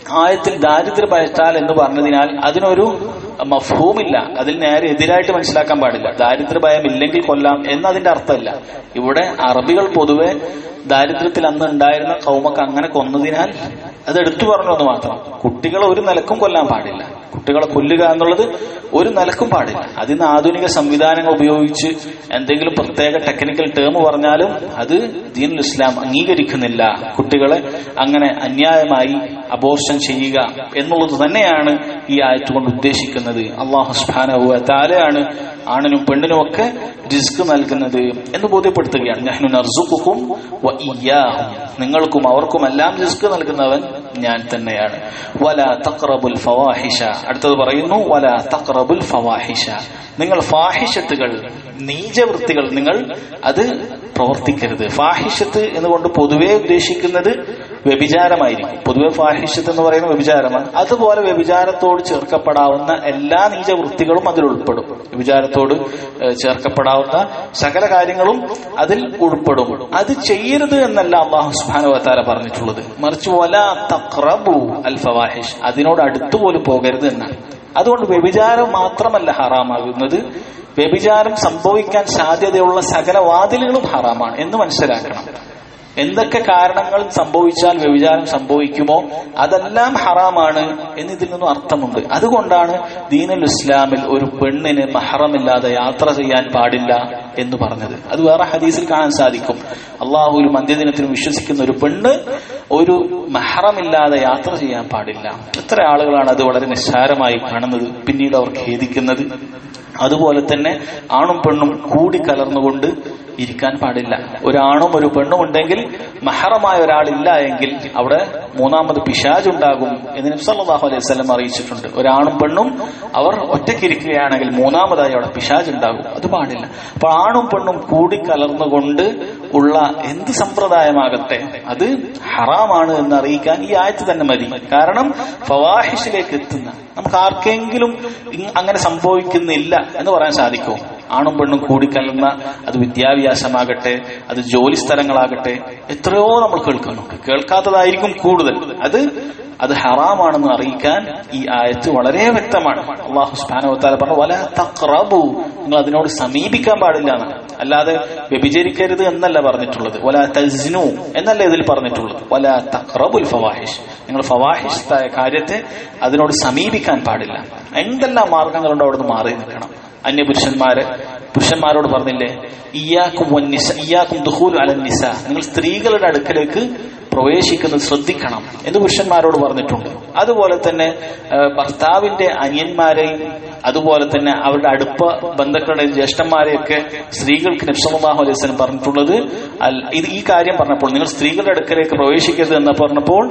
S1: ആയത്തിൽ ദാരിദ്ര്യ ഭയത്താൽ എന്ന് പറഞ്ഞതിനാൽ അതിനൊരു മഫ്ഹൂമില്ല അതിൽ നേരെ എതിരായിട്ട് മനസ്സിലാക്കാൻ പാടില്ല ദാരിദ്ര്യ ഭയം ഇല്ലെങ്കിൽ കൊല്ലാം എന്നതിന്റെ അർത്ഥമല്ല ഇവിടെ അറബികൾ പൊതുവെ ദാരിദ്ര്യത്തിൽ അന്ന് ഉണ്ടായിരുന്ന കൗമക്ക് അങ്ങനെ കൊന്നതിനാൽ അത് എടുത്തു പറഞ്ഞു എന്ന് മാത്രം കുട്ടികളെ ഒരു നിലക്കും കൊല്ലാൻ പാടില്ല കുട്ടികളെ കൊല്ലുക എന്നുള്ളത് ഒരു നിലക്കും പാടില്ല അതിന് ആധുനിക സംവിധാനങ്ങൾ ഉപയോഗിച്ച് എന്തെങ്കിലും പ്രത്യേക ടെക്നിക്കൽ ടേം പറഞ്ഞാലും അത് ദീനുൽ ഇസ്ലാം അംഗീകരിക്കുന്നില്ല കുട്ടികളെ അങ്ങനെ അന്യായമായി അബോർഷൻ ചെയ്യുക എന്നുള്ളത് തന്നെയാണ് ഈ ആയത്ത് കൊണ്ട് ഉദ്ദേശിക്കുന്നത് അള്ളാഹു സുബ്ഹാനഹു താലയാണ് ആണിനും പെണ്ണിനും ഒക്കെ റിസ്ക് നൽകുന്നത് എന്ന് ബോധ്യപ്പെടുത്തുകയാണ് നഹ്നു നർസുഖുക്കും വ ഇയ്യാഹും നിങ്ങൾക്കും അവർക്കുമെല്ലാം റിസ്ക് നൽകുന്നവൻ ഞാൻ തന്നെയാണ് വല തഖറബുൽ ഫവാഹിഷ അടുത്തത് പറയുന്നു വല തഖറബുൽ ഫവാഹിഷ നിങ്ങൾ ഫാഹിഷത്തുകൾ നീചവൃത്തികൾ നിങ്ങൾ അത് പ്രവർത്തിക്കരുത് ഫാഹിഷത്ത് എന്നുകൊണ്ട് പൊതുവെ ഉദ്ദേശിക്കുന്നത് വ്യഭിചാരമായിരിക്കും പൊതുവെ ഫാഹിഷത്ത് എന്ന് പറയുന്ന വ്യഭിചാരമാണ് അതുപോലെ വ്യഭിചാരത്തോട് ചേർക്കപ്പെടാവുന്ന എല്ലാ നീചവൃത്തികളും അതിൽ ഉൾപ്പെടും വ്യഭിചാരത്തോട് ഏഹ്, ചേർക്കപ്പെടാവുന്ന സകല കാര്യങ്ങളും അതിൽ ഉൾപ്പെടും അത് ചെയ്യരുത് എന്നല്ല അള്ളാഹു സുബ്ഹാനഹു വതാല പറഞ്ഞിട്ടുള്ളത് മറിച്ച് വല തഖറബു അൽ ഫവാഹിഷ് അതിനോട് അടുത്തു പോലും പോകരുത് എന്നാണ് അതുകൊണ്ട് വ്യഭിചാരം മാത്രമല്ല ഹറാമാകുന്നത് വ്യഭിചാരം സംഭവിക്കാൻ സാധ്യതയുള്ള സകല വാതിലുകളും ഹറാമാണ് എന്ന് മനസ്സിലാക്കണം എന്തൊക്കെ കാരണങ്ങൾ സംഭവിച്ചാൽ വ്യഭിചാരം സംഭവിക്കുമോ അതെല്ലാം ഹറാമാണ് എന്ന് ഇതിൽ നിന്നും അർത്ഥമുണ്ട് അതുകൊണ്ടാണ് ദീനുൽ ഇസ്ലാമിൽ ഒരു പെണ്ണിന് മഹറമില്ലാതെ യാത്ര ചെയ്യാൻ പാടില്ല എന്ന് പറഞ്ഞത് അത് വേറെ ഹദീസിൽ കാണാൻ സാധിക്കും അള്ളാഹു ഒരു മന്ത്യദിനത്തിന് വിശ്വസിക്കുന്ന ഒരു പെണ്ണ് ഒരു മഹറമില്ലാതെ യാത്ര ചെയ്യാൻ പാടില്ല എത്ര ആളുകളാണ് അത് വളരെ നിസ്സാരമായി കാണുന്നത് പിന്നീട് അവർ ഖേദിക്കുന്നത് അതുപോലെ തന്നെ ആണും പെണ്ണും കൂടി കലർന്നുകൊണ്ട് ഇരിക്കാൻ പാടില്ല ഒരാണും ഒരു പെണ്ണും ഉണ്ടെങ്കിൽ മഹറമായ ഒരാളില്ല എങ്കിൽ അവിടെ മൂന്നാമത് പിശാജ് ഉണ്ടാകും എന്ന് നബി സല്ലല്ലാഹു അലൈഹി വസല്ലം അറിയിച്ചിട്ടുണ്ട് ഒരാണും പെണ്ണും അവർ ഒറ്റയ്ക്കിരിക്കുകയാണെങ്കിൽ മൂന്നാമതായി അവിടെ പിശാജ് ഉണ്ടാകും അത് പാടില്ല അപ്പോൾ ആണും പെണ്ണും കൂടി കലർന്നുകൊണ്ട് ഉള്ള എന്ത് സമ്പ്രദായമാകട്ടെ അത് ഹറാമാണ് എന്ന് അറിയിക്കാൻ ഈ ആയത്ത് തന്നെ മതി കാരണം ഫവാഹിഷിലേക്ക് എത്തുന്ന നമുക്ക് ആർക്കെങ്കിലും ഇങ് അങ്ങനെ സംഭവിക്കുന്നില്ല എന്ന് പറയാൻ സാധിക്കുമോ ആണും പെണ്ണും കൂടിക്കലർന്ന അത് വിദ്യാഭ്യാസമാകട്ടെ അത് ജോലി സ്ഥലങ്ങളാകട്ടെ എത്രയോ നമ്മൾ കേൾക്കുന്നുണ്ട് കേൾക്കാത്തതായിരിക്കും കൂടുതൽ അത് അത് ഹറാമാണെന്ന് അറിയിക്കാൻ ഈ ആയത്ത് വളരെ വ്യക്തമാണ് അള്ളാഹു സ്പാനവത്താല പറഞ്ഞു വല തഖ്റബു നിങ്ങൾ അതിനോട് സമീപിക്കാൻ പാടില്ല എന്നാണ് അല്ലാതെ വ്യഭിചരിക്കരുത് എന്നല്ല പറഞ്ഞിട്ടുള്ളത് വല തസ്നു എന്നല്ല ഇതിൽ പറഞ്ഞിട്ടുള്ളത് വല തഖ്റബുൽ ഫവാഹിഷ് നിങ്ങൾ ഫവാഹിഷായ കാര്യത്തെ അതിനോട് സമീപിക്കാൻ പാടില്ല എന്തെല്ലാം മാർഗങ്ങളുണ്ടോ അവിടെ നിന്ന് മാറി നിൽക്കണം അന്യപുരുഷന്മാര് പുരുഷന്മാരോട് പറഞ്ഞില്ലേ ഇയാക്കും വന്നിസ ഇയാക്കും ദുഹൂൽ അല നിസ നിങ്ങൾ സ്ത്രീകളുടെ അടുക്കലേക്ക് പ്രവേശിക്കുന്നത് ശ്രദ്ധിക്കണം എന്ന് പുരുഷന്മാരോട് പറഞ്ഞിട്ടുണ്ട് അതുപോലെ തന്നെ ആ, ഭർത്താവിന്റെ അനിയന്മാരെയും അതുപോലെ തന്നെ അവരുടെ അടുപ്പ ബന്ധുക്കളുടെ ജ്യേഷ്ഠന്മാരെയൊക്കെ സ്ത്രീകൾക്ക് നബ്സല്ലാഹു അലൈഹി വസല്ലം പറഞ്ഞിട്ടുള്ളത് അൽ- ഇത് ഈ കാര്യം പറഞ്ഞപ്പോൾ നിങ്ങൾ സ്ത്രീകളുടെ അടുക്കലേക്ക് പ്രവേശിക്കരുത് എന്ന് പറഞ്ഞപ്പോൾ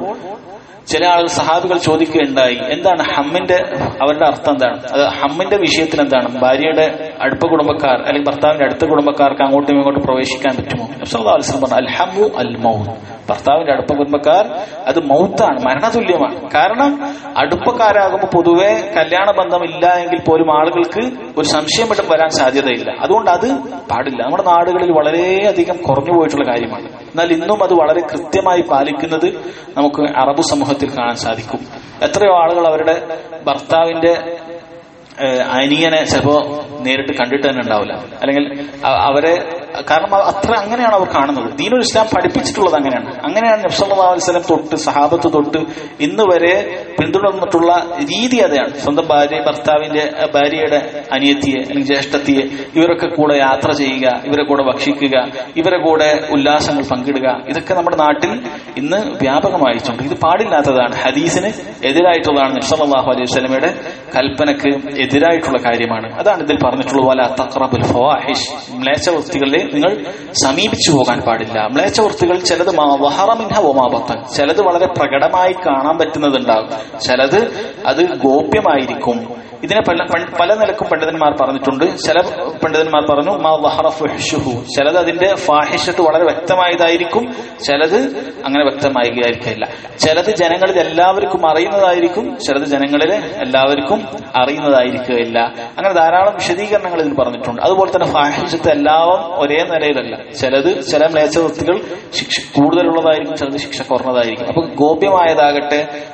S1: ചില ആളുകൾ സഹാബികൾ ചോദിക്കുകയുണ്ടായി എന്താണ് ഹമ്മിന്റെ അവരുടെ അർത്ഥം എന്താണ് അത് ഹമ്മിന്റെ വിഷയത്തിൽ എന്താണ് ഭാര്യയുടെ അടുത്ത കുടുംബക്കാർ അല്ലെങ്കിൽ ഭർത്താവിന്റെ അടുത്ത കുടുംബക്കാർക്ക് അങ്ങോട്ടും ഇങ്ങോട്ടും പ്രവേശിക്കാൻ പറ്റുമോ നബ്സല്ലാ അലിസ്ലം പറഞ്ഞു അൽ ഹമ്മു അൽ മൗത്ത് ഭർത്താവിന്റെ അടുത്ത കുടുംബക്കാർ അത് മൗത്താണ് മരണതുല്യമാണ് കാരണം അടുപ്പക്കാരാകുമ്പോൾ പൊതുവെ കല്യാണ ബന്ധമില്ല എങ്കിൽ പോലും ആളുകൾക്ക് ഒരു സംശയം പെട്ട് വരാൻ സാധ്യതയില്ല അതുകൊണ്ട് അത് പാടില്ല നമ്മുടെ നാടുകളിൽ വളരെയധികം കുറഞ്ഞു പോയിട്ടുള്ള കാര്യമാണ് എന്നാൽ ഇന്നും അത് വളരെ കൃത്യമായി പാലിക്കുന്നത് നമുക്ക് അറബ് സമൂഹത്തിൽ കാണാൻ സാധിക്കും എത്രയോ ആളുകൾ അവരുടെ ഭർത്താവിന്റെ ഏഹ്, അനിയനെ ചിലപ്പോ നേരിട്ട് കണ്ടിട്ട് തന്നെ ഉണ്ടാവില്ല അല്ലെങ്കിൽ അ- അവരെ കാരണം അത് അത്ര അങ്ങനെയാണ് അവർ കാണുന്നത് ദീനുൽ ഇസ്ലാം പഠിപ്പിച്ചിട്ടുള്ളത് അങ്ങനെയാണ് അങ്ങനെയാണ് നബ്സല്ലാ വസ്ലം തൊട്ട് സഹാബത്ത് തൊട്ട് ഇന്ന് വരെ പിന്തുടർന്നിട്ടുള്ള രീതി അതാണ് സ്വന്തം ഭാര്യ ഭർത്താവിന്റെ അഹ് ഭാര്യയുടെ അനിയത്തിയെ അല്ലെങ്കിൽ ജ്യേഷ്ഠത്തിയെ ഇവരൊക്കെ കൂടെ യാത്ര ചെയ്യുക ഇവരെ കൂടെ ഭക്ഷിക്കുക ഇവരെ കൂടെ ഉല്ലാസങ്ങൾ പങ്കിടുക ഇതൊക്കെ നമ്മുടെ നാട്ടിൽ ഇന്ന് വ്യാപകമായിട്ടുണ്ട് ഇത് പാടില്ലാത്തതാണ് ഹദീസിന് എതിരായിട്ടുള്ളതാണ് നബ്സല്ലാഹു അലൈഹി വസ്ലമയുടെ കൽപ്പനക്ക് എതിരായിട്ടുള്ള കാര്യമാണ് അതാണ് ഇതിൽ പറഞ്ഞിട്ടുള്ളത് പോലെ തക്രബുൽ ഫവാഹിഷ് മ്ലേച്ഛവൃത്തികളെ നിങ്ങൾ സമീപിച്ചു പോകാൻ പാടില്ല മ്ലേച്ഛവൃത്തികൾ ചിലത് മാ- വഹറമിൻഹ ഒമാബത്തൻ ചിലത് വളരെ പ്രകടമായി കാണാൻ പറ്റുന്നതുണ്ടാകും ചിലത് അത് ഗോപ്യമായിരിക്കും ഇതിനെ പല പൺ- പല നിലക്കും പണ്ഡിതന്മാർ പറഞ്ഞിട്ടുണ്ട് ചില പണ്ഡിതന്മാർ പറഞ്ഞു മാ വഹറ ഫുഹ്ഷുഹു ചിലത് അതിന്റെ ഫാഹിഷത്ത് വളരെ വ്യക്തമായതായിരിക്കും ചിലത് അങ്ങനെ വ്യക്തമായിരിക്കില്ല ചിലത് ജനങ്ങളിൽ എല്ലാവർക്കും അറിയുന്നതായിരിക്കും ചിലത് ജനങ്ങളിൽ എല്ലാവർക്കും അറിയുന്നതായിരിക്കുകയില്ല അങ്ങനെ ധാരാളം വിശദീകരണങ്ങൾ ഇതിൽ പറഞ്ഞിട്ടുണ്ട് അതുപോലെ തന്നെ ഫാഹിഷത്ത് എല്ലാം ഒരേ നിലയിലല്ല ചിലത് ചില മ്ലേച്ഛവൃത്തികൾ ശിക്ഷ കൂടുതലുള്ളതായിരിക്കും ചിലത് ശിക്ഷ കുറഞ്ഞതായിരിക്കും അപ്പൊ ഗോപ്യമായതാകട്ടെ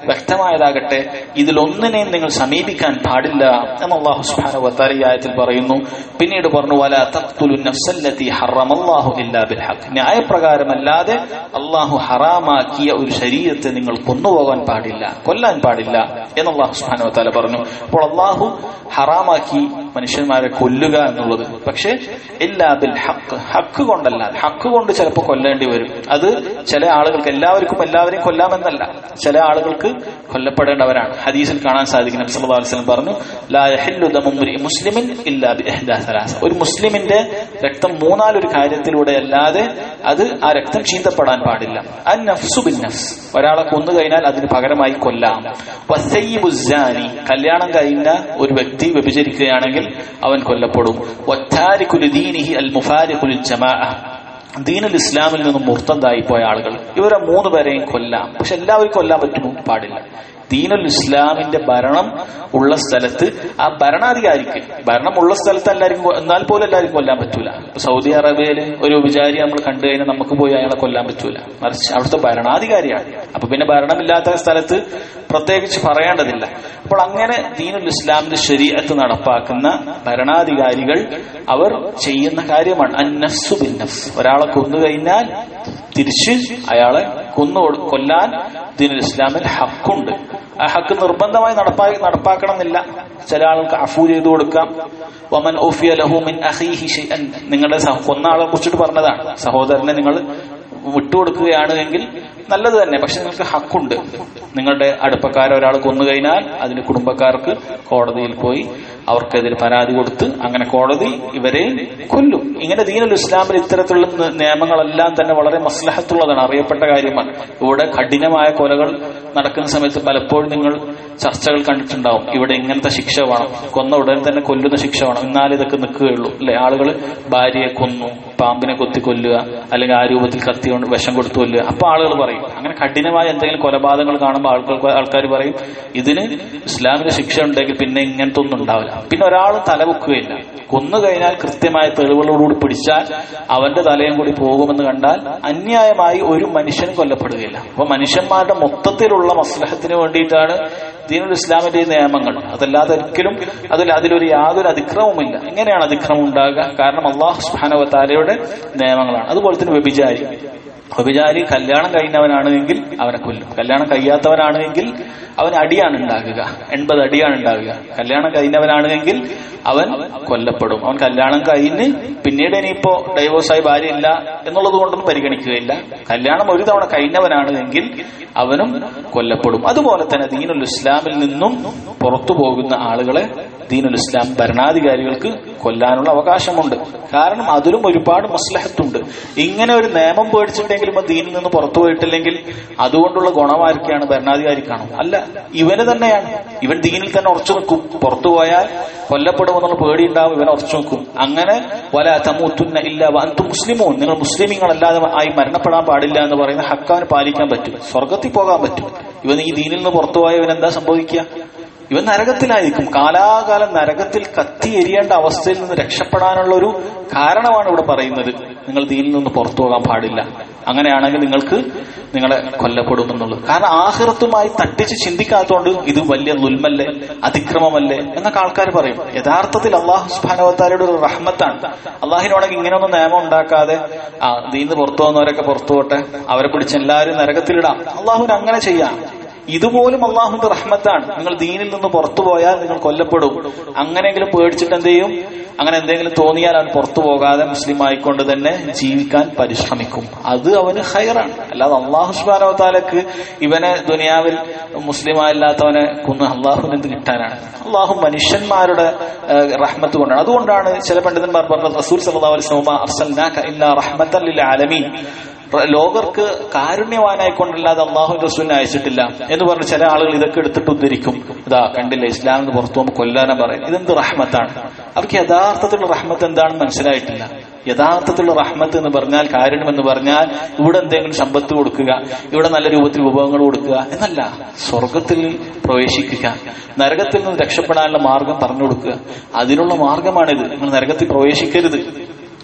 S1: വ്യക്തമായതാകട്ടെ ഇതിലൊന്നിനെയും നിങ്ങൾ സമീപിക്കാൻ പാടില്ല എന്ന് അള്ളാഹു സുബ്ഹാനഹു വതആല ഈ ആയത്തിൽ പറയുന്നു പിന്നീട് പറഞ്ഞു വലാ തഖ്തുലു നഫ്സല്ലതി ഹറമല്ലാഹു ഇല്ലാ ബിൽ ഹഖ് ന്യായപ്രകാരമല്ലാതെ അള്ളാഹു ഹറാമാക്കിയ ഒരു ശരീരത്തെ നിങ്ങൾ കൊന്നുപോകാൻ പാടില്ല കൊല്ലാൻ പാടില്ല എന്ന് അള്ളാഹു സുബ്ഹാനഹു വതആല പറഞ്ഞു അപ്പോൾ അള്ളാഹു ഹറാമാക്കി മനുഷ്യന്മാരെ കൊല്ലുക എന്നുള്ളത് പക്ഷേ ഇല്ലാ ബിൽ ഹക്ക് ഹക്ക് കൊണ്ടല്ല ഹക്ക് കൊണ്ട് ചിലപ്പോൾ കൊല്ലേണ്ടി വരും അത് ചില ആളുകൾക്ക് എല്ലാവർക്കും എല്ലാവരെയും കൊല്ലാമെന്നല്ല ചില ആളുകൾക്ക് കൊല്ലപ്പെടേണ്ടവരാണ് ഹദീസിൽ കാണാൻ സാധിക്കും നബി സല്ലല്ലാഹു അലൈഹി വസല്ലം പറഞ്ഞു ലാ യഹില്ലു ദമു മുരി മുസ്ലിമിൻ ഇല്ലാ ബി ഇഹ്ദാ സലാസ ഒരു മുസ്ലിമിന്റെ രക്തം മൂന്നാലൊരു കാര്യത്തിലൂടെ അല്ലാതെ അത് ആ രക്തം ചീന്തപ്പെടാൻ പാടില്ല അൻ നഫ്സു ബിൻ നഫ്സ് ഒരാളെ കൊന്നു കഴിഞ്ഞാൽ അതിന് പകരമായി കൊല്ലാം വസയ്യിബു സാനി കല്യാണം കഴിഞ്ഞ ഒരു വ്യക്തി വ്യഭിചരിക്കുകയാണെങ്കിൽ അവൻ കൊല്ലപ്പെടും വത്താരിഖുൽ ദീനിഹി അൽ മുഫാരിഖുൽ ജമാഅ ദീനുൽ ഇസ്ലാമിൽ നിന്നും മുർത്തതായി പോയ ആളുകൾ ഇവരെ മൂന്ന് പേരെയും കൊല്ലാം പക്ഷെ എല്ലാവർക്കും കൊല്ലാൻ പറ്റുമോ പാടില്ല ദീനുൽ ഇസ്ലാമിന്റെ ഭരണം ഉള്ള സ്ഥലത്ത് ആ ഭരണാധികാരിക്ക് ഭരണം ഉള്ള സ്ഥലത്ത് എല്ലാവർക്കും കൊ- എന്നാൽ പോലും എല്ലാവർക്കും കൊല്ലാൻ പറ്റൂല ഇപ്പൊ സൗദി അറേബ്യയിൽ ഒരു വിചാരി നമ്മൾ കണ്ടു കഴിഞ്ഞാൽ നമുക്ക് പോയി അയാളെ കൊല്ലാൻ പറ്റൂല മറിച്ച് അവിടുത്തെ ഭരണാധികാരിയാണ് അപ്പൊ പിന്നെ ഭരണമില്ലാത്ത സ്ഥലത്ത് പ്രത്യേകിച്ച് പറയേണ്ടതില്ല അപ്പോൾ അങ്ങനെ ദീനുൽ ഇസ്ലാമിന്റെ ശരീരത്ത് നടപ്പാക്കുന്ന ഭരണാധികാരികൾ അവർ ചെയ്യുന്ന കാര്യമാണ് അന്നഫ്സു ബിൻ നഫ്സ് ഒരാളെ കൊന്നു കഴിഞ്ഞാൽ തിരിച്ച് അയാളെ കൊന്നു കൊടു- കൊല്ലാൻ ദീനുൽ ഇസ്ലാമിൽ ഹക്കുണ്ട് ആ ഹക്ക് നിർബന്ധമായി നടപ്പാ നടപ്പാക്കണം എന്നില്ല ചില ആൾക്ക് അഫൂ ചെയ്തു കൊടുക്കാം വമൻ ഓഫിയ ലഹു മിൻ അഖീഹി ഷൈഅൻ നിങ്ങളുടെ സഹ- കൊന്ന ആളെ കുറിച്ചിട്ട് പറഞ്ഞതാണ് സഹോദരനെ നിങ്ങൾ വിട്ടുകൊടുക്കുകയാണ് എങ്കിൽ നല്ലത് തന്നെ പക്ഷെ നിങ്ങൾക്ക് ഹക്കുണ്ട് നിങ്ങളുടെ അടുപ്പക്കാരെ ഒരാൾ കൊന്നു കഴിഞ്ഞാൽ അതിന് കുടുംബക്കാർക്ക് കോടതിയിൽ പോയി അവർക്കെതിരെ പരാതി കൊടുത്ത് അങ്ങനെ കോടതി ഇവരെ കൊല്ലും ഇങ്ങനെ ദീനുൽ ഇസ്ലാമിൽ ഇത്തരത്തിലുള്ള ന- നിയമങ്ങളെല്ലാം തന്നെ വളരെ മസ്ലഹത്തുള്ളതാണ് അറിയപ്പെട്ട കാര്യമാണ് ഇവിടെ കഠിനമായ കൊലകൾ നടക്കുന്ന സമയത്ത് പലപ്പോഴും നിങ്ങൾ ചർച്ചകൾ കണ്ടിട്ടുണ്ടാവും ഇവിടെ ഇങ്ങനത്തെ ശിക്ഷ വേണം കൊന്ന ഉടനെ തന്നെ കൊല്ലുന്ന ശിക്ഷ വേണം എന്നാലേ ഇതൊക്കെ നിൽക്കുകയുള്ളൂ അല്ലെ ആളുകൾ ഭാര്യയെ കൊന്നു പാമ്പിനെ കൊത്തി കൊല്ലുക അല്ലെങ്കിൽ ആ രൂപത്തിൽ കത്തി കൊണ്ട് വിഷം കൊടുത്തു കൊല്ലുക അപ്പൊ ആളുകൾ പറയും അങ്ങനെ കഠിനമായ എന്തെങ്കിലും കൊലപാതകങ്ങൾ കാണുമ്പോൾ ആൾക്കാർ ആൾക്കാർ പറയും ഇതിന് ഇസ്ലാമിന്റെ ശിക്ഷ ഉണ്ടെങ്കിൽ പിന്നെ ഇങ്ങനത്തെ ഒന്നും ഉണ്ടാവില്ല പിന്നെ ഒരാൾ തലവെക്കുകയില്ല കൊന്നു കഴിഞ്ഞാൽ കൃത്യമായ തെളിവുകളോടുകൂടി പിടിച്ചാൽ അവന്റെ തലയും കൂടി പോകുമെന്ന് കണ്ടാൽ അന്യായമായി ഒരു മനുഷ്യനും കൊല്ലപ്പെടുകയില്ല അപ്പൊ മനുഷ്യന്മാരുടെ മൊത്തത്തിലുള്ള മസ്ലഹത്തിന് വേണ്ടിയിട്ടാണ് ദീനുൽ ഇസ്ലാമിന്റെ ഈ നിയമങ്ങൾ അതല്ലാതെ ഒരിക്കലും അതിൽ അതിലൊരു യാതൊരു അതിക്രമവുമില്ല എങ്ങനെയാണ് അതിക്രമം ഉണ്ടാകുക കാരണം അള്ളാഹു സുബ്ഹാനഹു വതാലയുടെ നിയമങ്ങളാണ് അതുപോലെ തന്നെ വ്യഭിചാരി വ്യഭിചാരി കല്യാണം കഴിഞ്ഞവനാണെങ്കിൽ അവനെ കൊല്ലും കല്യാണം കഴിയാത്തവനാണെങ്കിൽ അവൻ അടിയാണ് ഉണ്ടാകുക എൺപത് അടിയാണ് ഉണ്ടാകുക കല്യാണം കഴിഞ്ഞവനാണെങ്കിൽ അവൻ കൊല്ലപ്പെടും അവൻ കല്യാണം കഴിഞ്ഞ് പിന്നീട് ഇനിയിപ്പോ ഡൈവോഴ്സായി ഭാര്യ ഇല്ല എന്നുള്ളത് കൊണ്ടൊന്നും പരിഗണിക്കുകയില്ല കല്യാണം ഒരു തവണ കഴിഞ്ഞവനാണ് എങ്കിൽ അവനും കൊല്ലപ്പെടും അതുപോലെ തന്നെ ദീനുൽ ഇസ്ലാമിൽ നിന്നും പുറത്തു പോകുന്ന ആളുകളെ ദീനുൽ ഇസ്ലാം ഭരണാധികാരികൾക്ക് കൊല്ലാനുള്ള അവകാശമുണ്ട് കാരണം അതിലും ഒരുപാട് മസ്ലഹത്തുണ്ട് ഇങ്ങനെ ഒരു നിയമം പേടിച്ചിട്ടെങ്കിലും ആ ദീനിൽ നിന്ന് പുറത്തു പോയിട്ടില്ലെങ്കിൽ അതുകൊണ്ടുള്ള ഗുണമാർക്കാണ് ഭരണാധികാരിക്കാണോ അല്ല ഇവന് തന്നെയാണ് ഇവൻ ദീനിൽ തന്നെ ഉറച്ചു നിൽക്കും പുറത്തു പോയാൽ കൊല്ലപ്പെടുമെന്നുള്ള പേടി ഉണ്ടാവും ഇവൻ ഉറച്ചു നിൽക്കും അങ്ങനെ വല തമൂത്തുന്ന ഇല്ല അന്തു മുസ്ലിമോ നിങ്ങൾ മുസ്ലിമീങ്ങളല്ലാതെ ആയി മരണപ്പെടാൻ പാടില്ല എന്ന് പറയുന്ന ഹക്കാവിന് പാലിക്കാൻ പറ്റും സ്വർഗത്തിൽ പോകാൻ പറ്റും ഇവൻ ഈ ദീനിൽ നിന്ന് പുറത്തു പോയ ഇവൻ എന്താ സംഭവിക്കുക ഇവൻ നരകത്തിലായിരിക്കും കാലാകാലം നരകത്തിൽ കത്തി എരിയേണ്ട അവസ്ഥയിൽ നിന്ന് രക്ഷപ്പെടാനുള്ള ഒരു കാരണമാണ് ഇവിടെ പറയുന്നത് നിങ്ങൾ ദീനിൽ നിന്ന് പുറത്തു പോകാൻ പാടില്ല അങ്ങനെയാണെങ്കിൽ നിങ്ങൾക്ക് നിങ്ങളെ കൊല്ലപ്പെടുമെന്നുള്ളത് കാരണം ആഹൃത്തുമായി തട്ടിച്ച് ചിന്തിക്കാത്തതുകൊണ്ട് ഇത് വലിയ നുൽമല്ലേ അതിക്രമമല്ലേ എന്നൊക്കെ ആൾക്കാർ പറയും യഥാർത്ഥത്തിൽ അള്ളാഹു സുബാനവത്താരുടെ ഒരു റഹ്മത്താണ് അള്ളാഹിനോടൊക്കെ ഇങ്ങനെയൊന്നും നിയമം ഉണ്ടാക്കാതെ ആ ദീന്ന് പുറത്തു പോകുന്നവരൊക്കെ പുറത്തു പോട്ടെ അവരെ പിടിച്ച് എല്ലാവരും നരകത്തിലിടാം അള്ളാഹുവിന് അങ്ങനെ ചെയ്യാം ഇതുപോലും അള്ളാഹുന്റെ റഹ്മത്താണ് നിങ്ങൾ ദീനിൽ നിന്ന് പുറത്തു പോയാൽ നിങ്ങൾ കൊല്ലപ്പെടും അങ്ങനെയെങ്കിലും പേടിച്ചിട്ട് എന്ത് ചെയ്യും അങ്ങനെ എന്തെങ്കിലും തോന്നിയാൽ അവൻ പുറത്തു പോകാതെ മുസ്ലിം ആയിക്കൊണ്ട് തന്നെ ജീവിക്കാൻ പരിശ്രമിക്കും അത് അവന് ഹൈറാണ് അല്ലാതെ അള്ളാഹു സുബാനോത്താലക്ക് ഇവനെ ദുനിയാവിൽ മുസ്ലിം അല്ലാത്തവനെ കൊന്ന് അള്ളാഹുവിന് എന്ത് കിട്ടാനാണ് അള്ളാഹു മനുഷ്യന്മാരുടെ ഏഹ്, റഹ്മത്ത് കൊണ്ടാണ് അതുകൊണ്ടാണ് ചില പണ്ഡിതന്മാർ പറഞ്ഞത് റസൂൽ സല്ലല്ലാഹു അലൈഹി വസല്ലം അർസൽനാക ഇല്ലാ റഹ്മത്തൻ ലിൽ ആലമീൻ റ- ലോകർക്ക് കാരുണ്യവാനായിക്കൊണ്ടല്ലാതെ അള്ളാഹു റസൂലിനെ അയച്ചിട്ടില്ല എന്ന് പറഞ്ഞ് ചില ആളുകൾ ഇതൊക്കെ എടുത്തിട്ട് ഉദ്ധരിക്കും ഇതാ കണ്ടില്ല ഇസ്ലാമിന് പുറത്തു പോകുമ്പോൾ കൊല്ലാനെ പറയും ഇതെന്ത് റഹ്മത്താണ് അവർക്ക് യഥാർത്ഥത്തിലുള്ള റഹ്മത്ത് എന്താണെന്ന് മനസ്സിലായിട്ടില്ല യഥാർത്ഥത്തിലുള്ള റഹ്മത്ത് എന്ന് പറഞ്ഞാൽ കാരുണ്യം എന്ന് പറഞ്ഞാൽ ഇവിടെ എന്തെങ്കിലും സമ്പത്ത് കൊടുക്കുക ഇവിടെ നല്ല രൂപത്തിൽ വിഭവങ്ങൾ കൊടുക്കുക എന്നല്ല സ്വർഗത്തിൽ പ്രവേശിക്കുക നരകത്തിൽ നിന്ന് രക്ഷപ്പെടാനുള്ള മാർഗം പറഞ്ഞു കൊടുക്കുക അതിനുള്ള മാർഗമാണിത് നിങ്ങൾ നരകത്തിൽ പ്രവേശിക്കരുത്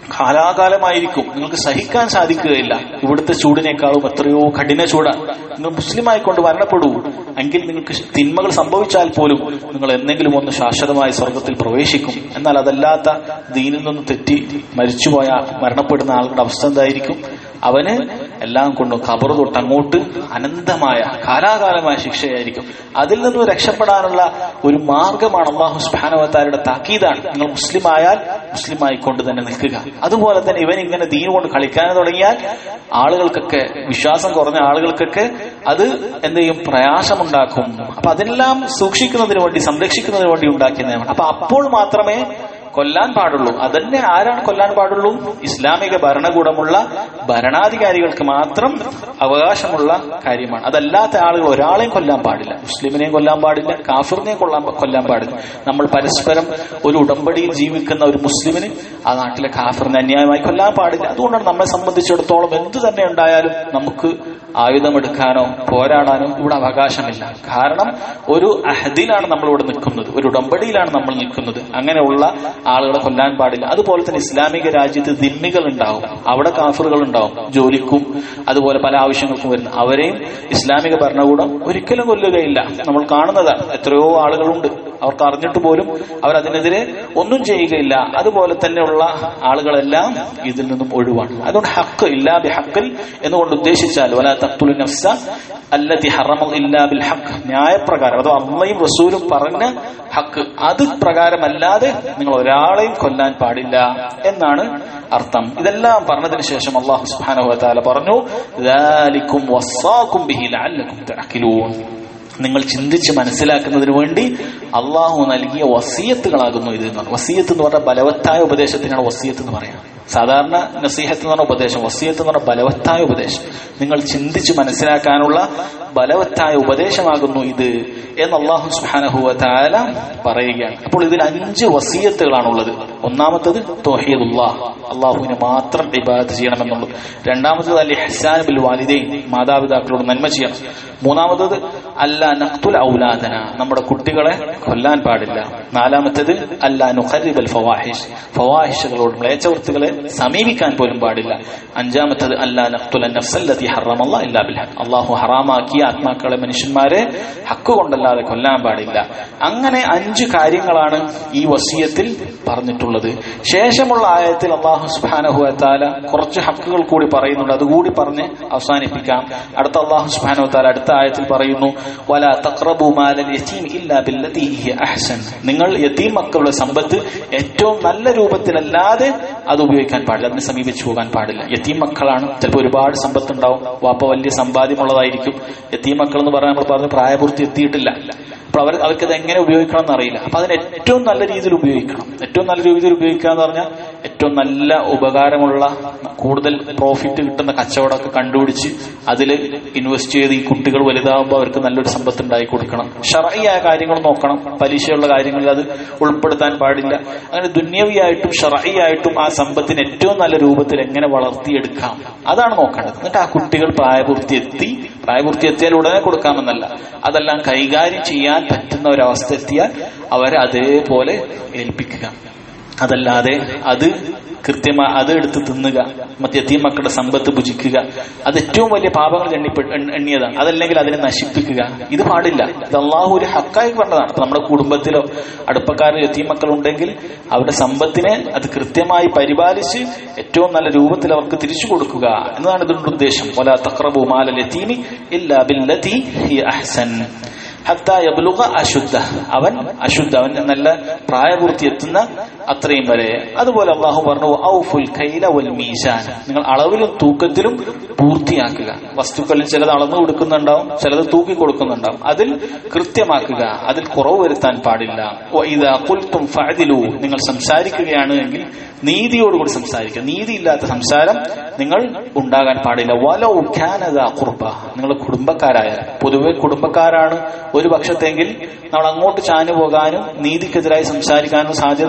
S1: കാലാകാലമായിരിക്കും നിങ്ങൾക്ക് സഹിക്കാൻ സാധിക്കുകയില്ല ഇവിടുത്തെ ചൂടിനേക്കാളും എത്രയോ കഠിന ചൂടാണ് നിങ്ങൾ മുസ്ലിമായിക്കൊണ്ട് മരണപ്പെടൂ എങ്കിൽ നിങ്ങൾക്ക് തിന്മകൾ സംഭവിച്ചാൽ പോലും നിങ്ങൾ എന്തെങ്കിലും ഒന്ന് ശാശ്വതമായി സ്വർഗത്തിൽ പ്രവേശിക്കും എന്നാൽ അതല്ലാത്ത ദീനിൽ നിന്ന് തെറ്റി മരിച്ചുപോയ മരണപ്പെടുന്ന ആളുകളുടെ അവസ്ഥ എന്തായിരിക്കും അവന് എല്ലാം കൊണ്ടും കബർ തൊട്ട് അങ്ങോട്ട് അനന്തമായ കാലാകാലമായ ശിക്ഷയായിരിക്കും അതിൽ നിന്ന് രക്ഷപ്പെടാനുള്ള ഒരു മാർഗമാണ് അള്ളാഹു സുബാനവത്താരുടെ താക്കീതാണ് നിങ്ങൾ മുസ്ലിം ആയാൽ മുസ്ലിം ആയിക്കൊണ്ട് തന്നെ നിൽക്കുക അതുപോലെ തന്നെ ഇവൻ ഇങ്ങനെ ദീൻ കൊണ്ട് കളിക്കാൻ തുടങ്ങിയാൽ ആളുകൾക്കൊക്കെ വിശ്വാസം കുറഞ്ഞ ആളുകൾക്കൊക്കെ അത് എന്ത് ചെയ്യും പ്രയാസമുണ്ടാക്കും അപ്പൊ അതെല്ലാം സൂക്ഷിക്കുന്നതിന് വേണ്ടി സംരക്ഷിക്കുന്നതിന് വേണ്ടി ഉണ്ടാക്കിയ നിയമമാണ് അപ്പൊ അപ്പോൾ മാത്രമേ കൊല്ലാൻ പാടുള്ളൂ അതന്നെ ആരാണ് കൊല്ലാൻ പാടുള്ളൂ ഇസ്ലാമിക ഭരണകൂടമുള്ള ഭരണാധികാരികൾക്ക് മാത്രം അവകാശമുള്ള കാര്യമാണ് അതല്ലാത്ത ആളുകൾ ഒരാളെയും കൊല്ലാൻ പാടില്ല മുസ്ലിമിനെയും കൊല്ലാൻ പാടില്ല കാഫിറിനെയും കൊല്ലാൻ കൊല്ലാൻ പാടില്ല നമ്മൾ പരസ്പരം ഒരു ഉടമ്പടിയിൽ ജീവിക്കുന്ന ഒരു മുസ്ലിമിന് ആ നാട്ടിലെ കാഫിറിനെ അന്യായമായി കൊല്ലാൻ പാടില്ല അതുകൊണ്ടാണ് നമ്മെ സംബന്ധിച്ചിടത്തോളം എന്തു തന്നെ ഉണ്ടായാലും നമുക്ക് ആയുധമെടുക്കാനോ പോരാടാനോ ഇവിടെ അവകാശമില്ല കാരണം ഒരു അഹദിലാണ് നമ്മൾ ഇവിടെ നിൽക്കുന്നത് ഒരു ഉടമ്പടിയിലാണ് നമ്മൾ നിൽക്കുന്നത് അങ്ങനെയുള്ള ആളുകളെ കൊല്ലാൻ പാടില്ല അതുപോലെ തന്നെ ഇസ്ലാമിക രാജ്യത്ത് ദിമ്മികൾ ഉണ്ടാവും അവിടെ കാഫറുകൾ ഉണ്ടാവും ജോലിക്കും അതുപോലെ പല ആവശ്യങ്ങൾക്കും വരുന്ന അവരെയും ഇസ്ലാമിക ഭരണകൂടം ഒരിക്കലും കൊല്ലുകയില്ല നമ്മൾ കാണുന്നതാണ് എത്രയോ ആളുകളുണ്ട് അവർക്ക് അറിഞ്ഞിട്ട് പോലും അവർ അതിനെതിരെ ഒന്നും ചെയ്യുകയില്ല അതുപോലെ തന്നെയുള്ള ആളുകളെല്ലാം ഇതിൽ നിന്നും ഒഴിവാണ് അതുകൊണ്ട് ഹക്ക് ഇല്ലാ ബി ഹക്കിൽ എന്നുകൊണ്ട് ഉദ്ദേശിച്ചാൽ വല തഖ്തുലു നഫ്സ അല്ലതി ഹറമ ഇല്ലാ ബിൽ ഹക്ക് ന്യായപ്രകാരം അതോ അമ്മയും റസൂലും പറഞ്ഞ ഹക്ക് അത് പ്രകാരമല്ലാതെ നിങ്ങൾ ഒരാളെയും കൊല്ലാൻ പാടില്ല എന്നാണ് അർത്ഥം ഇതെല്ലാം പറഞ്ഞതിന് ശേഷം അള്ളാഹു സുബ്ഹാനഹു വതആല പറഞ്ഞു ذَلِكُمْ وَصَّاكُمْ بِهِ لَعَلَّكُمْ تَعْقِلُونَ നിങ്ങൾ ചിന്തിച്ച് മനസ്സിലാക്കുന്നതിന് വേണ്ടി അള്ളാഹു നൽകിയ വസീയത്തുകളാകുന്നു ഇത് എന്ന് പറഞ്ഞു വസീയത്ത് എന്ന് പറഞ്ഞാൽ ബലവത്തായ ഉപദേശത്തിനാണ് വസീയത്ത് എന്ന് പറയാം സാധാരണ നസീഹത്ത് എന്ന് പറഞ്ഞ ഉപദേശം വസീയത്ത് എന്ന് പറഞ്ഞ ബലവത്തായ ഉപദേശം നിങ്ങൾ ചിന്തിച്ച് മനസ്സിലാക്കാനുള്ള ബലവത്തായ ഉപദേശമാകുന്നു ഇത് എന്ന് അള്ളാഹു സുഹാനഹുവ താല പറയുകയാണ് അപ്പോൾ ഇതിൽ അഞ്ച് വസീയത്തുകളാണുള്ളത് ഒന്നാമത്തത് തോഹീദുല്ലാ അള്ളാഹുവിനെ മാത്രം ഇബാദത്ത് ചെയ്യണമെന്നുള്ളത് രണ്ടാമത്തത് അൽ ഇഹ്സാൻ ബിൽ വാലിദൈൻ മാതാപിതാക്കളോട് നന്മ ചെയ്യണം മൂന്നാമത്തത് അല്ല നഖ്തുൽ ഔലാദന നമ്മുടെ കുട്ടികളെ കൊല്ലാൻ പാടില്ല നാലാമത്തത് അല്ല നുഖരിബൽ ഫവാഹിഷ് ഫവാഹിഷുകളോട് മ്ലേച്ചവൃത്തികളെ സമീപിക്കാൻ പോലും പാടില്ല അഞ്ചാമത്തത് അല്ല നഖ്തുൽ നഫ്സല്ലതി ഹറമല്ല ഇല്ലാ ബിൽ ഹഖ് അള്ളാഹു ഹറാമാക്കിയ ആത്മാക്കളെ മനുഷ്യന്മാരെ ഹക്ക് കൊണ്ടല്ലാതെ കൊല്ലാൻ പാടില്ല അങ്ങനെ അഞ്ച് കാര്യങ്ങളാണ് ഈ വസീയത്തിൽ പറഞ്ഞിട്ടുള്ളത് ശേഷമുള്ള ആയത്തിൽ അള്ളാഹു സുബാനഹു താല കുറച്ച് ഹക്കുകൾ കൂടി പറയുന്നുണ്ട് അതുകൂടി പറഞ്ഞ് അവസാനിപ്പിക്കാം അടുത്ത അള്ളാഹു സുബാനഹു താല അടുത്ത ആയത്തിൽ പറയുന്നു വല തഖ്റബു മാലൽ യതീം ഇല്ലാ ബില്ലതി ഹിയ അഹ്സൻ നിങ്ങൾ യതീം മക്കളുടെ സമ്പത്ത് ഏറ്റവും നല്ല രൂപത്തിലല്ലാതെ അത് ഉപയോഗിക്കാൻ പാടില്ല അതിനെ സമീപിച്ചു പോകാൻ പാടില്ല യതീം മക്കളാണ് ചിലപ്പോൾ ഒരുപാട് സമ്പത്ത് ഉണ്ടാവും വാപ്പ വലിയ സമ്പാദ്യമുള്ളതായിരിക്കും യതീം മക്കൾ എന്ന് പറഞ്ഞാൽ നമ്മൾ പറഞ്ഞ പ്രായപൂർത്തി എത്തിയിട്ടില്ല അപ്പൊ അവർ അവർക്ക് ഇത് എങ്ങനെ ഉപയോഗിക്കണം എന്നറിയില്ല അപ്പൊ അതിന് ഏറ്റവും നല്ല രീതിയിൽ ഉപയോഗിക്കണം ഏറ്റവും നല്ല രീതിയിൽ ഉപയോഗിക്കുക എന്ന് പറഞ്ഞാൽ ഏറ്റവും നല്ല ഉപകാരമുള്ള കൂടുതൽ പ്രോഫിറ്റ് കിട്ടുന്ന കച്ചവടമൊക്കെ കണ്ടുപിടിച്ച് അതിൽ ഇൻവെസ്റ്റ് ചെയ്ത് ഈ കുട്ടികൾ വലുതാകുമ്പോൾ അവർക്ക് നല്ലൊരു സമ്പത്ത് ഉണ്ടാക്കി കൊടുക്കണം ഷറയായ കാര്യങ്ങൾ നോക്കണം പലിശയുള്ള കാര്യങ്ങളിൽ അത് ഉൾപ്പെടുത്താൻ പാടില്ല അങ്ങനെ ദുന്യവിയായിട്ടും ഷറയായിട്ടും ആ സമ്പത്തിന് ഏറ്റവും നല്ല രൂപത്തിൽ എങ്ങനെ വളർത്തിയെടുക്കാം അതാണ് നോക്കേണ്ടത് എന്നിട്ട് ആ കുട്ടികൾ പ്രായപൂർത്തി എത്തി പ്രായപൂർത്തി എത്തിയാൽ ഉടനെ കൊടുക്കാമെന്നല്ല അതെല്ലാം കൈകാര്യം ചെയ്യാൻ പറ്റുന്ന ഒരവസ്ഥ എത്തിയാൽ അവരെ അതേപോലെ ഏൽപ്പിക്കുക അതല്ലാതെ അത് കൃത്യമായി അത് എടുത്ത് തിന്നുക മറ്റ് എത്തിയ മക്കളുടെ സമ്പത്ത് ഭുജിക്കുക അത് ഏറ്റവും വലിയ പാപങ്ങൾ എണ്ണിപ്പെ- എണ്ണ- എണ്ണിയതാണ് അതല്ലെങ്കിൽ അതിനെ നശിപ്പിക്കുക ഇത് പാടില്ല ഇത് അള്ളാഹു ഒരു ഹക്കായി പറഞ്ഞതാണ് അപ്പൊ നമ്മുടെ കുടുംബത്തിലോ അടുപ്പക്കാരിലോ എത്തിയ മക്കളുണ്ടെങ്കിൽ അവരുടെ സമ്പത്തിനെ അത് കൃത്യമായി പരിപാലിച്ച് ഏറ്റവും നല്ല രൂപത്തിൽ അവർക്ക് തിരിച്ചു കൊടുക്കുക എന്നതാണ് ഇതിന്റെ ഉദ്ദേശം വല തക്രബു മാലൽ യതീമി ഇല്ലാ ബില്ലതി ഹിയ അഹ്സൻ ഹത്ത യബ്ലുഗ അശുദ്ധ അവൻ അശുദ്ധ അവൻ നല്ല പ്രായപൂർത്തി എത്തുന്ന അത്രയും വരെ അതുപോലെ അള്ളാഹു പറഞ്ഞു ഔഫുൽ കൈല വൽ മീശാൻ നിങ്ങൾ അളവിലും തൂക്കത്തിലും പൂർത്തിയാക്കുക വസ്തുക്കളിൽ ചിലത് അളന്നു കൊടുക്കുന്നുണ്ടാവും ചിലത് തൂക്കി കൊടുക്കുന്നുണ്ടാവും അതിൽ കൃത്യമാക്കുക അതിൽ കുറവ് വരുത്താൻ പാടില്ല ഇത് കുൽത്തും ഫഅദിലു നിങ്ങൾ സംസാരിക്കുകയാണ് എങ്കിൽ നീതിയോടുകൂടി സംസാരിക്കുക നീതിയില്ലാത്ത സംസാരം നിങ്ങൾ ഉണ്ടാകാൻ പാടില്ല വലോ ഖാനദ കുർബ നിങ്ങൾ കുടുംബക്കാരായ പൊതുവെ കുടുംബക്കാരാണ് ഒരു പക്ഷത്തെങ്കിൽ നമ്മൾ അങ്ങോട്ട് ചാഞ്ഞു പോകാനും നീതിക്കെതിരായി സംസാരിക്കാനും സാധ്യത കൂടുതലാണ്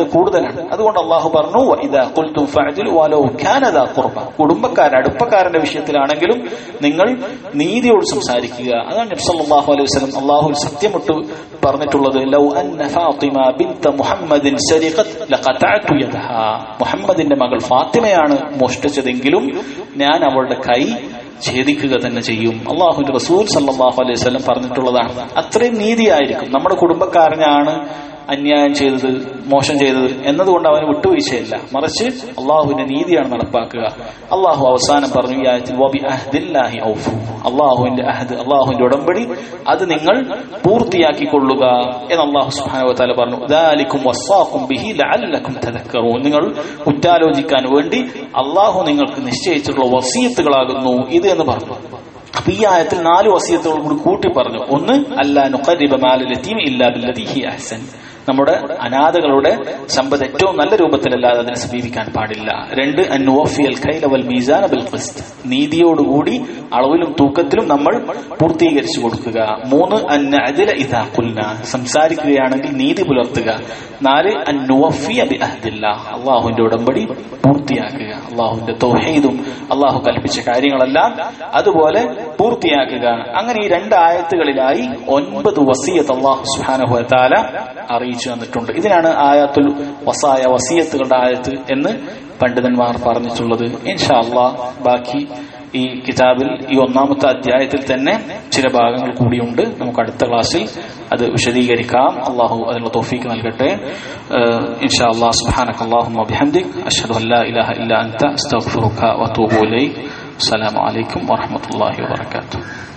S1: കൂടുതലാണ് അതുകൊണ്ട് അള്ളാഹു പറഞ്ഞു ഇതാ കുൽത്തും ഫഅദിൽ വലോ കാനദാ ഖുർബ കുടുംബക്കാർ അടുപ്പക്കാരന്റെ വിഷയത്തിലാണെങ്കിലും നിങ്ങൾ നീതിയോട് സംസാരിക്കുക അതാണ് നബി സല്ലല്ലാഹു അലൈഹി വസല്ലം അള്ളാഹു സത്യമിട്ട് പറഞ്ഞിട്ടുള്ളത് ലൗ അന്ന ഫാത്തിമ ബിൻത മുഹമ്മദിൻ സരിഖത് ലഖതഅതു യദഹാ മുഹമ്മദിന്റെ മകൾ ഫാത്തിമയാണ് മോഷ്ടിച്ചതെങ്കിലും ഞാൻ അവളുടെ കൈ ഛേദിക്കുക തന്നെ ചെയ്യും അള്ളാഹുന്റെ റസൂൽ സല്ലാഹു അലൈഹി വസല്ലം പറഞ്ഞിട്ടുള്ളതാണ് അത്രയും നീതിയായിരിക്കും നമ്മുടെ കുടുംബക്കാരനാണ് അന്യായം ചെയ്തത് മോശം ചെയ്തത് എന്നതുകൊണ്ട് അവന് വിട്ടുവീഴ്ചയില്ല മറിച്ച് അള്ളാഹുവിന്റെ നീതിയാണ് നടപ്പാക്കുക അള്ളാഹു അവസാനം പറഞ്ഞു ഈ ആയത്തിൽ വബി അഹ്ദില്ലാഹി ഔഫു അള്ളാഹുവിന്റെ അഹദ് അള്ളാഹുവിന്റെ ഉടമ്പടി അത് നിങ്ങൾ പൂർത്തിയാക്കിക്കൊള്ളുക എന്ന് അള്ളാഹു സുബ്ഹാനഹു വതആല പറഞ്ഞു ദാലിക്കും വസ്സാഖും ബിഹി ലഅല്ലക്കും തദക്കറൂൻ നിങ്ങൾ ഉറ്റാലോചിക്കാൻ വേണ്ടി അള്ളാഹു നിങ്ങൾക്ക് നിശ്ചയിച്ചിട്ടുള്ള വസീയത്തുകളാകുന്നു ഇത് എന്ന് പറഞ്ഞു അപ്പൊ ഈ ആയത്തിൽ നാല് വസീയത്തുകൾ കൂടി കൂട്ടി പറഞ്ഞു ഒന്ന് അല്ലാ നുഖരിബ മാലലത്തീം ഇല്ലാ ബില്ലദീ ഹി അഹ്സൻ നമ്മുടെ അനാഥകളുടെ സമ്പത്ത് ഏറ്റവും നല്ല രൂപത്തിലല്ലാതെ അതിനെ സമീപിക്കാൻ പാടില്ല രണ്ട് അന്നുവഫിയൽ കൈലവൽ മീസാന ബിൽ ഖിസ്ത് നീതിയോടുകൂടി അളവിലും തൂക്കത്തിലും നമ്മൾ പൂർത്തീകരിച്ചു കൊടുക്കുക മൂന്ന് അന്നഅദില ഇദാ ഖുൽന സംസാരിക്കുകയാണെങ്കിൽ നീതി പുലർത്തുക നാല് അന്നുവഫിയ ബി അഹ്ദില്ല അള്ളാഹുവിന്റെ ഉടമ്പടി പൂർത്തിയാക്കുക അള്ളാഹുവിന്റെ തൗഹീദും അള്ളാഹു കൽപ്പിച്ച കാര്യങ്ങളെല്ലാം അതുപോലെ പൂർത്തിയാക്കുക അങ്ങനെ ഈ രണ്ട് ആയത്തുകളിലായി ഒൻപത് വസീയത്ത് അള്ളാഹു സുബ്ഹാനഹു വ തആല അറിയിച്ചു തന്നിട്ടുണ്ട് ഇതിനാണ് ആയത്തുൽ വസായ വസീയത്തുകളുടെ ആയത്ത് എന്ന് പണ്ഡിതന്മാർ പറഞ്ഞിട്ടുള്ളത് ഇൻഷാ അള്ളാഹ് ബാക്കി ഈ കിതാബിൽ ഈ ഒന്നാമത്തെ അധ്യായത്തിൽ തന്നെ ചില ഭാഗങ്ങൾ കൂടിയുണ്ട് നമുക്ക് അടുത്ത ക്ലാസ്സിൽ അത് വിശദീകരിക്കാം അള്ളാഹു അതിനുള്ള തോഫീക്ക് നൽകട്ടെ ഇൻഷാ അള്ളാഹ് സുബ്ഹാനക അല്ലാഹുമ്മ ബിഹംദിക് അഷ്ഹദു അല്ലാ ഇലാഹ ഇല്ല അൻത അസ്തഗ്ഫിറുക വഅതൂബു ഇലൈക് അസ്സലാമു അലൈക്കും വറഹ്മത്തുള്ളാഹി വബറകാതുഹു